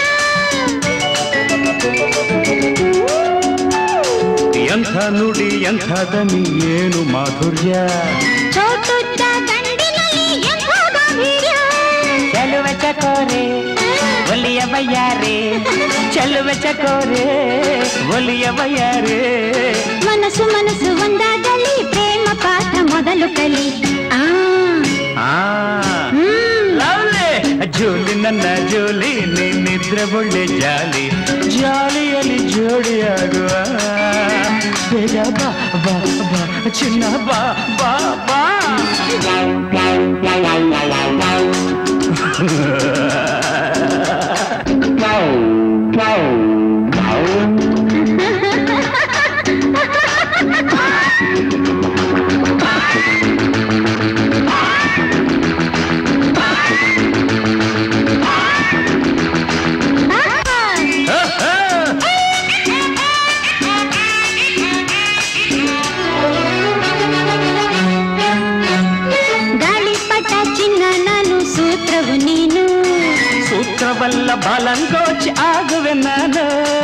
ಎಂಥ ನುಡಿ ಎಂಥ ದನಿ ಏನು ಮಾಧುರ್ಯ ಚೋಟುದ್ದ ಗಂಡಿನಲ್ಲಿ ಎಂಥ ಗಾಂಭೀರ್ಯ ಚೆಲುವ ಚಕೋರೆ ಒಲಿಯ ಬಯ್ಯಾರೆ ಚೆಲುವ ಚಕೋರೆ ಒಲಿಯ ಬಯ್ಯಾರೆ ಮನಸ್ಸು ಮನಸ್ಸು ಒಂದಾಗಲಿ ಪ್ರೇಮ ಪಾಠ ಮೊದಲು ಕಲಿ ಆ ಆ ಲವ್ಲಿ ಜೋಲಿ ನನ್ನ ಜೋಲಿ ನಿನ್ನಿದ್ರೆ ಒಳ್ಳೆ ಜಾಲಿ ಜಾಲಿಯಲ್ಲಿ ಜೋಡಿಯಾಗುವ ಬೇಗ ಬಾ ಬಾ ಬಾ ಚಿನ್ನ ಬಾ ಬಾ ಬಾ ಗಾಳಿಪಟ ಚಿನ್ನ ನಾನು ಸೂತ್ರವು ನೀನು ಸೂತ್ರವಲ್ಲ ಬಾಲಂಗೋಚ್ ಆಗುವೆ ನಾನು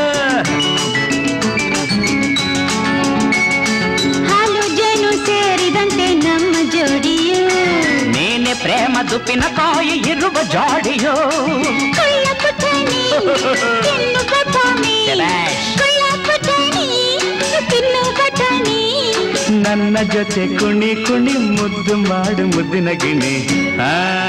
ಹಾಲು ಜೇನು ಸೇರಿದಂತೆ ನಮ್ಮ ಜೋಡಿಯು ನೀನೆ ಪ್ರೇಮ ದುಪ್ಪಿನ ಕಾಯಿ ಇರುವ ಜಾಡಿಯೋ ಕುಳ್ಳ ಪುಟಾಣಿ ತಿನ್ನು ಬಟಾಣಿ ಕುಳ್ಳ ಪುಟಾಣಿ ತಿನ್ನು ಬಟಾಣಿ ನನ್ನ ಜೊತೆ ಕುಣಿ ಕುಣಿ ಮುದ್ದು ಮಾಡು ಮುದ್ದಿನ ಗಿಣಿ ಆ,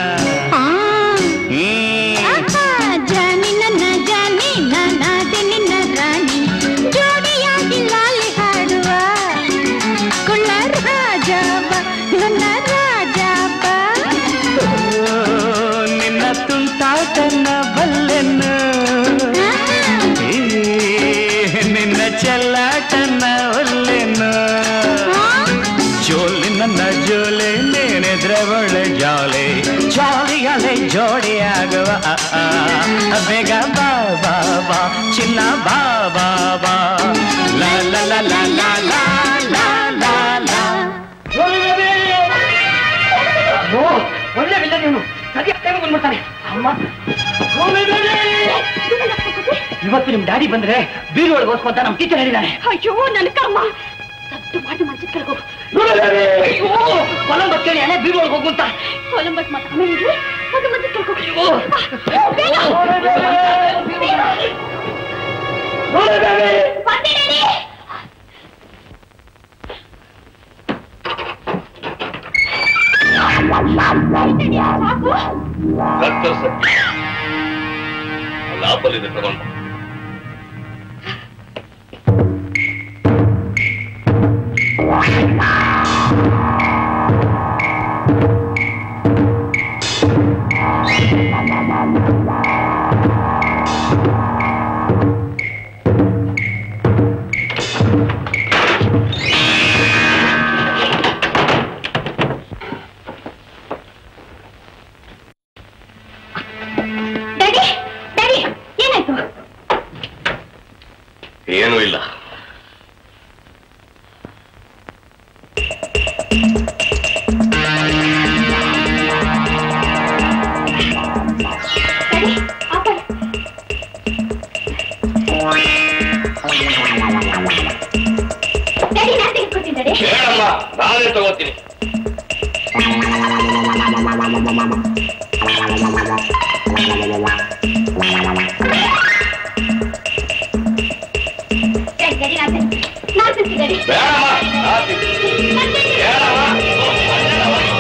ಈ. ಆಹಾ, ಜಾನಿ ನನ್ನ ಜಾನಿ ನಾನಾದೆ ನಿನ್ನ ರಾಣಿ ಜೋಡಿಯಾಗಿ ಲಾಲಿ ಹಾಡುವ ಕುಳ್ಳ ರಾಜ ಬಾ, ನನ್ನ ರಾಜ ಬಾ. ಓ, ನಿನ್ನ ತುಂಟಾಟನ ಬಲ್ಲೆನು ಈ, ನಿನ್ನ ಚೆಲ್ಲಾಟನ ಒಲ್ಲೆನು ಜೋಲಿ ನನ್ನ ಜೋಲಿ ನೀನಿದ್ರೆ ಒಳ್ಳೆ ಜಾಲಿ ಜಾಲಿಯಲೆ ಜೋಡಿಯಾಗುವ ಆ, ಆ. ಬೇಗ ಬಾ ಬಾ ಬಾ ಚಿನ್ನ ಬಾ ಬಾ ಬಾ ಲಾ ಲಾ ಲಾ ಲಾ ಲಾ ಲಾ ಲಾ ಲಾ ಲಾ ಒಳ್ಳೆ ವಿಲ್ಲ ನೀನು ಸರಿಯಾದ ಟೈಮ್ ಬಂದ್ಬಿಡ್ತಾನೆ ಅಮ್ಮ ಇವತ್ತು ನಿಮ್ ಡ್ಯಾಡಿ ಬಂದ್ರೆ ಬೀರು ಒಳಗೆ ಓದ್ಕೊಂತ ನಮ್ ಟೀಚರ್ ಹೇಳಿದಾನೆ ಅಯ್ಯೋ ನನ್ನ ಕರ್ಮ ಸತ್ತು ಮಾಡಿ ಮನ್ಸಿಗೆ ಕರ್ಕೋ ಅಯ್ಯೋ ಕೊಲಂಬಸ್ ಕೇಳಿ ಹಣೆ ಬೀರು ಒಳಗೆ ಹೋಗು ಅಂತ ಕೊಲಂಬಸ್ ಮತ್ತೆ ಆಮೇಲೆ ಇಡ್ಲಿ, ಅದು ಮನ್ಸಿಗೆ ಕರ್ಕೋ ಕತ್ತರಿಸ ಲಾಭಲ್ಲಿದೆ ತಗೊಂಡು ಡ್ಯಾಡಿ ಡ್ಯಾಡಿ ಏನಾಯ್ತು ಏನೂ ಇಲ್ಲ ಡ್ಯಾಡಿ ಆಪಲ್ ತಗೊಳ್ತೀನಿ ಡ್ಯಾಡಿ ಬೇಡಮ್ಮ ನಾನೇ ತಗೋತೀನಿ ಡ್ಯಾಡಿ ಡ್ಯಾಡಿ ನಾನು ತಿಂತೀನಿ. ನಾನು ತಿಂತೀನಿ ಡ್ಯಾಡಿ ಬೇಡಮ್ಮ ನಾನ್ ತಿಂತೀನಿ. ಬೇಡಮ್ಮ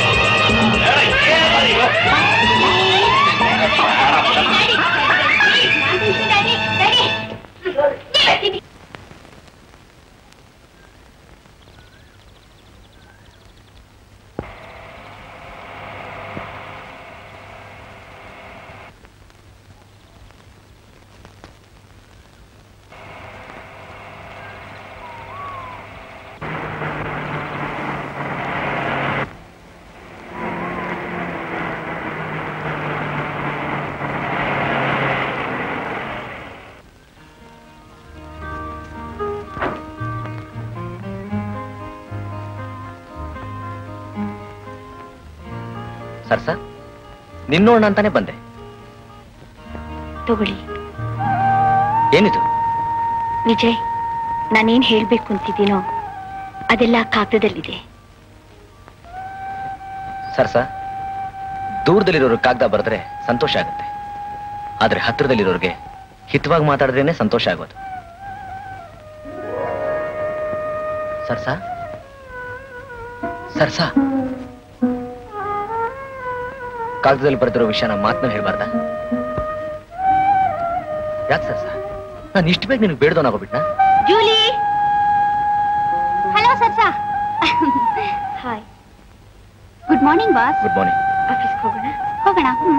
ಸರ್ಸ ನಿನ್ನೋಣ ಅಂತಾನೆ ಬಂದೆ ತಗೊಳ್ಳಿ ಏನಿದು ವಿಜಯ್ ನಾನೇನ್ ಹೇಳ್ಬೇಕು ಅಂತಿದ್ದೀನೋ ಅದೆಲ್ಲ ಕಾಗದದಲ್ಲಿದೆ ಸರ್ಸ ದೂರದಲ್ಲಿರೋರು ಕಾಗದ ಬರೆದ್ರೆ ಸಂತೋಷ ಆಗುತ್ತೆ ಆದ್ರೆ ಹತ್ರದಲ್ಲಿರೋರಿಗೆ ಹಿತವಾಗಿ ಮಾತಾಡಿದ್ರೇನೆ ಸಂತೋಷ ಆಗೋದು ಸರ್ಸ ಸರ್ಸ ಕಾಗದದಲ್ಲಿ ಬರೆದಿರೋ ವಿಷಯನ ಮಾತನ್ನ ಹೇಳ್ಬಾರ್ದ ಯಾಕೆ ಸರ್ಸ ನಾನು ಇಷ್ಟು ಬೇಗ ನಿನಗೆ ಬೇಡ್ದವನಾಗೋಬಿಟ್ನಾ Julie hello Sarasa hi good morning boss good morning ಆಫೀಸ್ಗೆ ಹೋಗೋಣ ಹೋಗೋಣ ಹ್ಮ್.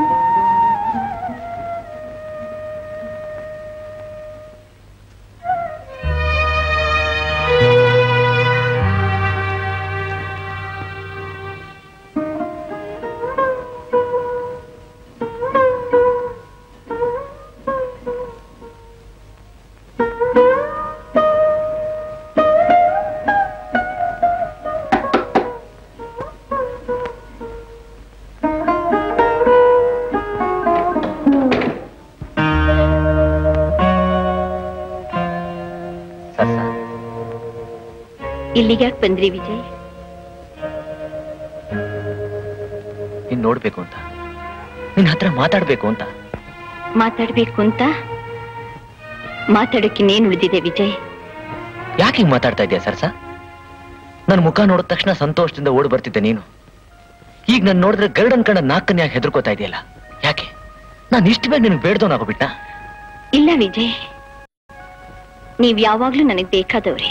ಸರ್ಸ ಇಲ್ಲಿಗ್ಯಾಕ್ ಬಂದ್ರಿ ವಿಜಯ್ ನೀನ್ ನೋಡ್ಬೇಕು ಅಂತ ನಿನ್ ಹತ್ರ ಮಾತಾಡ್ಬೇಕು ಅಂತ ಮಾತಾಡ್ಬೇಕು ಅಂತ ಮಾತಾಡಕ್ಕೆ ಇನ್ನೇನ್ ಉಳಿದಿದೆ ವಿಜಯ್ ಯಾಕೆ ಹಿಂಗ್ ಮಾತಾಡ್ತಾ ಇದೀಯ ಸರ್ಸ ನನ್ ಮುಖ ನೋಡಿದ ತಕ್ಷಣ ಸಂತೋಷದಿಂದ ಓಡ್ ಬರ್ತಿದ್ದೆ ನೀನು ಈಗ ನನ್ ನೋಡಿದ್ರೆ ಗರುಡನ್ ಕಂಡ ನಾಲ್ಕನ್ ಯಾಕೆ ಹೆದರ್ಕೋತಾ ಇದೆಯಲ್ಲ ಯಾಕೆ ನಾನು ಇಷ್ಟು ಬೇಗ ನಿನಗೆ ಬೇಡ್ದವನಾಗೋಬಿಟ್ಟ ಇಲ್ಲ ವಿಜಯ್ ನೀವ್ ಯಾವಾಗ್ಲೂ ನನಗ್ ಬೇಕಾದವ್ರೆ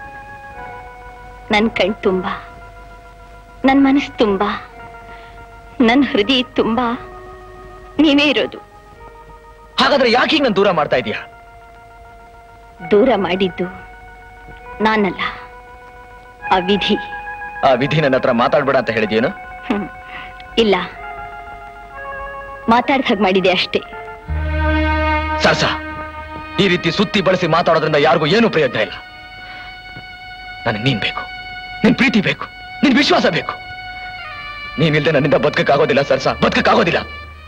ನನ್ ಕಣ್ ತುಂಬಾ ನನ್ ಮನಸ್ಸು ತುಂಬಾ ನನ್ ಹೃದಯ ತುಂಬಾ ನೀವೇ ಇರೋದು ಹಾಗಾದ್ರೆ ಯಾಕೆ ಈಗ ನನ್ ದೂರ ಮಾಡ್ತಾ ಇದೀಯ ದೂರ ಮಾಡಿದ್ದು ನಾನಲ್ಲ ಆ ವಿಧಿ ಆ ವಿಧಿ ನನ್ನ ಹತ್ರ ಮಾತಾಡ್ಬೇಡ ಅಂತ ಹೇಳಿದ್ಯೇನು ಹ್ಮ್. ಇಲ್ಲ ಮಾತಾಡ್ದ ಹಾಗೆ ಮಾಡಿದೆ ಅಷ್ಟೇ ಸರ್ಸ ಈ ರೀತಿ ಸುತ್ತಿ ಬಳಸಿ ಮಾತಾಡೋದ್ರಿಂದ ಯಾರಿಗೂ ಏನು ಪ್ರಯೋಜನ ಇಲ್ಲ ನನಗೆ ನೀನ್ ಬೇಕು ನಿನ್ ಪ್ರೀತಿ ಬೇಕು ನಿನ್ ವಿಶ್ವಾಸ ಬೇಕು ನೀನಿಲ್ದೆ ನನ್ನಿಂದ ಬದುಕಕ್ಕಾಗೋದಿಲ್ಲ ಸರ್ಸ ಬದುಕಕ್ಕಾಗೋದಿಲ್ಲ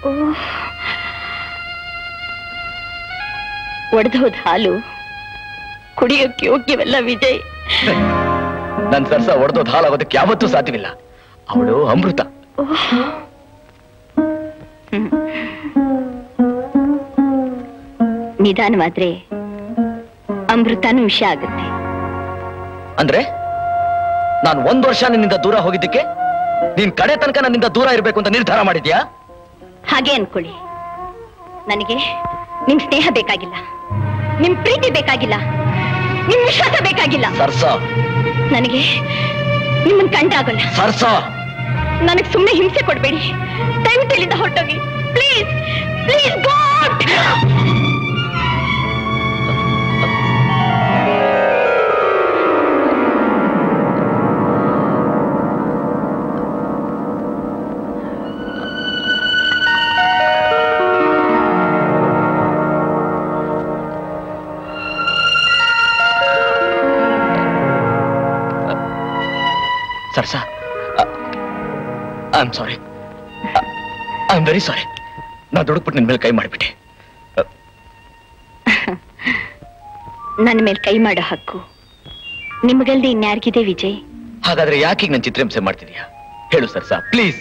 ಒಡೆದೋದ್ ಹಾಲು ಕುಡಿಯೋಕೆ ಯೋಗ್ಯವಲ್ಲ ವಿಜಯ್ ನನ್ ಸರ್ಸ ಒಡೆದೋದ್ ಹಾಳಾಗೋದಕ್ಕೆ ಯಾವತ್ತೂ ಸಾಧ್ಯವಿಲ್ಲ ಅವಳು ಅಮೃತ ಹ್ಮ್. ನಿಧಾನವಾದ್ರೆ ಅಮೃತನೂ ವಿಷ ಆಗುತ್ತೆ ಅಂದ್ರೆ ನಾನು ಒಂದ್ ವರ್ಷ ನಿನ್ನಿಂದ ದೂರ ಹೋಗಿದ್ದಕ್ಕೆ ನೀನ್ ಕಡೆ ತನಕ ನನ್ನಿಂದ ದೂರ ಇರ್ಬೇಕು ಅಂತ ನಿರ್ಧಾರ ಮಾಡಿದ್ಯಾ ಹಾಗೆ ಅನ್ಕೊಳ್ಳಿ ನನಗೆ ನಿಮ್ ಸ್ನೇಹ ಬೇಕಾಗಿಲ್ಲ ನಿಮ್ ಪ್ರೀತಿ ಬೇಕಾಗಿಲ್ಲ ನಿಮ್ ವಿಶ್ವಾಸ ಬೇಕಾಗಿಲ್ಲ ಸರ್ಸ ನನಗೆ ನಿಮ್ಮನ್ ಕಂಡಾಗಲ್ಲ ಸರ್ಸ ನನಗ್ ಸುಮ್ಮನೆ ಹಿಂಸೆ ಕೊಡ್ಬೇಡಿ ದಯವಿಟ್ಟು ಇಲ್ಲಿಂದ ಹೊರಟೋಗಿ please please God Sarasa I am sorry I am very sorry ನಾ ದುಡುಕ್ಬಿಟ್ಟು ನಿನ್ ಮೇಲೆ ಕೈ ಮಾಡಿಬಿಟ್ಟೆ ನನ್ನ ಮೇಲೆ ಕೈ ಮಾಡೋ ಹಕ್ಕು ನಿಮಗಲ್ದೆ ಇನ್ಯಾರಿಗಿದೆ ವಿಜಯ್ ಹಾಗಾದ್ರೆ ಯಾಕೆ ನನ್ನ ಚಿತ್ರಹಿಂಸೆ ಮಾಡ್ತಿದ್ಯಾ ಹೇಳು ಸರ್ಸಾ ಪ್ಲೀಸ್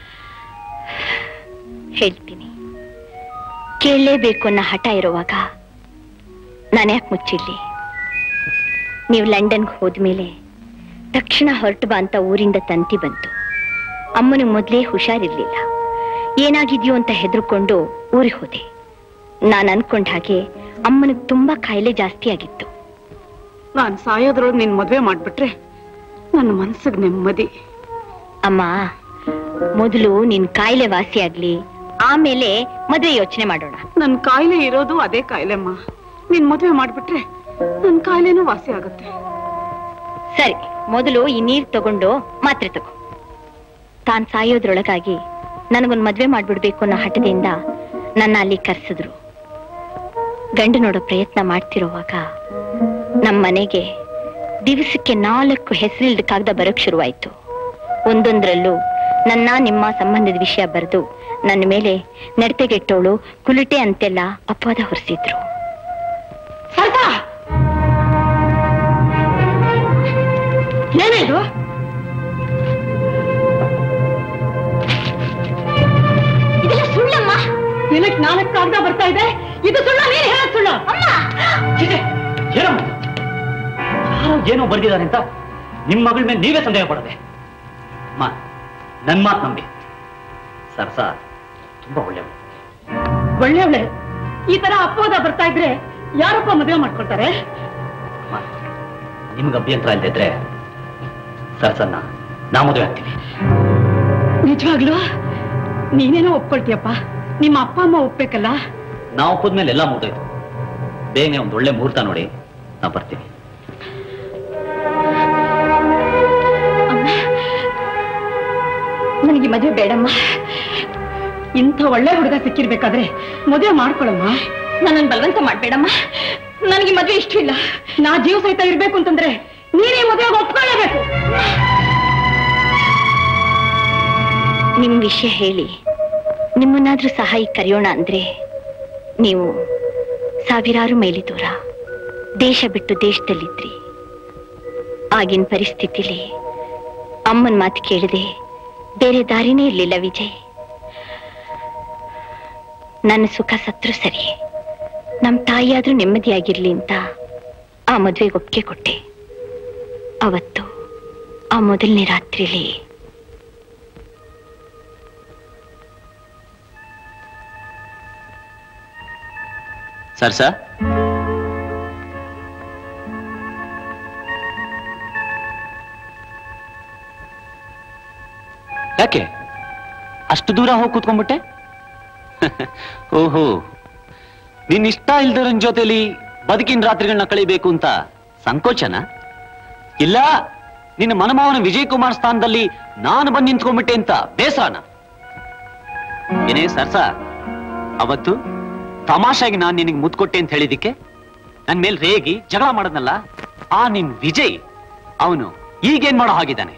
ಹೇಳ್ತೀನಿ ಕೇಳಲೇಬೇಕು ಅನ್ನೋ ಹಠ ಇರುವಾಗ ನಾನ್ಯಾಕೆ ಮುಚ್ಚಿಡ್ಲಿ ನೀವು ಲಂಡನ್ಗೆ ಹೋದ್ಮೇಲೆ ತಕ್ಷಣ ಹೊರಟು ಬಾ ಅಂತ ಊರಿಂದ ತಂತಿ ಬಂತು ಅಮ್ಮನಿಗೆ ಮೊದಲೇ ಹುಷಾರಿರ್ಲಿಲ್ಲ ಏನಾಗಿದ್ಯೋ ಅಂತ ಹೆದರ್ಕೊಂಡು ಊರಿಗೆ ಹೋದೆ ನಾನು ಅನ್ಕೊಂಡ ಹಾಗೆ ಅಮ್ಮನಿಗೆ ತುಂಬಾ ಕಾಯಿಲೆ ಜಾಸ್ತಿ ಆಗಿತ್ತು ನಾನ್ ಸಾಯೋದ್ರೊಳಗೆ ನಿನ್ ಮದ್ವೆ ಮಾಡ್ಬಿಟ್ರೆ ನನ್ನ ಮನ್ಸಿಗೆ ನೆಮ್ಮದಿ ಅಮ್ಮ ಮೊದಲು ನಿನ್ ಕಾಯಿಲೆ ವಾಸಿಯಾಗ್ಲಿ ಆಮೇಲೆ ಮದುವೆ ಯೋಚನೆ ಮಾಡೋಣ ನನ್ ಕಾಯಿಲೆ ಇರೋದು ಅದೇ ಕಾಯಿಲೆಮ್ಮ ನಿನ್ ಮದ್ವೆ ಮಾಡ್ಬಿಟ್ರೆ ನನ್ ಕಾಯಿಲೆನೂ ವಾಸಿ ಆಗುತ್ತೆ ಸರಿ ಮೊದಲು ಈ ನೀರ್ ತಗೊಂಡು ಮಾತ್ರೆ ತಗೋ ತಾನ್ ಸಾಯೋದ್ರೊಳಗಾಗಿ ನನಗೊಂದ್ ಮದ್ವೆ ಮಾಡ್ಬಿಡ್ಬೇಕು ಅನ್ನೋ ಹಠದಿಂದ ನನ್ನ ಅಲ್ಲಿ ಕರ್ಸಿದ್ರು ಗಂಡು ನೋಡೋ ಪ್ರಯತ್ನ ಮಾಡ್ತಿರೋವಾಗ ನಮ್ಮ ಮನೆಗೆ ದಿವಸಕ್ಕೆ ನಾಲ್ಕು ಹೆಸರಿಲ್ದ ಕಾಗದ ಬರೋಕ್ ಶುರುವಾಯ್ತು ಒಂದೊಂದ್ರಲ್ಲೂ ನನ್ನ ನಿಮ್ಮ ಸಂಬಂಧದ ವಿಷಯ ಬರೆದು ನನ್ನ ಮೇಲೆ ನಡತೆಗೆಟ್ಟೋಳು ಕುಲಿಟೆ ಅಂತೆಲ್ಲ ಅಪವಾದ ಹೊರಿಸಿದ್ರು ಏನಿದು ಇದೆಲ್ಲ ಸುಳ್ಳಮ್ಮ ಏನಕ್ಕೆ ನಾಲ್ಕು ಕಾಗದ ಬರ್ತಾ ಇದೆ ಇದು ಸುಳ್ಳ ನೀನ್ ಹೇಳೋದ್ ಸುಳ್ಳು ಏನಮ್ಮ ಯಾರೋ ಏನೋ ಬರ್ದಿದ್ದಾರೆ ಅಂತ ನಿಮ್ಮ ಮಗಳ ಮೇಲೆ ನೀವೇ ಸಂದೇಹ ಪಡದೆ ಅಮ್ಮ ನನ್ ಮಾತು ನಂಬಿ ಸರ್ಸ ತುಂಬಾ ಒಳ್ಳೆಯವರು ಒಳ್ಳೆ ಈ ತರ ಅಪವಾದ ಬರ್ತಾ ಇದ್ರೆ ಯಾರಪ್ಪ ಮದುವೆ ಮಾಡ್ಕೊಳ್ತಾರೆ ನಿಮ್ಗೆ ಅಭ್ಯಂತರ ಇಲ್ದಿದ್ರೆ ಸರ್ಸನ್ನ ನಾ ಮದುವೆ ಆಗ್ತೀವಿ ನಿಜವಾಗ್ಲು ನೀನೇನೋ ಒಪ್ಕೊಳ್ತೀಯಪ್ಪ ನಿಮ್ಮ ಅಪ್ಪ ಅಮ್ಮ ಒಪ್ಬೇಕಲ್ಲ ನಾವು ಹೋದ್ಮೇಲೆ ಎಲ್ಲ ಮುಗಿದೋಯ್ತು ಬೇಗನೆ ಒಂದು ಒಳ್ಳೆ ಮುಹೂರ್ತ ನೋಡಿ ನಾ ಬರ್ತೀನಿ ನನಗೆ ಈ ಮದುವೆ ಬೇಡಮ್ಮ ಇಂಥ ಒಳ್ಳೆ ಹುಡುಗ ಸಿಕ್ಕಿರ್ಬೇಕಾದ್ರೆ ಮದುವೆ ಮಾಡ್ಕೊಳಮ್ಮ ನನ್ನ ಬಲವಂತ ಮಾಡ್ಬೇಡಮ್ಮ ನನಗೆ ಮದುವೆ ಇಷ್ಟ ಇಲ್ಲ ನಾ ಜೀವ ಸಹಿತ ಇರ್ಬೇಕು ಅಂತಂದ್ರೆ ನೀನೇ ಮದುವೆಗೆ ಒಪ್ಕೊಳ್ಳೇಬೇಕು ನಿಮ್ ವಿಷಯ ಹೇಳಿ ನಿಮ್ಮನ್ನಾದ್ರೂ ಸಹಾಯ ಕರೆಯೋಣ ಅಂದ್ರೆ ನೀವು ಸಾವಿರಾರು ಮೈಲಿ ದೂರ ದೇಶ ಬಿಟ್ಟು ದೇಶದಲ್ಲಿದ್ರಿ ಆಗಿನ ಪರಿಸ್ಥಿತಿಲಿ ಅಮ್ಮನ ಮಾತು ಕೇಳದೆ ಬೇರೆ ದಾರಿನೇ ಇರ್ಲಿಲ್ಲ ವಿಜಯ್ ನನ್ನ ಸುಖ ಸತ್ರು ಸರಿ ನಮ್ ತಾಯಿಯಾದ್ರೂ ನೆಮ್ಮದಿಯಾಗಿರ್ಲಿ ಅಂತ ಆ ಮದ್ವೆಗೆ ಒಪ್ಪಿಗೆ ಕೊಟ್ಟೆ ಅವತ್ತು ಆ ಮೊದಲನೇ ರಾತ್ರಿಲಿ ಸರ್ಸ ಯಾಕೆ ಅಷ್ಟು ದೂರ ಹೋಗಿ ಕೂತ್ಕೊಂಡ್ಬಿಟ್ಟೆ ಓಹೋ ನಿನ್ ಇಷ್ಟ ಇಲ್ದರನ್ ಜೊತೆಲಿ ಬದುಕಿನ ರಾತ್ರಿಗಳನ್ನ ಕಳಿಬೇಕು ಅಂತ ಸಂಕೋಚನ ಇಲ್ಲ ನಿನ್ನ ಮನಮೋಹನ ವಿಜಯ್ ಕುಮಾರ್ ಸ್ಥಾನದಲ್ಲಿ ನಾನು ಬಂದು ನಿಂತ್ಕೊಂಡ್ಬಿಟ್ಟೆ ಅಂತ ಬೇಸರನ ಏನೇ ಸರ್ಸ ಅವತ್ತು ತಮಾಷೆಗೆ ನಾನು ನಿನಗೆ ಮುತ್ಕೊಟ್ಟೆ ಅಂತ ಹೇಳಿದಿಕ್ಕೆ ನನ್ ಮೇಲೆ ರೇಗಿ ಜಗಳ ಮಾಡದ್ನಲ್ಲ ಆ ನಿನ್ ವಿಜಯ್ ಅವನು ಈಗೇನ್ ಮಾಡೋ ಹಾಗಿದ್ದಾನೆ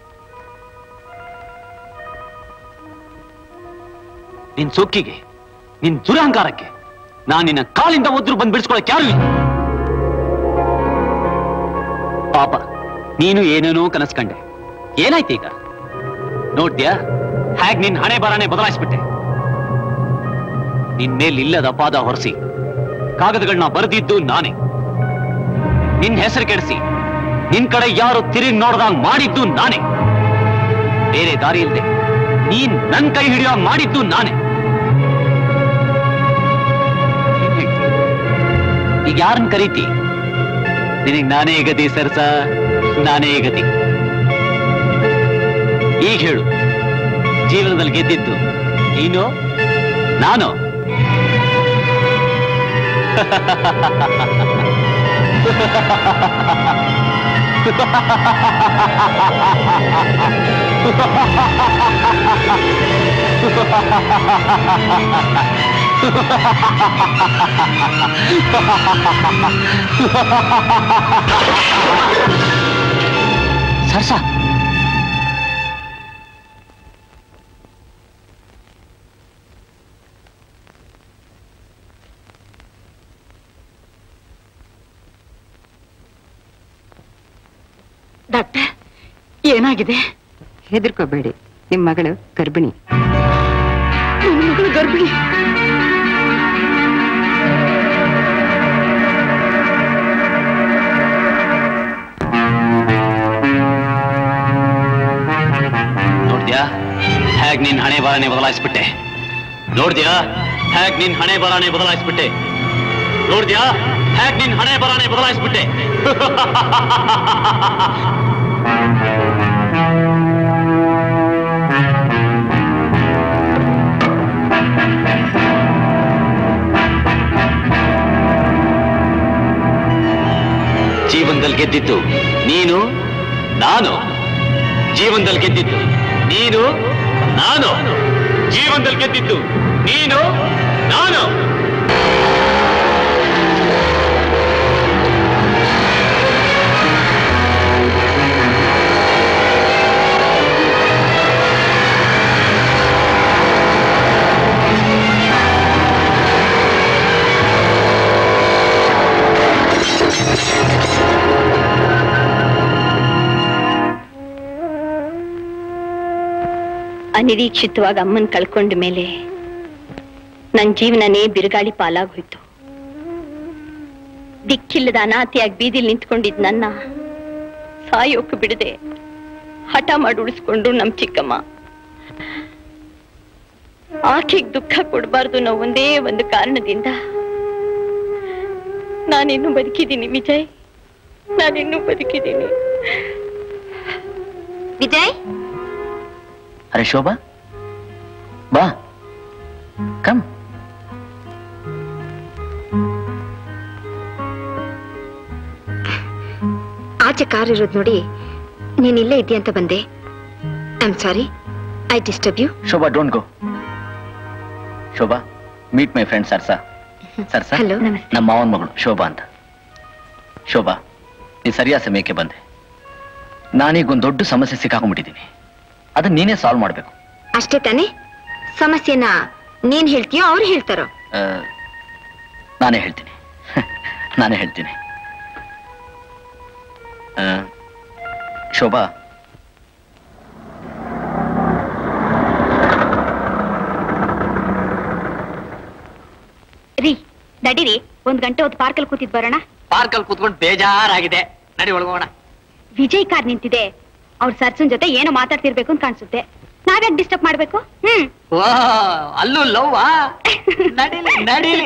ನಿನ್ ಸೊಕ್ಕಿಗೆ ನಿನ್ ದುರಹಂಕಾರಕ್ಕೆ ನಾನು ನಿನ್ನ ಕಾಲಿಂದ ಒದ್ರು ಬಂದು ಬಿಡಿಸ್ಕೊಳಕ್ ಯಾರು ಇಲ್ಲ ಪಾಪ ನೀನು ಏನೇನೋ ಕನಸ್ಕಂಡೆ ಏನಾಯ್ತು ಈಗ ನೋಡ್ದ್ಯಾ ಹೇಗ್ ನಿನ್ ಹಣೆ ಬರಾನೆ ಬದಲಾಯಿಸ್ಬಿಟ್ಟೆ ನಿನ್ ಮೇಲ್ ಇಲ್ಲದ ಅಪಾದ ಹೊರಿಸಿ ಕಾಗದಗಳನ್ನ ಬರೆದಿದ್ದು ನಾನೇ ನಿನ್ ಹೆಸರು ಕೆಡಿಸಿ ನಿನ್ ಕಡೆ ಯಾರು ತಿರುಗಿ ನೋಡ್ದಂಗ್ ಮಾಡಿದ್ದು ನಾನೇ ಬೇರೆ ದಾರಿ ಇಲ್ದೆ ನೀನ್ ನನ್ ಕೈ ಹಿಡಿಯೋ ಮಾಡಿದ್ದು ನಾನೇ ಏನ್ ಹೇಳ್ತಿ? ಈಗ ಯಾರನ್ನ ಕರೀತಿ ನಿನಗ್ ನಾನೇ ಗತಿ ಸರ್ಸ ನಾನೇ ಗತಿ ಈಗ ಹೇಳು ಜೀವನದಲ್ಲಿ ಗೆದ್ದಿದ್ದು ನೀನು ನಾನು ಸರ್ಸ ಡಾಕ್ಟರ್ ಏನಾಗಿದೆ ಹೆದರ್ಕೋಬೇಡಿ ನಿಮ್ ಮಗಳು ಗರ್ಭಿಣಿ ನನ್ನ ಮಗಳು ಗರ್ಭಿಣಿ ನೋಡ್ದ್ಯಾ ಹೇಗ್ ನಿನ್ ಹಣೆ ಬರನೆ ಬದಲಾಯಿಸ್ಬಿಟ್ಟೆ ನೋಡ್ದ್ಯಾ ಹೇಗ್ ನಿನ್ ಹಣೆ ಬರನೆ ಬದಲಾಯಿಸ್ಬಿಟ್ಟೆ ನೋಡ್ದ್ಯಾ ಹೇಗ್ ನಿನ್ ಹಣೆ ಬರನೆ ಬದಲಾಯಿಸ್ಬಿಟ್ಟೆ ಜೀವನದಲ್ಲಿ ಗೆದ್ದಿದ್ದು ನೀನು ನಾನು ಜೀವನದಲ್ಲಿ ಗೆದ್ದಿದ್ದು ನೀನು ನಾನು ಜೀವನದಲ್ಲಿ ಗೆದ್ದಿದ್ದು ನೀನು ನಾನು ಅನಿರೀಕ್ಷಿತವಾಗಿ ಅಮ್ಮನ್ ಕಳ್ಕೊಂಡ ಮೇಲೆ ನನ್ ಜೀವನನೇ ಬಿರುಗಾಳಿ ಪಾಲಾಗೋಯ್ತು ದಿಕ್ಕಿಲ್ಲದ ಅನಾಥಿಯಾಗಿ ಬೀದಿಲ್ ನಿಂತ್ಕೊಂಡಿದ್ ನನ್ನ ಸಾಯೋಕ್ ಬಿಡದೆ ಹಠ ಮಾಡಿ ಉಳಿಸ್ಕೊಂಡ್ರು ನಮ್ ಚಿಕ್ಕಮ್ಮ ಆಕೆಗ್ ದುಃಖ ಕೊಡಬಾರ್ದು ನಾವು ಒಂದೇ ಒಂದು ಕಾರಣದಿಂದ ನಾನಿನ್ನೂ ಬದುಕಿದ್ದೀನಿ ವಿಜಯ್ ನಾನಿನ್ನೂ ಬದುಕಿದ್ದೀನಿ ವಿಜಯ್ ಅರೆ ಶೋಭಾ ಬಾ ಕಮ್ ಆಚೆ ಕಾರ್ ಇರೋದ್ ನೋಡಿ ನೀನ್ ಇಲ್ಲೇ ಇದೆಯಾ ಅಂತ ಬಂದೆ I am sorry I disturb you Shobha don't go Shobha meet my friend Sarasa Sarasa Hello. ನಮ್ಮ ಮಾವನ ಮಗಳು ಶೋಭಾ ಅಂತ ಶೋಭಾ ನೀ ಸರಿಯಾದ ಸಮಯಕ್ಕೆ ಬಂದೆ ನಾನೀಗ ಒಂದು ದೊಡ್ಡ ಸಮಸ್ಯೆ ಸಿಕ್ಕಾಕೊಂಡ್ಬಿಟ್ಟಿದ್ದೀನಿ ಅದನ್ನ ನೀನೇ ಸಾಲ್ವ್ ಮಾಡ್ಬೇಕು ಅಷ್ಟೇ ತಾನೇ ಸಮಸ್ಯೆನ ನೀನ್ ಹೇಳ್ತೀಯೋ ಅವ್ರು ಹೇಳ್ತಾರೋ ಆ, ನಾನೇ ಹೇಳ್ತೀನಿ ನಾನೇ ಹೇಳ್ತೀನಿ ಆ, ಶೋಭಾ ರೀ ನಡೀರಿ ಒಂದ್ ಗಂಟೆ ಹೊತ್ತು ಪಾರ್ಕಲ್ಲಿ ಕೂತಿದ್ ಬರೋಣ ಪಾರ್ಕಲ್ಲಿ ಕೂತ್ಕೊಂಡು ಬೇಜಾರಾಗಿದೆ ನಡಿ ಒಳಗೋಣ ವಿಜಯ್ ಕಾರ್ ನಿಂತಿದೆ ಅವ್ರ ಸರ್ಸನ್ ಜೊತೆ ಏನೋ ಮಾತಾಡ್ತಿರ್ಬೇಕು ಅಂತ ಕಾಣಿಸುತ್ತೆ ನಾವ್ಯಾಕೆ ಡಿಸ್ಟರ್ಬ್ ಮಾಡ್ಬೇಕು ಹ್ಮ್ ಓ ಅಲ್ಲೂ ಲವ್ವಾ ನಡೀಲಿ ನಡೀಲಿ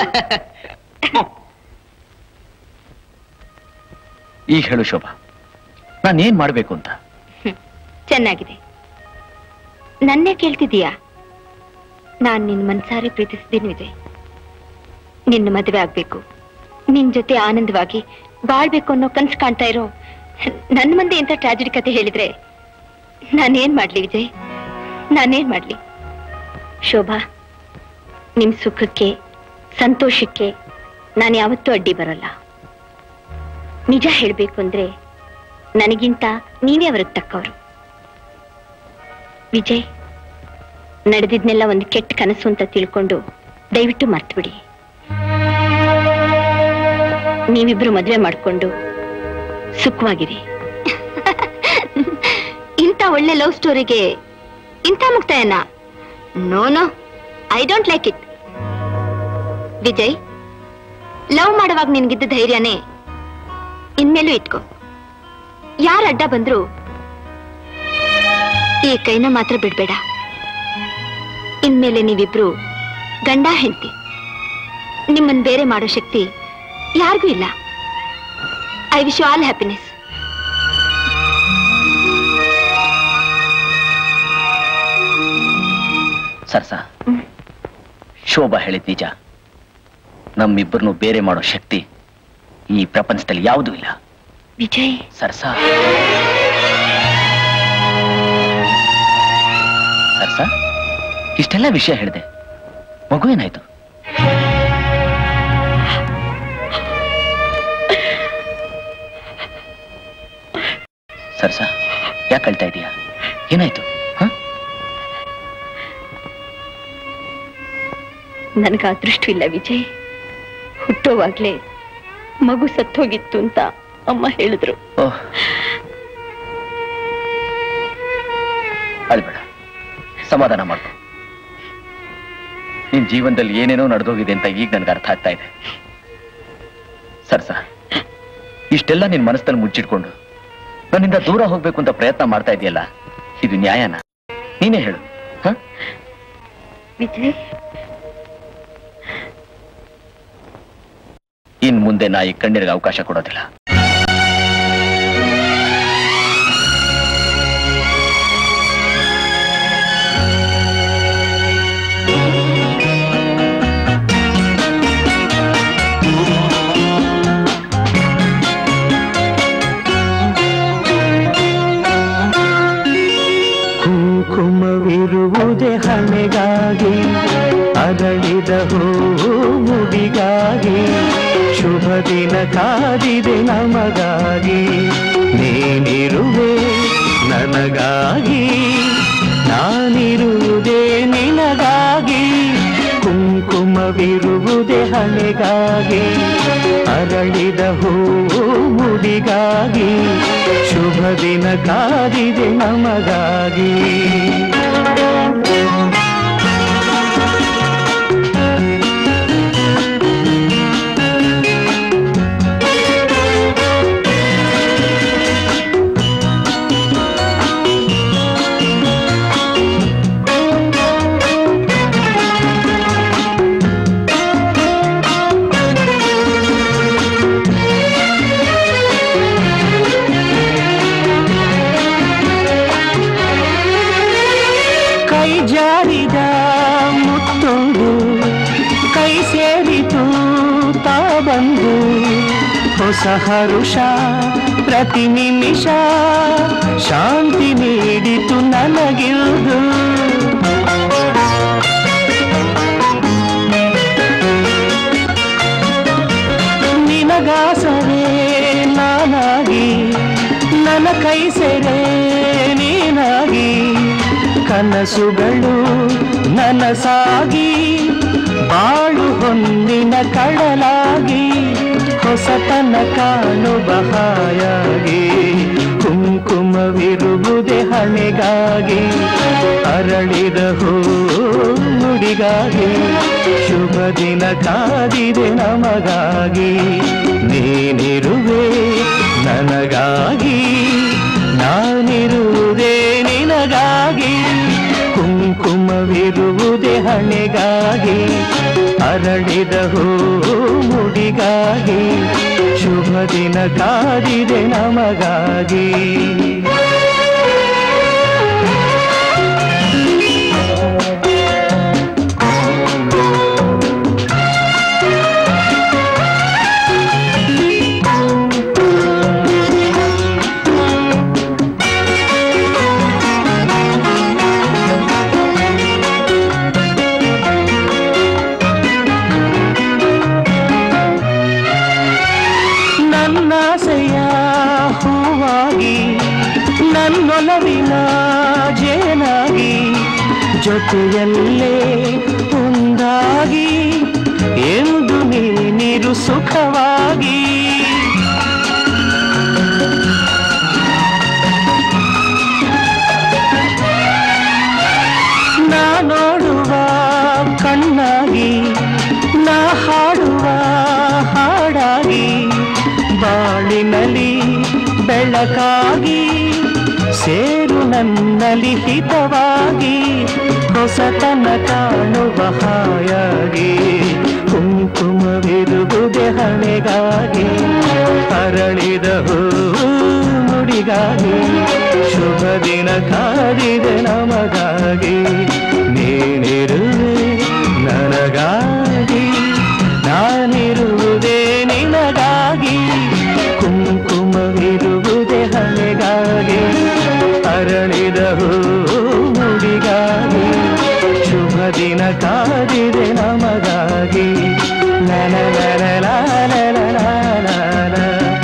ಈಗ ಹೇಳು ಶೋಭಾ ನಾನೇನ್ ಮಾಡ್ಬೇಕು ಅಂತ ಚೆನ್ನಾಗಿದೆ ನನ್ನೇ ಕೇಳ್ತಿದೀಯಾ ನಾನ್ ನಿನ್ ಮನ್ಸಾರೆ ಪ್ರೀತಿಸಿದ್ದೀನಿ ವಿಜಯ್ ನಿನ್ನ ಮದುವೆ ಆಗ್ಬೇಕು ನಿನ್ ಜೊತೆ ಆನಂದವಾಗಿ ಬಾಳ್ಬೇಕು ಅನ್ನೋ ಕನ್ಸು ಕಾಣ್ತಾ ಇರೋ ನನ್ ಮಂದಿ ಎಂತ ಟ್ರಾಜಿಡಿ ಕತೆ ಹೇಳಿದ್ರೆ ನಾನೇನ್ ಮಾಡ್ಲಿ ವಿಜಯ್ ನಾನೇನ್ ಮಾಡ್ಲಿ ಶೋಭಾ ನಿಮ್ ಸುಖಕ್ಕೆ ಸಂತೋಷಕ್ಕೆ ನಾನು ಯಾವತ್ತೂ ಅಡ್ಡಿ ಬರಲ್ಲ ನಿಜ ಹೇಳ್ಬೇಕು ಅಂದ್ರೆ ನನಗಿಂತ ನೀವೇ ಅವ್ರಿಗೆ ತಕ್ಕವರು ವಿಜಯ್ ನಡೆದಿದ್ನೆಲ್ಲ ಒಂದು ಕೆಟ್ಟ ಕನಸು ಅಂತ ತಿಳ್ಕೊಂಡು ದಯವಿಟ್ಟು ಮರ್ತ್ಬಿಡಿ ನೀವಿಬ್ರು ಮದ್ವೆ ಮಾಡ್ಕೊಂಡು ಸುಖವಾಗಿರಿ ಇಂಥ ಒಳ್ಳೆ ಲವ್ ಸ್ಟೋರಿಗೆ ಇಂಥ ಮುಕ್ತಾಯನ no no I don't like it Vijay love ಮಾಡುವಾಗ ನಿನ್ಗಿದ್ದ ಧೈರ್ಯನೇ ಇನ್ಮೇಲೂ ಇಟ್ಕೋ ಯಾರ ಅಡ್ಡ ಬಂದ್ರು ಈ ಕೈನ ಮಾತ್ರ ಬಿಡ್ಬೇಡ ಇನ್ಮೇಲೆ ನೀವಿಬ್ರು ಗಂಡ ಹೆಂಡತಿ ನಿಮ್ಮನ್ ಬೇರೆ ಮಾಡೋ ಶಕ್ತಿ ಯಾರಿಗೂ ಇಲ್ಲ I wish you all happiness Sarasa Shobha ಹೇಳಿದ್ ನಿಜ ನಮ್ಮಿಬ್ಬರನ್ನು ಬೇರೆ ಮಾಡೋ ಶಕ್ತಿ ಈ ಪ್ರಪಂಚದಲ್ಲಿ ಯಾವುದೂ ಇಲ್ಲ ವಿಜಯ್ ಸರ್ಸಾ ಸರ್ಸಾ ಇಷ್ಟೆಲ್ಲ ವಿಷಯ ಹೇಳಿದೆ ಮಗು ಏನಾಯ್ತು ಸರ್ಸಾ ಯಾಕೆ ಅಳ್ತಾ ಇದೀಯಾ ಏನಾಯ್ತು ನನಗ ಅದೃಷ್ಟವಿಲ್ಲ ವಿಜಯ್ ಹುಟ್ಟೋವಾಗ್ಲೇ ಮಗು ಸತ್ತೋಗಿತ್ತು ಅಂತ ಅಮ್ಮ ಹೇಳಿದ್ರು ಓಹ್ ಅಳ್ಬೇಡ ಸಮಾಧಾನ ಮಾಡ್ಕೊ ನಿನ್ ಜೀವನದಲ್ಲಿ ಏನೇನೋ ನಡೆದೋಗಿದೆ ಅಂತ ಈಗ ನನ್ಗೆ ಅರ್ಥ ಆಗ್ತಾ ಇದೆ ಸರ್ಸ ಇಷ್ಟೆಲ್ಲ ನಿನ್ ಮನಸ್ಸಲ್ಲಿ ಮುಚ್ಚಿಟ್ಕೊಂಡು ನನ್ನಿಂದ ದೂರ ಹೋಗ್ಬೇಕು ಅಂತ ಪ್ರಯತ್ನ ಮಾಡ್ತಾ ಇದೆಯಲ್ಲ ಇದು ನ್ಯಾಯನ ನೀನೇ ಹೇಳು ಹ ವಿಜಯ್ ಇನ್ ಮುಂದೆ ನಾ ಈ ಕಣ್ಣೀರಿಗೆ ಅವಕಾಶ ಕೊಡೋದಿಲ್ಲ ಕುಂಕುಮವಿರುವುದೇ ಹಣೆಗಾಗಿ ಅರಳಿದ ಹೂವು ಮುಡಿಗಾಗಿ ಶುಭ ದಿನ ಕಾದಿದೆ ನಮಗಾಗಿ ನೀನಿರುವೆ ನನಗಾಗಿ ನಾನಿರುವುದೇ ನಿನಗಾಗಿ ಕುಂಕುಮವಿರುವುದೇ ಹಣೆಗಾಗಿ ಅರಳಿದ ಹೂವು ಮುಡಿಗಾಗಿ ಶುಭ ದಿನ ಕಾದಿದೆ ನಮಗಾಗಿ ಕೈ ಜಾರಿದ ಮುತ್ತೊಂದು ಕೈ ಸೇರಿತು ತಾ ಬಂದು ಹೊಸ ಹರುಷ ಪ್ರತಿ ನಿಮಿಷ ಶಾಂತಿ ನೀಡಿತು ನನಗಿರುವುದು ನಿನಗಾಸರೇ ನಾನಾಗಿ ನನ್ನ ಕೈ ಸೆರೆ ನೀನಾಗಿ ಕನಸುಗಳು ನನಸಾಗಿ ಬಾಳು ಹೊನ್ನಿನ ಕಡಲಾಗಿ ಹೊಸತನ ಕಾಣುವ ಹಾಯಾಗಿ ಕುಂಕುಮವಿರುವುದೇ ಹಣೆಗಾಗಿ ಅರಳಿದ ಹೂ ನುಡಿಗಾಗಿ ಶುಭ ದಿನ ಕಾದಿದೆ ನಮಗಾಗಿ ನೀನಿರುವೆ ನನಗಾಗಿ ನಾನಿರುವುದೇ ನಿನಗಾಗಿ ಕುಂಕುಮವಿರುವುದೇ ಹಣೆಗಾಗಿ ಅರಳಿದ ಹೂ ಮುಡಿಗಾಗಿ ಶುಭ ದಿನ ಕಾದಿದೆ ನಮಗಾಗಿ ನನ್ನಾಸೆಯ ಹೂವಾಗಿ ನನ್ನೊಲವಿನ ಜೇನಾಗಿ ಜೊತೆಯಲ್ಲೇ ಒಂದಾಗಿ ಎಂದು ನೀನಿರು ಸುಖವಾಗಿ ನಾ ನೋಡುವ ಕಣ್ಣಾಗಿ ನಾ ಹಾಡುವ ಹಾಡಾಗಿ ಬಾಳಿನಲ್ಲಿ ಬೆಳಕಾಗಿ ಸೇರು ನನ್ನಲ್ಲಿ ಹಿತವಾಗಿ ಹೊಸತನ ಕಾಣುವ ಹಾಯಾಗಿ ಕುಂಕುಮವಿರುವುದೇ ಹಣೆಗಾಗಿ ಅರಳಿದ ಹೂ ನುಡಿಗಾಗಿ ಶುಭ ದಿನ ಕಾದಿದೆ ನಮಗಾಗಿ ನೀನಿರುವೆ ನನಗಾಗಿ ನಾನಿರುವುದೇ ನಿನಗಾಗಿ ಕುಂಕುಮವಿರುವುದೇ ಹಣೆಗಾಗಿ ಅರಳಿದ ಹೂ ಮುಡಿಗಾಗಿ ಶುಭ ದಿನ ಕಾದಿದೆ ನಮಗಾಗಿ ಲಲ ಲಲ ಲಲ ಲಲ ಲಲ.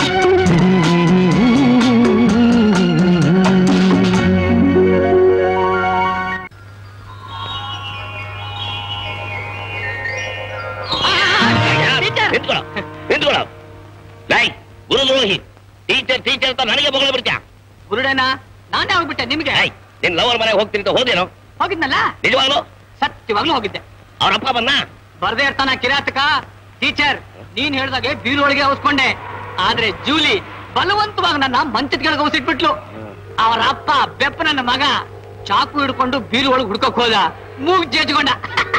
ನಿಂತ್ಕೊಳ್ಳೋ ನಿಂತ್ಕೊಳ್ಳೋ ಲೈ ಗುರುದ್ರೋಹಿ ಟೀಚರ್ ಟೀಚರ್ ಅಂತ ನನಗೆ ಬಗಳ ಬಿಡ್ತ್ಯಾ ಗುರುಡೇನ ನಾನೇ ಹೋಗ್ಬಿಟ್ಟೆ ನಿಮ್ಗೆ ನಿನ್ ಲವರ್ ಮನೆಗೆ ಹೋಗ್ತೀನಿ ಅಂತ ಹೋದೇನೋ ಹೋಗಿದ್ನಲ್ಲ ನಿಜವಾಗ್ಲು ಸತ್ಯವಾಗ್ಲೂ ಹೋಗಿದ್ದೆ ಅವ್ರ ಅಪ್ಪ ಬಂದ ಬರ್ದೇ ಇರ್ತಾನ ಕಿರಾತಕ ಟೀಚರ್ ನೀನ್ ಹೇಳ್ದಾಗೆ ಬೀರೊಳಗೆ ಅವಸ್ಕೊಂಡೆ ಆದ್ರೆ ಜೂಲಿ ಬಲವಂತವಾಗಿ ನನ್ನ ಮಂಚದ ಕೆಳಗೆ ಅವಸಿಟ್ಬಿಟ್ಲು ಅವರ ಅಪ್ಪ ಬೆಪ್ಪ ನನ್ನ ಮಗ ಚಾಕು ಹಿಡ್ಕೊಂಡು ಬೀರು ಒಳಗೆ ಹುಡ್ಕಕ್ ಹೋದ ಮೂಗ್ ಜೇಜ್ಕೊಂಡ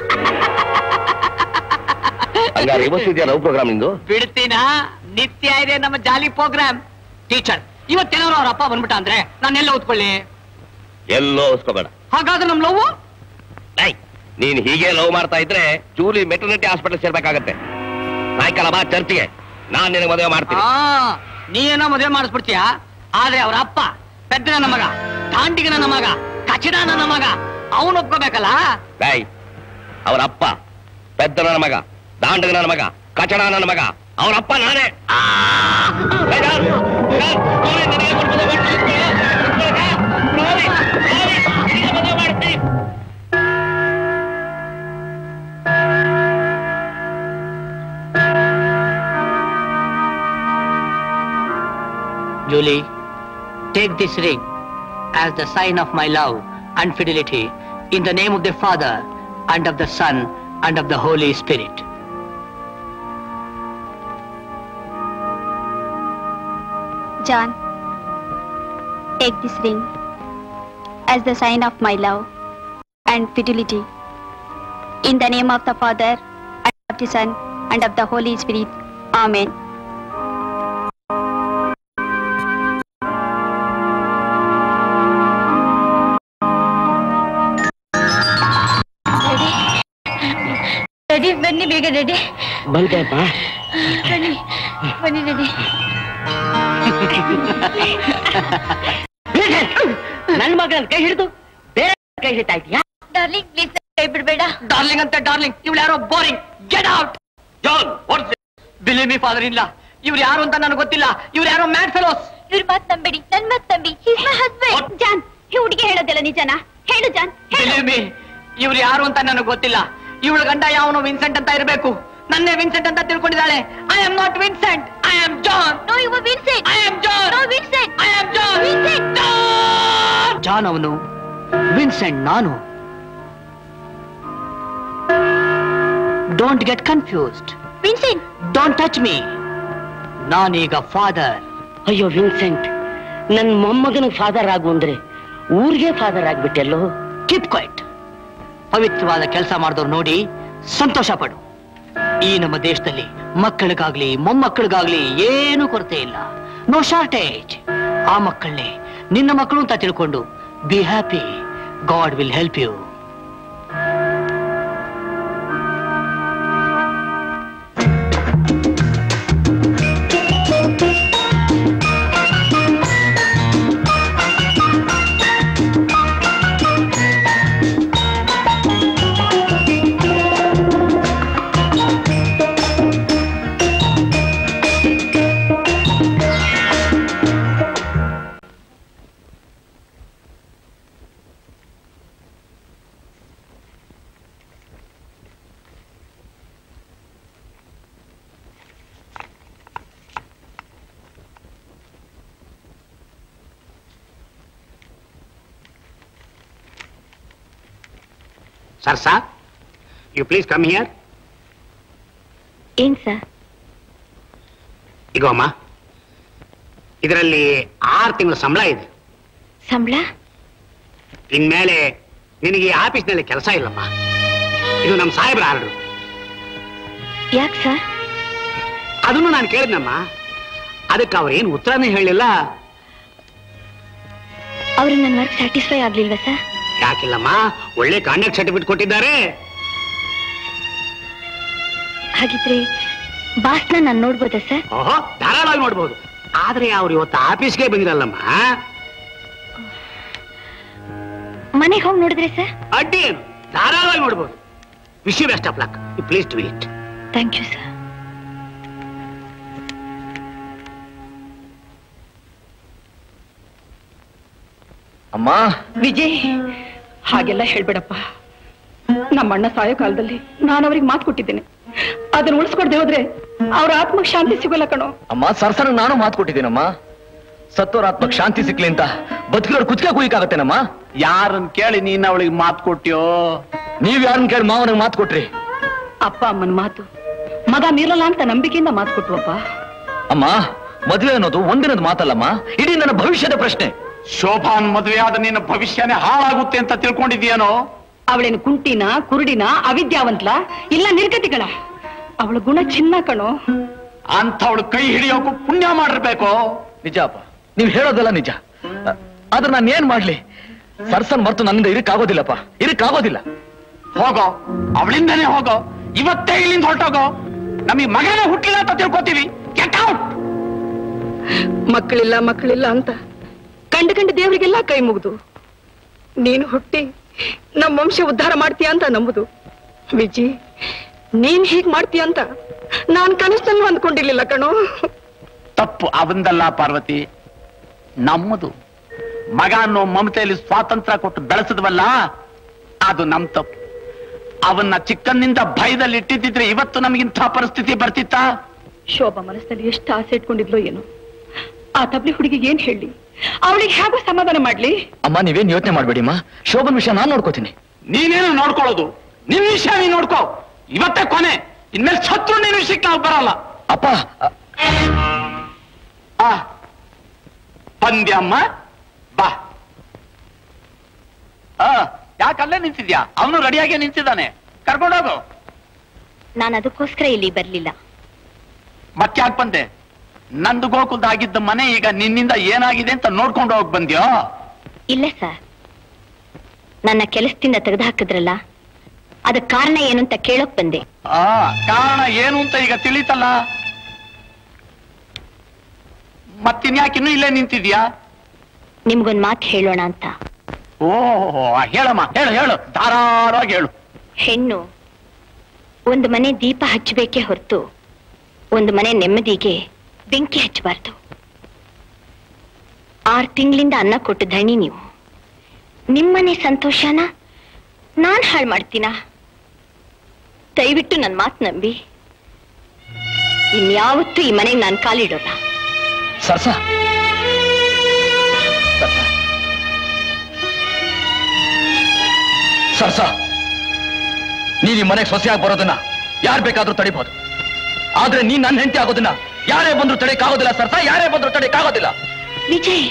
ಹಂಗಾರೆ ಇವತ್ತಿದ್ಯಾ ಲವ್ ಪ್ರೋಗ್ರಾಮ್ ನಿಂದು ಬಿಡ್ತೀನ ನಿತ್ಯ ಇದೆ ನಮ್ಮ ಜಾಲಿ ಪ್ರೋಗ್ರಾಮ್ ಟೀಚರ್ ಇವತ್ತೇನಾದ್ರು ಅವ್ರ ಅಪ್ಪ ಬಂದ್ಬಿಟ್ಟ ಅಂದ್ರೆ ನಾನೆಲ್ಲ ಓದ್ಕೊಳ್ಳಿ ಎಲ್ಲೋ ಹೊಸ್ಕೋಬೇಡ ಹಾಗಾದ್ರೆ ನಮ್ ಲವ್ ಏಯ್, ನೀನ್ ಹೀಗೆ ಲವ್ ಮಾಡ್ತಾ ಇದ್ರೆ ಜೂಲಿ ಮೆಟರ್ನಿಟಿ ಹಾಸ್ಪಿಟಲ್ ಸೇರ್ಬೇಕಾಗತ್ತೆ ಸಾಯಂಕಾಲ ಬಾ ಚರ್ಚ್ಗೆ ನಾನ್ ನಿನಗೆ ಮದುವೆ ಮಾಡ್ತೀನಿ ಆ ನೀ ಏನೋ ಮದುವೆ ಮಾಡಿಸ್ಬಿಡ್ತೀಯ ಆದ್ರೆ ಅವ್ರ ಅಪ್ಪ ಪೆದ್ದ ನನ್ನ ಮಗ ತಾಂಡಿಗ ನನ್ನ ಮಗ ಕಚಡ ನನ್ನ ಮಗ ಅವನು ಒಪ್ಕೋಬೇಕಲ್ಲ ಏಯ್, ಅವ್ರ ಅಪ್ಪ ಪೆದ್ದ ನನ್ನ ಮಗ ದಾಂಡಗ ನನ್ನ ಮಗ ಕಚಡ ನನ್ನ ಮಗ ಅವ್ರ ಅಪ್ಪ ನಾನೇ ಆ! ಏಯ್, ಯಾರು? ಯಾರು? ಜೂಲಿ, ನಿನಗೆ ಕೊಟ್ಟು ಮದುವೆ ಮಾಡ್ತೀನಿ. ಇಟ್ಕೊಳಕ್ಕ? ನೋಡಿ, ನೋಡಿ, ನಿನಗೆ ಮದುವೆ ಮಾಡ್ತೀನಿ. Julie, take this ring as the sign of my love and fidelity in the name of the Father and of the Son and of the Holy Spirit. John, take this ring as the sign of my love and fidelity. In the name of the Father, and of the Son, and of the Holy Spirit. Amen. Ready ಬನ್ನಿ ಬೇಗ ready ಬಂತೆಪ್ಪ ಬನ್ನಿ ಬನ್ನಿ ready ನನ್ ಮಗನ ಕೈ ಹಿಡಿದು ಬೇರೆ ಕೈ ಹಿಡಿತಾ ಇದೀಯಾ ಡಾರ್ಲಿಂಗ್ ಪ್ಲೀಸ್ ಕೈ ಬಿಡ್ಬೇಡ ಡಾರ್ಲಿಂಗ್ ಅಂತ ಡಾರ್ಲಿಂಗ್ ಇವ್ಳು ಯಾರೋ boring get out John what's believe me father ಇಲ್ಲ ಇವ್ರು ಯಾರು ಅಂತ ನನಗೆ ಗೊತ್ತಿಲ್ಲ ಇವ್ರು ಯಾರೋ ಮ್ಯಾಡ್ ಫೆಲೋಸ್ ಇವ್ರ ಮಾತ್ ನಂಬೇಡಿ ನನ್ ಮಾತ್ ನಂಬಿ ಹೀಸ್ ಮೈ ಹಸ್ಬೆಂಡ್ ಜಾನ್ ಈ ಹುಡುಗಿ ಹೇಳೋದಿಲ್ಲ ನಿಜನಾ ಹೇಳು ಜಾನ್ ಬಿಲೀವ್ ಮಿ ಇವ್ರು ಯಾರು ಅಂತ ನನಗೆ ಗೊತ್ತಿಲ್ಲ ಇವಳ ಗಂಡ ಯಾವನು ವಿನ್ಸೆಂಟ್ ಅಂತ ಇರಬೇಕು ನನ್ನೇ ವಿನ್ಸೆಂಟ್ ಅಂತ ತಿಳ್ಕೊಂಡಿದ್ದಾಳೆ I am not Vincent I am John no you Vincent I am John no Vincent I am John Vincent John ಅವನು ವಿನ್ಸೆಂಟ್ ನಾನು don't get confused Vincent don't touch me ನಾನೀಗ ಫಾದರ್ ಅಯ್ಯೋ Vincent ನನ್ ಮೊಮ್ಮಗನ father ಆಗು ಅಂದ್ರೆ ಊರಿಗೆ father ಆಗ್ಬಿಟ್ಟೆಲ್ಲೋ keep quiet ಪವಿತ್ರವಾದ ಕೆಲಸ ಮಾಡಿದವ್ರು ನೋಡಿ ಸಂತೋಷ ಪಡು ಈ ನಮ್ಮ ದೇಶದಲ್ಲಿ ಮಕ್ಕಳಿಗಾಗ್ಲಿ ಮೊಮ್ಮಕ್ಕಳಿಗಾಗ್ಲಿ ಏನು ಕೊರತೆ ಇಲ್ಲ ನೋ ಶಾರ್ಟೇಜ್ ಆ ಮಕ್ಕಳನ್ನೇ ನಿನ್ನ ಮಕ್ಕಳು ಅಂತ ತಿಳ್ಕೊಂಡು be happy God will help you sir sir you please come here ಏನ್ ಸರ್ ಇಗೋ ಅಮ್ಮ ಇದರಲ್ಲಿ ಆರು ತಿಂಗಳ ಸಂಬಳ ಇದೆ ಸಂಬಳ ಇನ್ಮೇಲೆ ನಿನಗೆ ಈ ಆಫೀಸ್ನಲ್ಲಿ ಕೆಲಸ ಇಲ್ಲಮ್ಮ ಇದು ನಮ್ಮ ಸಾಹೇಬ್ರ ಆರ್ಡರ್ ಯಾಕೆ ಸರ್ ಅದನ್ನು ನಾನು ಕೇಳಿದ್ನಮ್ಮ ಅದಕ್ಕೆ ಅವ್ರೇನು ಉತ್ತರನೇ ಹೇಳಿಲ್ಲ ಅವ್ರು ನನ್ನ ವರ್ಕ್ ಸ್ಯಾಟಿಸ್ಫೈ ಆಗ್ಲಿಲ್ವಾ ಸರ್ ಯಾಕಿಲ್ಲಮ್ಮ ಒಳ್ಳೆ ಕಾಂಡಕ್ಟ್ ಸರ್ಟಿಫಿಕೇಟ್ ಕೊಟ್ಟಿದ್ದಾರೆ ಹಾಗಿದ್ರೆ ಬಾಸ್ನ ನಾನು ನೋಡ್ಬೋದಾ ಸರ್ ಓಹೋ ಧಾರಾಳವಾಗಿ ನೋಡ್ಬೋದು ಆದ್ರೆ ಅವ್ರು ಇವತ್ತು ಆಫೀಸ್ಗೆ ಬಂದಿರಲ್ಲಮ್ಮ ಮನೆಗೆ ಹೋಗಿ ನೋಡಿದ್ರೆ ಸರ್ ಅಡ್ಡಿ ಏನು ಧಾರಾಳವಾಗಿ ನೋಡ್ಬೋದು wish best of luck please to it thank you sir ಅಮ್ಮ ವಿಜಯ್ ಹಾಗೆಲ್ಲ ಹೇಳ್ಬೇಡಪ್ಪ ನಮ್ಮ ಅಣ್ಣ ಸಾಯೋ ಕಾಲದಲ್ಲಿ ನಾನು ಅವ್ರಿಗೆ ಮಾತು ಕೊಟ್ಟಿದ್ದೇನೆ ಅದನ್ನ ಉಳಿಸ್ಕೊಡ್ದೆ ಹೋದ್ರೆ ಅವ್ರ ಆತ್ಮಕ್ ಶಾಂತಿ ಸಿಗೋಲ್ಲ ಕಣೋ ಅಮ್ಮ ಸರ್ಸರ ನಾನು ಮಾತು ಕೊಟ್ಟಿದ್ದೀನಮ್ಮ ಸತ್ತೋರ ಆತ್ಮಕ್ ಶಾಂತಿ ಸಿಕ್ಲಿ ಅಂತ ಬದುಕಿರೋರು ಕುಚ್ಕ ಕುಯ್ಕಾಗತ್ತೇನಮ್ಮ ಯಾರನ್ ಕೇಳಿ ನೀನ್ ಅವಳಿಗೆ ಮಾತು ಕೊಟ್ಯೋ ನೀವ್ ಯಾರನ್ನ ಕೇಳಿ ಮಾವನಿಗೆ ಮಾತು ಕೊಟ್ರಿ ಅಪ್ಪ ಅಮ್ಮನ ಮಾತು ಮಗ ಮೀರಲ್ಲ ಅಂತ ನಂಬಿಕೆಯಿಂದ ಮಾತು ಕೊಟ್ಟುವಪ್ಪ ಅಮ್ಮ ಮದುವೆ ಅನ್ನೋದು ಒಂದಿನದ ಮಾತಲ್ಲಮ್ಮ ಇಡೀ ನನ್ನ ಭವಿಷ್ಯದ ಪ್ರಶ್ನೆ ಶೋಭಾನ್ ಮದುವೆ ಆದ ನಿನ್ನ ಭವಿಷ್ಯನೇ ಹಾಳಾಗುತ್ತೆ ಅಂತ ತಿಳ್ಕೊಂಡಿದ್ಯಾನೋ ಅವಳೇನು ಕುಂಟಿನ ಕುರುಡಿನ ಅವಿದ್ಯಾವಂತ್ಲ ಇಲ್ಲ ನಿರ್ಗತಿಗಳ ಅವಳ ಗುಣ ಚಿನ್ನ ಕಣೋ ಅಂಥವಳು ಕೈ ಹಿಡಿಯೋಕು ಪುಣ್ಯ ಮಾಡಿರ್ಬೇಕು ನಿಜ ಅಪ್ಪ ನೀವ್ ಹೇಳೋದಲ್ಲ ನಿಜ ಅ- ಆದ್ರೆ ನಾನು ಏನ್ ಮಾಡ್ಲಿ ಸರ್ಸನ್ ಮರ್ತು ನನ್ನಿಂದ ಇರಕ್ಕಾಗೋದಿಲ್ಲಪ್ಪ ಇರಕ್ಕಾಗೋದಿಲ್ಲ ಹೋಗೋ ಅವಳಿಂದನೇ ಹೋಗೋ ಇವತ್ತೇ ಇಲ್ಲಿಂದ ಹೊರಟೋಗೋ ನಮಗೆ ಮಗನೇ ಹುಟ್ಟಿಲ್ಲ ಅಂತ ತಿಳ್ಕೊತೀವಿ Get out! ಮಕ್ಕಳಿಲ್ಲ ಮಕ್ಕಳಿಲ್ಲ ಅಂತ ಕಂಡು ಕಂಡು ದೇವರಿಗೆಲ್ಲ ಕೈ ಮುಗಿದು ನೀನು ಹುಟ್ಟಿ ನಮ್ಮ ವಂಶ ಉದ್ಧಾರ ಮಾಡ್ತೀಯ ಅಂತ ನಂಬುದು ವಿಜಿ ನೀನ್ ಹೀಗ್ ಮಾಡ್ತೀಯ ಅಂತ ನಾನ್ ಕನಸಲ್ಲೂ ಅಂದ್ಕೊಂಡಿರ್ಲಿಲ್ಲ ಕಣೋ ತಪ್ಪು ಅವಂದಲ್ಲ ಪಾರ್ವತಿ ನಮ್ಮದು ಮಗ ಅನ್ನೋ ಮಮತೆಯಲ್ಲಿ ಸ್ವಾತಂತ್ರ್ಯ ಕೊಟ್ಟು ಬೆಳೆಸಿದ್ವಲ್ಲ ಅದು ನಮ್ ತಪ್ಪು ಅವನ್ನ ಚಿಕ್ಕನ್ನಿಂದ ಭಯದಲ್ಲಿ ಇಟ್ಟಿದ್ದಿದ್ರೆ ಇವತ್ತು ನಮಗಿಂಥ ಪರಿಸ್ಥಿತಿ ಬರ್ತಿತ್ತಾ ಶೋಭಾ ಮನಸ್ಸಲ್ಲಿ ಎಷ್ಟು ಆಸೆ ಇಟ್ಕೊಂಡಿದ್ಲೋ ಏನೋ ಆ ತಬ್ಲಿ ಹುಡುಗಿಗೆ ಏನ್ ಹೇಳಿ ಅವಳಿಗೆ ಹೇಗೋ ಸಮಾಧಾನ ಮಾಡ್ಲಿ ಅಮ್ಮ ನೀವೇನ್ ಯೋಚನೆ ಮಾಡ್ಬೇಡಿ ಅಮ್ಮ ಶೋಭನ್ ವಿಷಯ ನಾನ್ ನೋಡ್ಕೋತೀನಿ ನೀನೇನು ನೋಡ್ಕೊಳ್ಳೋದು ನಿನ್ ವಿಷಯ ನೀನ್ ನೋಡ್ಕೋ ಇವತ್ತೇ ಕೊನೆ ಇನ್ಮೇಲೆ ಶತ್ರು ನಿನ್ ವಿಷಯಕ್ಕೆ ನಾವು ಬರಲ್ಲ ಅಪ್ಪ ಆ ಪಂದ್ಯಮ್ಮ ಬಾ ಆ ಯಾಕಲ್ಲೇ ನಿಂತಿದ್ಯಾ ಅವನು ರೆಡಿಯಾಗಿ ನಿಂತಿದ್ದಾನೆ ಕರ್ಕೊಂಡೋಗು ನಾನು ಅದಕ್ಕೋಸ್ಕರ ಇಲ್ಲಿ ಬರ್ಲಿಲ್ಲ ಮತ್ತ್ಯಾಕ್ ಬಂದೆ ನಂದು ಗೋಕುಲ್ದ ಆಗಿದ್ದ ಮನೆ ಈಗ ನಿನ್ನಿಂದ ಏನಾಗಿದೆ ಅಂತ ನೋಡ್ಕೊಂಡು ಹೋಗ್ ಬಂದ್ಯೋ ಇಲ್ಲ ಸರ್ ನನ್ನ ಕೆಲಸದಿಂದ ತೆಗೆದುಹಾಕಿದ್ರಲ್ಲ ಅದಕ್ಕೆ ಕಾರಣ ಏನು ಅಂತ ಕೇಳೋಕ್ ಬಂದೆ ಆ ಕಾರಣ ಏನು ಅಂತ ಈಗ ತಿಳಿತಲ್ಲ ಮತ್ತಿನ್ಯಾಕಿನ್ನೂ ಇಲ್ಲೇ ನಿಂತಿದ್ಯಾ ನಿಮ್ಗೊಂದ್ ಮಾತು ಹೇಳೋಣ ಅಂತ ಓಹೋ ಹೇಳಮ್ಮ ಹೇಳು ಹೇಳು ಧಾರಾಳವಾಗಿ ಹೇಳು ಹೆಣ್ಣು ಒಂದು ಮನೆ ದೀಪ ಹಚ್ಚಬೇಕೇ ಹೊರತು ಒಂದು ಮನೆ ನೆಮ್ಮದಿಗೆ ಬೆಂಕಿ ಹಚ್ಚಬಾರ್ದು ಆರು ತಿಂಗಳಿಂದ ಅನ್ನ ಕೊಟ್ಟು ಧಣಿ ನೀವು ನಿಮ್ಮನೆ ಸಂತೋಷನ ನಾನ್ ಹಾಳು ಮಾಡ್ತೀನ ದಯವಿಟ್ಟು ನನ್ನ ಮಾತು ನಂಬಿ ಇನ್ಯಾವತ್ತೂ ಈ ಮನೆಗೆ ನಾನು ಕಾಲಿಡೋಲ್ಲ ಸರ್ಸ ಸರ್ಸ ನೀನ್ ಈ ಮನೆಗೆ ಸೊಸೆಯಾಗಿ ಬರೋದನ್ನ ಯಾರು ಬೇಕಾದ್ರೂ ತಡಿಬಹುದು ಆದ್ರೆ ನೀನ್ ನನ್ನ ಹೆಂಡತಿ ಆಗೋದನ್ನ ಯಾರೇ ಬಂದ್ರು ತಡೆಯಕ್ಕಾಗೋದಿಲ್ಲ ಸರ್ಸ ಯಾರೇ ಬಂದ್ರು ತಡೆಯಕ್ಕಾಗೋದಿಲ್ಲ ವಿಜಯ್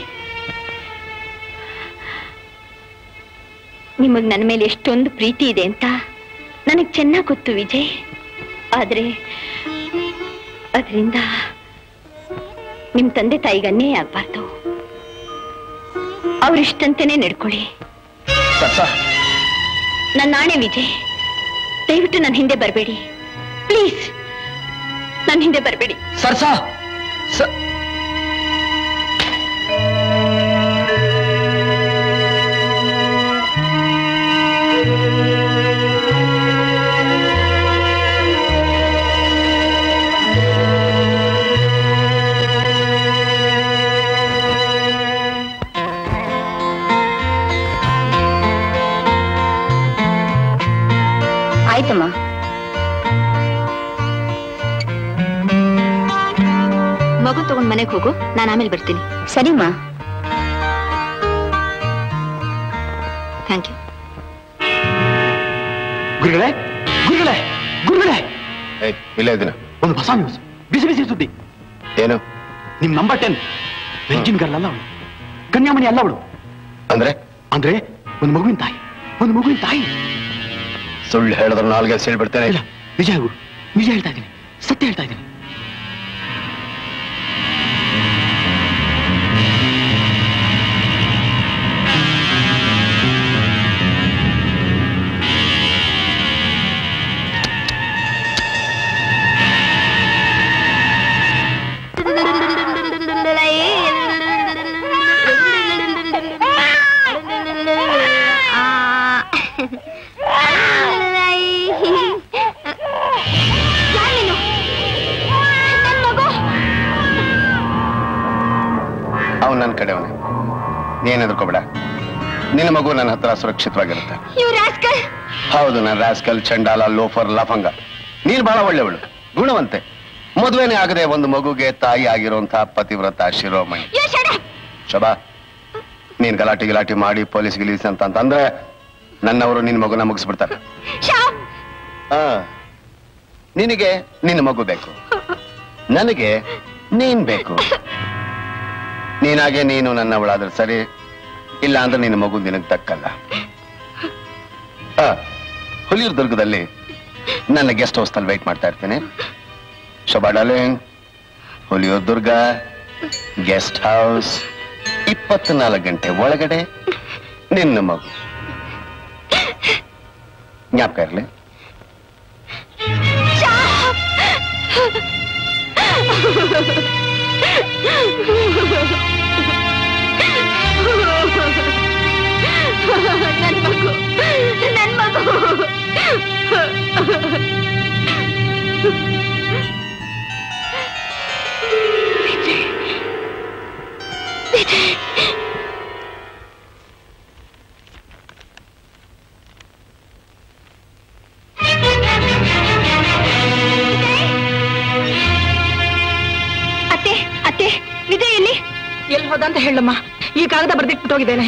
ನಿಮಗ್ ನನ್ನ ಮೇಲೆ ಎಷ್ಟೊಂದು ಪ್ರೀತಿ ಇದೆ ಅಂತ ನನಗ್ ಚೆನ್ನಾಗ್ ಗೊತ್ತು ವಿಜಯ್ ಆದ್ರೆ ಅದರಿಂದ ನಿಮ್ ತಂದೆ ತಾಯಿಗೆ ಅನ್ಯಾಯ ಆಗ್ಬಾರ್ದು ಅವ್ರಿಷ್ಟಂತೆನೆ ನಡ್ಕೊಳ್ಳಿ ಸರ್ಸ ನನ್ನ ನಾಣೆ ವಿಜಯ್ ದಯವಿಟ್ಟು ನನ್ನ ಹಿಂದೆ ಬರಬೇಡಿ ಪ್ಲೀಸ್ ನನ್ನ ಹಿಂದೆ ಬರಬೇಡಿ ಸರ್ಸ ಸ- ಆಯ್ತಮ್ಮ ಮಗು ತಗೊಂಡ್ ಮನೆಗೆ ಹೋಗು ನಾನು ಆಮೇಲೆ ಬರ್ತೀನಿ ಸರಿಮಾ ಥ್ಯಾಂಕ್ ಯು ಗುರುಗಳೇ ಗುರುಗಳೇ ಗುರುಗಳೇ ಇಲ್ಲ ಇದನ್ನ ಒಂದು ಹೊಸ ನ್ಯೂಸ್ ಬಿಸಿ ಬಿಸಿ ಸುದ್ದಿ ಏನು ನಿಮ್ ನಂಬರ್ ಟೆನ್ ವೆಂಜಿನ್ ಗರ್ಲ್ ಅಲ್ಲ ಅವಳು ಕನ್ಯಾಮಣಿ ಅಲ್ಲ ಅವಳು ಅಂದ್ರೆ ಅಂದ್ರೆ ಒಂದು ಮಗುವಿನ ತಾಯಿ ಒಂದು ಮಗುವಿನ ತಾಯಿ ಸುಳ್ಳು ಹೇಳಿದ್ರೆ ನಾಲ್ಗೆ ಸೇಳ್ಬಿಡ್ತೇನೆ ಇಲ್ಲ ನಿಜ ಗುರು ನಿಜ ಹೇಳ್ತಾ ಇದ್ದೀನಿ ಸತ್ಯ ಹೇಳ್ತಾ ಇದ್ದೀನಿ ಅವ್ನು ನನ್ನ ಕಡೆವನೆ ನೀನ್ ಹೆದರ್ಕೋಬೇಡ ನಿನ್ನ ಮಗು ನನ್ನ ಹತ್ರ ಸುರಕ್ಷಿತವಾಗಿರುತ್ತೆ ಹೌದು ನಾನು ರಾಸ್ಕಲ್ ಚಂಡಾಲ ಲೋಫರ್ ಲಫಂಗ ನೀನ್ ಬಹಳ ಒಳ್ಳೆವಳು ಗುಣವಂತೆ ಮದುವೆನೇ ಆಗದೆ ಒಂದು ಮಗುಗೆ ತಾಯಿ ಆಗಿರುವಂತಹ ಪತಿವ್ರತ ಶಿರೋಮಣಿ ಶಬಾ ನೀನ್ ಗಲಾಟೆ ಗಿಲಾಟಿ ಮಾಡಿ ಪೊಲೀಸ್ ಗಿಲೀಸ್ ಅಂತ ಅಂತಂದ್ರೆ ನನ್ನವರು ನಿನ್ನ ಮಗುನ ಮುಗಿಸ್ಬಿಡ್ತಾರೆ ಆ, ನಿನಗೆ ನಿನ್ನ ಮಗು ಬೇಕು ನನಗೆ ನೀನ್ ಬೇಕು ನೀನಾಗೆ ನೀನು ನನ್ನವಳಾದ್ರೆ ಸರಿ ಇಲ್ಲ ಅಂದ್ರೆ ನಿನ್ನ ಮಗು ನಿನಗ್ ದಕ್ಕಲ್ಲ ಆ, ಹುಲಿಯೂರು ದುರ್ಗದಲ್ಲಿ ನನ್ನ ಗೆಸ್ಟ್ ಹೌಸ್ ನಲ್ಲಿ ವೆಯ್ಟ್ ಮಾಡ್ತಾ ಇರ್ತೀನಿ Shobha darling Huliyur Durga guest house ಇಪ್ಪತ್ನಾಲ್ಕು ಗಂಟೆ ಒಳಗಡೆ ನಿನ್ನ ಮಗು ಜ್ಞಾಪಕ ಇರಲಿ ನನ್ ಮಗು ನನ್ ಮಗು ವಿಜಯ್ ವಿಜಯ್ ಅತ್ತೆ ಅತ್ತೆ ವಿಜಯ್ ಎಲ್ಲಿ ಎಲ್ಲಿ ಹೋದ ಅಂತ ಹೇಳಮ್ಮ ಈ ಕಾಗದ ಬರ್ದಿಟ್ಬಿಟ್ಟು ಹೋಗಿದ್ದೇನೆ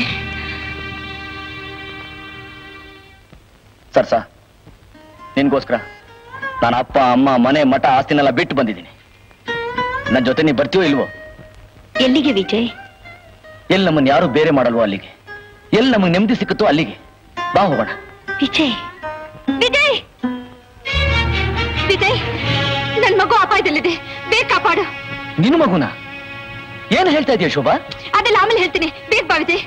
ಸರ್ಸ ನಿನ್ಗೋಸ್ಕರ ನಾನು ಅಪ್ಪ ಅಮ್ಮ ಮನೆ ಮಠ ಆಸ್ತಿನೆಲ್ಲ ಬಿಟ್ಟು ಬಂದಿದ್ದೀನಿ ನನ್ನ ಜೊತೆ ನೀ ಬರ್ತೀಯೋ ಇಲ್ವೋ ಎಲ್ಲಿಗೆ ವಿಜಯ್ ಎಲ್ಲಿ ನಮ್ಮನ್ನ ಯಾರು ಬೇರೆ ಮಾಡಲ್ವೋ ಅಲ್ಲಿಗೆ ಎಲ್ಲಿ ನಮಗೆ ನೆಮ್ಮದಿ ಸಿಕ್ಕುತ್ತೋ ಅಲ್ಲಿಗೆ ಬಾ ಹೋಗೋಣ ವಿಜಯ್ ವಿಜಯ್ ವಿಜಯ್ ನನ್ ಮಗು ಅಪಾಯದಲ್ಲಿದೆ ಬೇಗ ಕಾಪಾಡು ನಿನ್ನ ಮಗುನ ಏನ್ ಹೇಳ್ತಾ ಇದೀಯ ಶೋಭಾ ಅದೆಲ್ಲ ಆಮೇಲೆ ಹೇಳ್ತೀನಿ ಬೇಗ ಬಾ ವಿಜಯ್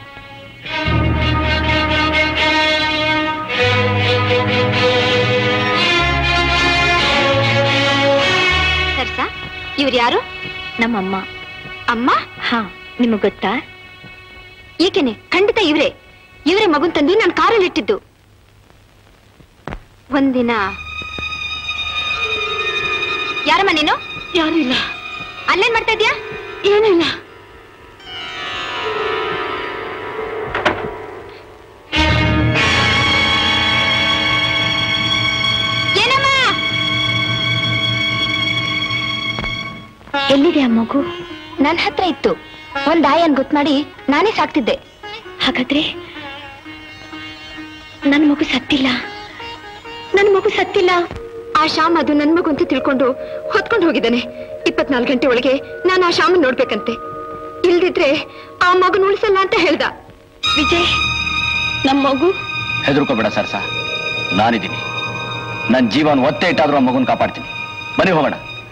ಸರ್ಸ ಇವ್ರು ಯಾರು ನಮ್ಮಮ್ಮ ಅಮ್ಮ ಹಾ ನಿಮಗ್ ಗೊತ್ತಾ ಏಕೆನೆ ಖಂಡಿತ ಇವ್ರೆ ಇವರೇ ಮಗುನ್ ತಂದು ನಾನು ಕಾರಲ್ಲಿ ಇಟ್ಟಿದ್ದು ಒಂದಿನ ಯಾರಮ್ಮ ನೀನು ಯಾರು ಇಲ್ಲ ಅಲ್ಲೇನ್ ಮಾಡ್ತಾ ಇದ್ಯಾ ಏನೂ ಇಲ್ಲ ಏನಮ್ಮ ಎಲ್ಲಿದೆ ಆ ಮಗು ನನ್ ಹತ್ರ ಇತ್ತು ಒಂದ್ ಆಯನ್ ಗೊತ್ತು ಮಾಡಿ ನಾನೇ ಸಾಕ್ತಿದ್ದೆ ಹಾಗಾದ್ರೆ ನನ್ ಮಗು ಸತ್ತಿಲ್ಲ ನನ್ ಮಗು ಸತ್ತಿಲ್ಲ ಆ ಶ್ಯಾಮ್ ಅದು ನನ್ ಮಗು ಅಂತ ತಿಳ್ಕೊಂಡು ಹೊತ್ಕೊಂಡು ಹೋಗಿದ್ದಾನೆ ಇಪ್ಪತ್ನಾಲ್ಕು ಗಂಟೆ ಒಳಗೆ ನಾನು ಆ ಶ್ಯಾಮನ್ ನೋಡ್ಬೇಕಂತೆ ಇಲ್ದಿದ್ರೆ ಆ ಮಗನ ಉಳಿಸಲ್ಲ ಅಂತ ಹೇಳ್ದ ವಿಜಯ್ ನಮ್ ಮಗು ಹೆದರ್ಕೋಬೇಡ ಸರ್ಸ ನಾನಿದ್ದೀನಿ ನನ್ನ ಜೀವನ ಒತ್ತೆ ಇಟ್ಟಾದ್ರೂ ಆ ಮಗುನ್ ಕಾಪಾಡ್ತೀನಿ ಬನ್ನಿ ಹೋಗೋಣ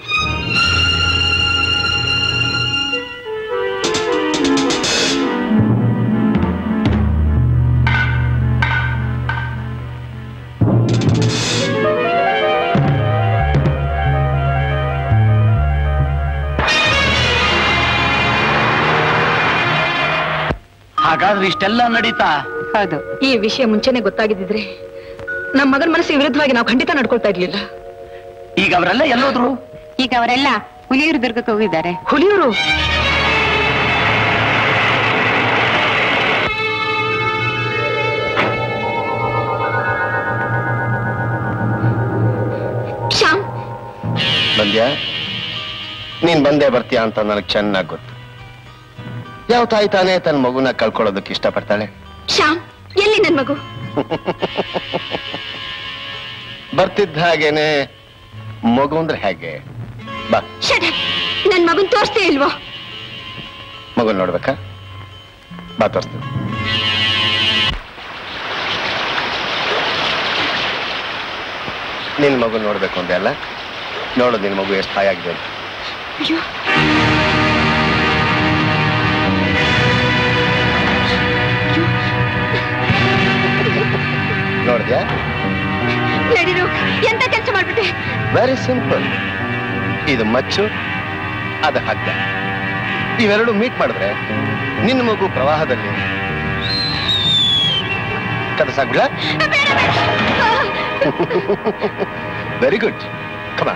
ಹಾಗಾದ್ರೆ ಇಷ್ಟೆಲ್ಲ ನಡೀತಾ ಹೌದು ಈ ವಿಷಯ ಮುಂಚೆನೆ ಗೊತ್ತಾಗಿದ್ದಿದ್ರೆ ನಮ್ಮ ಮಗನ ಮನಸ್ಸಿಗೆ ವಿರುದ್ಧವಾಗಿ ನಾವು ಖಂಡಿತ ನಡ್ಕೊಳ್ತಾ ಇರ್ಲಿಲ್ಲ ಈಗ ಅವರೆಲ್ಲ ಎಲ್ಲೋದ್ರು ಈಗ ಅವರೆಲ್ಲ ಹುಲಿಯೂರು ದುರ್ಗಕ್ಕೆ ಹೋಗಿದ್ದಾರೆ ಹುಲಿಯೂರು ಶ್ಯಾಮ್ ಬಂದ್ಯಾ ನೀನ್ ಬಂದೇ ಬರ್ತೀಯಾ ಅಂತ ನನಗೆ ಚೆನ್ನಾಗಿ ಗೊತ್ತು ಯಾವ ತಾಯಿ ತಾನೇ ತನ್ನ ಮಗುನ ಕಳ್ಕೊಳ್ಳೋದಕ್ಕೆ ಇಷ್ಟಪಡ್ತಾಳೆ ಶ್ಯಾಮ್ ಎಲ್ಲಿ ನನ್ ಮಗು ಬರ್ತಿದ್ದ ಹಾಗೇನೆ ಮಗು ಅಂದ್ರೆ ಹೇಗೆ ಬಾ Shut up. ನನ್ ಮಗನ್ ತೋರಿಸ್ತೇ ಇಲ್ವೋ ಮಗುನ್ ನೋಡ್ಬೇಕಾ ಬಾ ತೋರಿಸ್ತೀನಿ ನಿನ್ ಮಗು ನೋಡ್ಬೇಕು ಅಂದೆ ಅಲ್ಲ ನೋಡು ನಿನ್ ಮಗು ಎಷ್ಟು ಹಾಯಾಗಿದೆ ಅಂತ ಅಯ್ಯೋ ನೋಡಿದ್ಯಾ ನಡೀರು ಎಂತ ಕೆಲಸ ಮಾಡ್ಬಿಟ್ಟೆ ವೆರಿ ಸಿಂಪಲ್ ಇದು ಮಚ್ಚು ಅದು ಹಗ್ಗ ಇವೆರಡು ಮೀಟ್ ಮಾಡಿದ್ರೆ ನಿನ್ನ ಮಗು ಪ್ರವಾಹದಲ್ಲಿ ಕದಸಾಗ್ಬಿಡ ವೆರಿ ಗುಡ್ ಕಮ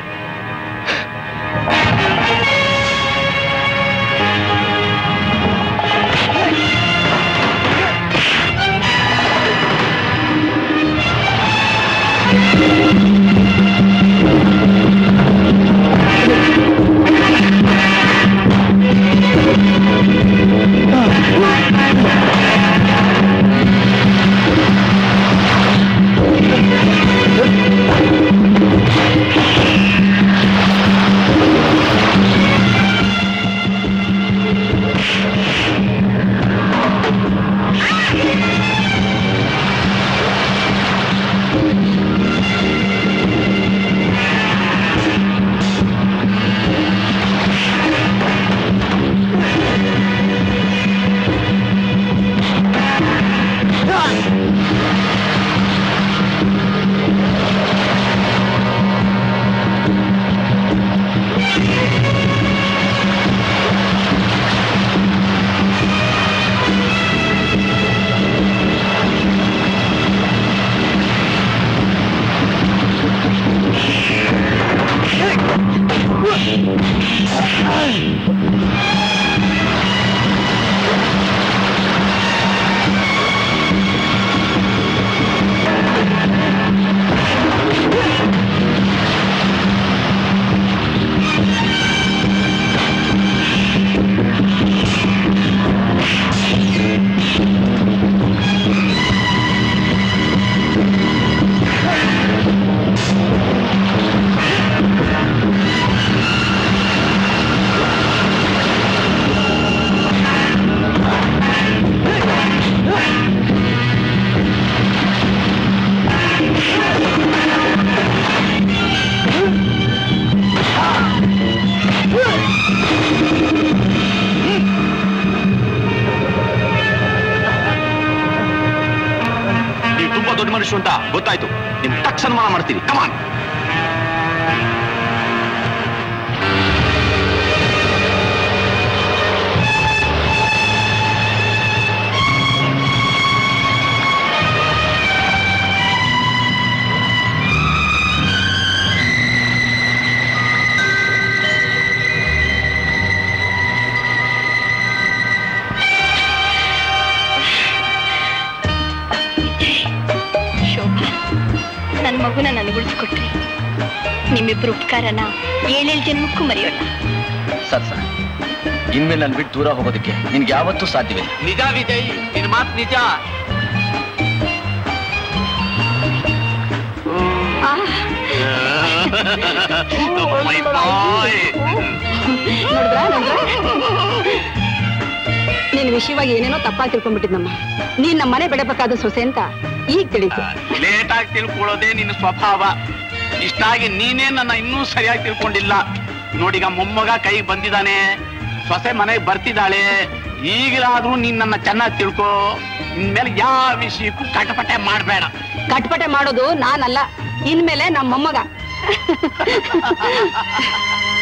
Ah! ಮನುಷ್ಯ ಅಂತ ಗೊತ್ತಾಯ್ತು ನಿಮ್ ತಕ್ಷ ಸನ್ಮಾನ ಮಾಡ್ತೀನಿ ಕಮಾನ್ ಶೋಭಾ ನನ್ನ ಮಗುನ ನನಗೆ ಉಳಿಸ್ಕೊಟ್ರಿ ನಿಮ್ಮಿಬ್ರು ಉಪಕಾರನ ಏಳೇಳು ಜನ್ಮಕ್ಕೂ ಮರೆಯೋಣ ಸರ್ ಸರ್ ಇನ್ಮೇಲೆ ನನ್ ಬಿಟ್ಟು ದೂರ ಹೋಗೋದಕ್ಕೆ ನಿನ್ಗೆ ಯಾವತ್ತೂ ಸಾಧ್ಯವಿಲ್ಲ ನಿಜ ವಿಜಯ್ ನಿನ್ ಮಾತ್ ನಿಜ ನೋಡಿದ್ರಾ ನೋಡಿದ್ರಾ ನಿನ್ ವಿಷಯವಾಗಿ ಏನೇನೋ ತಪ್ಪಾಗಿ ತಿಳ್ಕೊಂಡ್ಬಿಟ್ಟಿದ್ನಮ್ಮ ನೀನ್ ನಮ್ಮ ಮನೆ ಬೆಳಬೇಕಾದ ಸೊಸೆ ಅಂತ ಈಗ ತಿಳಿತು ಲೇಟ್ ಆಗಿ ತಿಳ್ಕೊಳ್ಳೋದೇ ನಿನ್ನ ಸ್ವಭಾವ ಇಷ್ಟಾಗಿ ನೀನೇ ನನ್ನ ಇನ್ನೂ ಸರಿಯಾಗಿ ತಿಳ್ಕೊಂಡಿಲ್ಲ ನೋಡೀಗ ಮೊಮ್ಮಗ ಕೈಗೆ ಬಂದಿದ್ದಾನೆ ಸೊಸೆ ಮನೆಗೆ ಬರ್ತಿದ್ದಾಳೆ ಈಗಲಾದ್ರೂ ನೀನ್ ನನ್ನ ಚೆನ್ನಾಗಿ ತಿಳ್ಕೊ ಇನ್ಮೇಲೆ ಯಾವ ವಿಷಯಕ್ಕೂ ಕಟಪಟೆ ಮಾಡಬೇಡ ಕಟ್ಪಟೆ ಮಾಡೋದು ನಾನಲ್ಲ ಇನ್ಮೇಲೆ ನಮ್ಮ ಮೊಮ್ಮಗ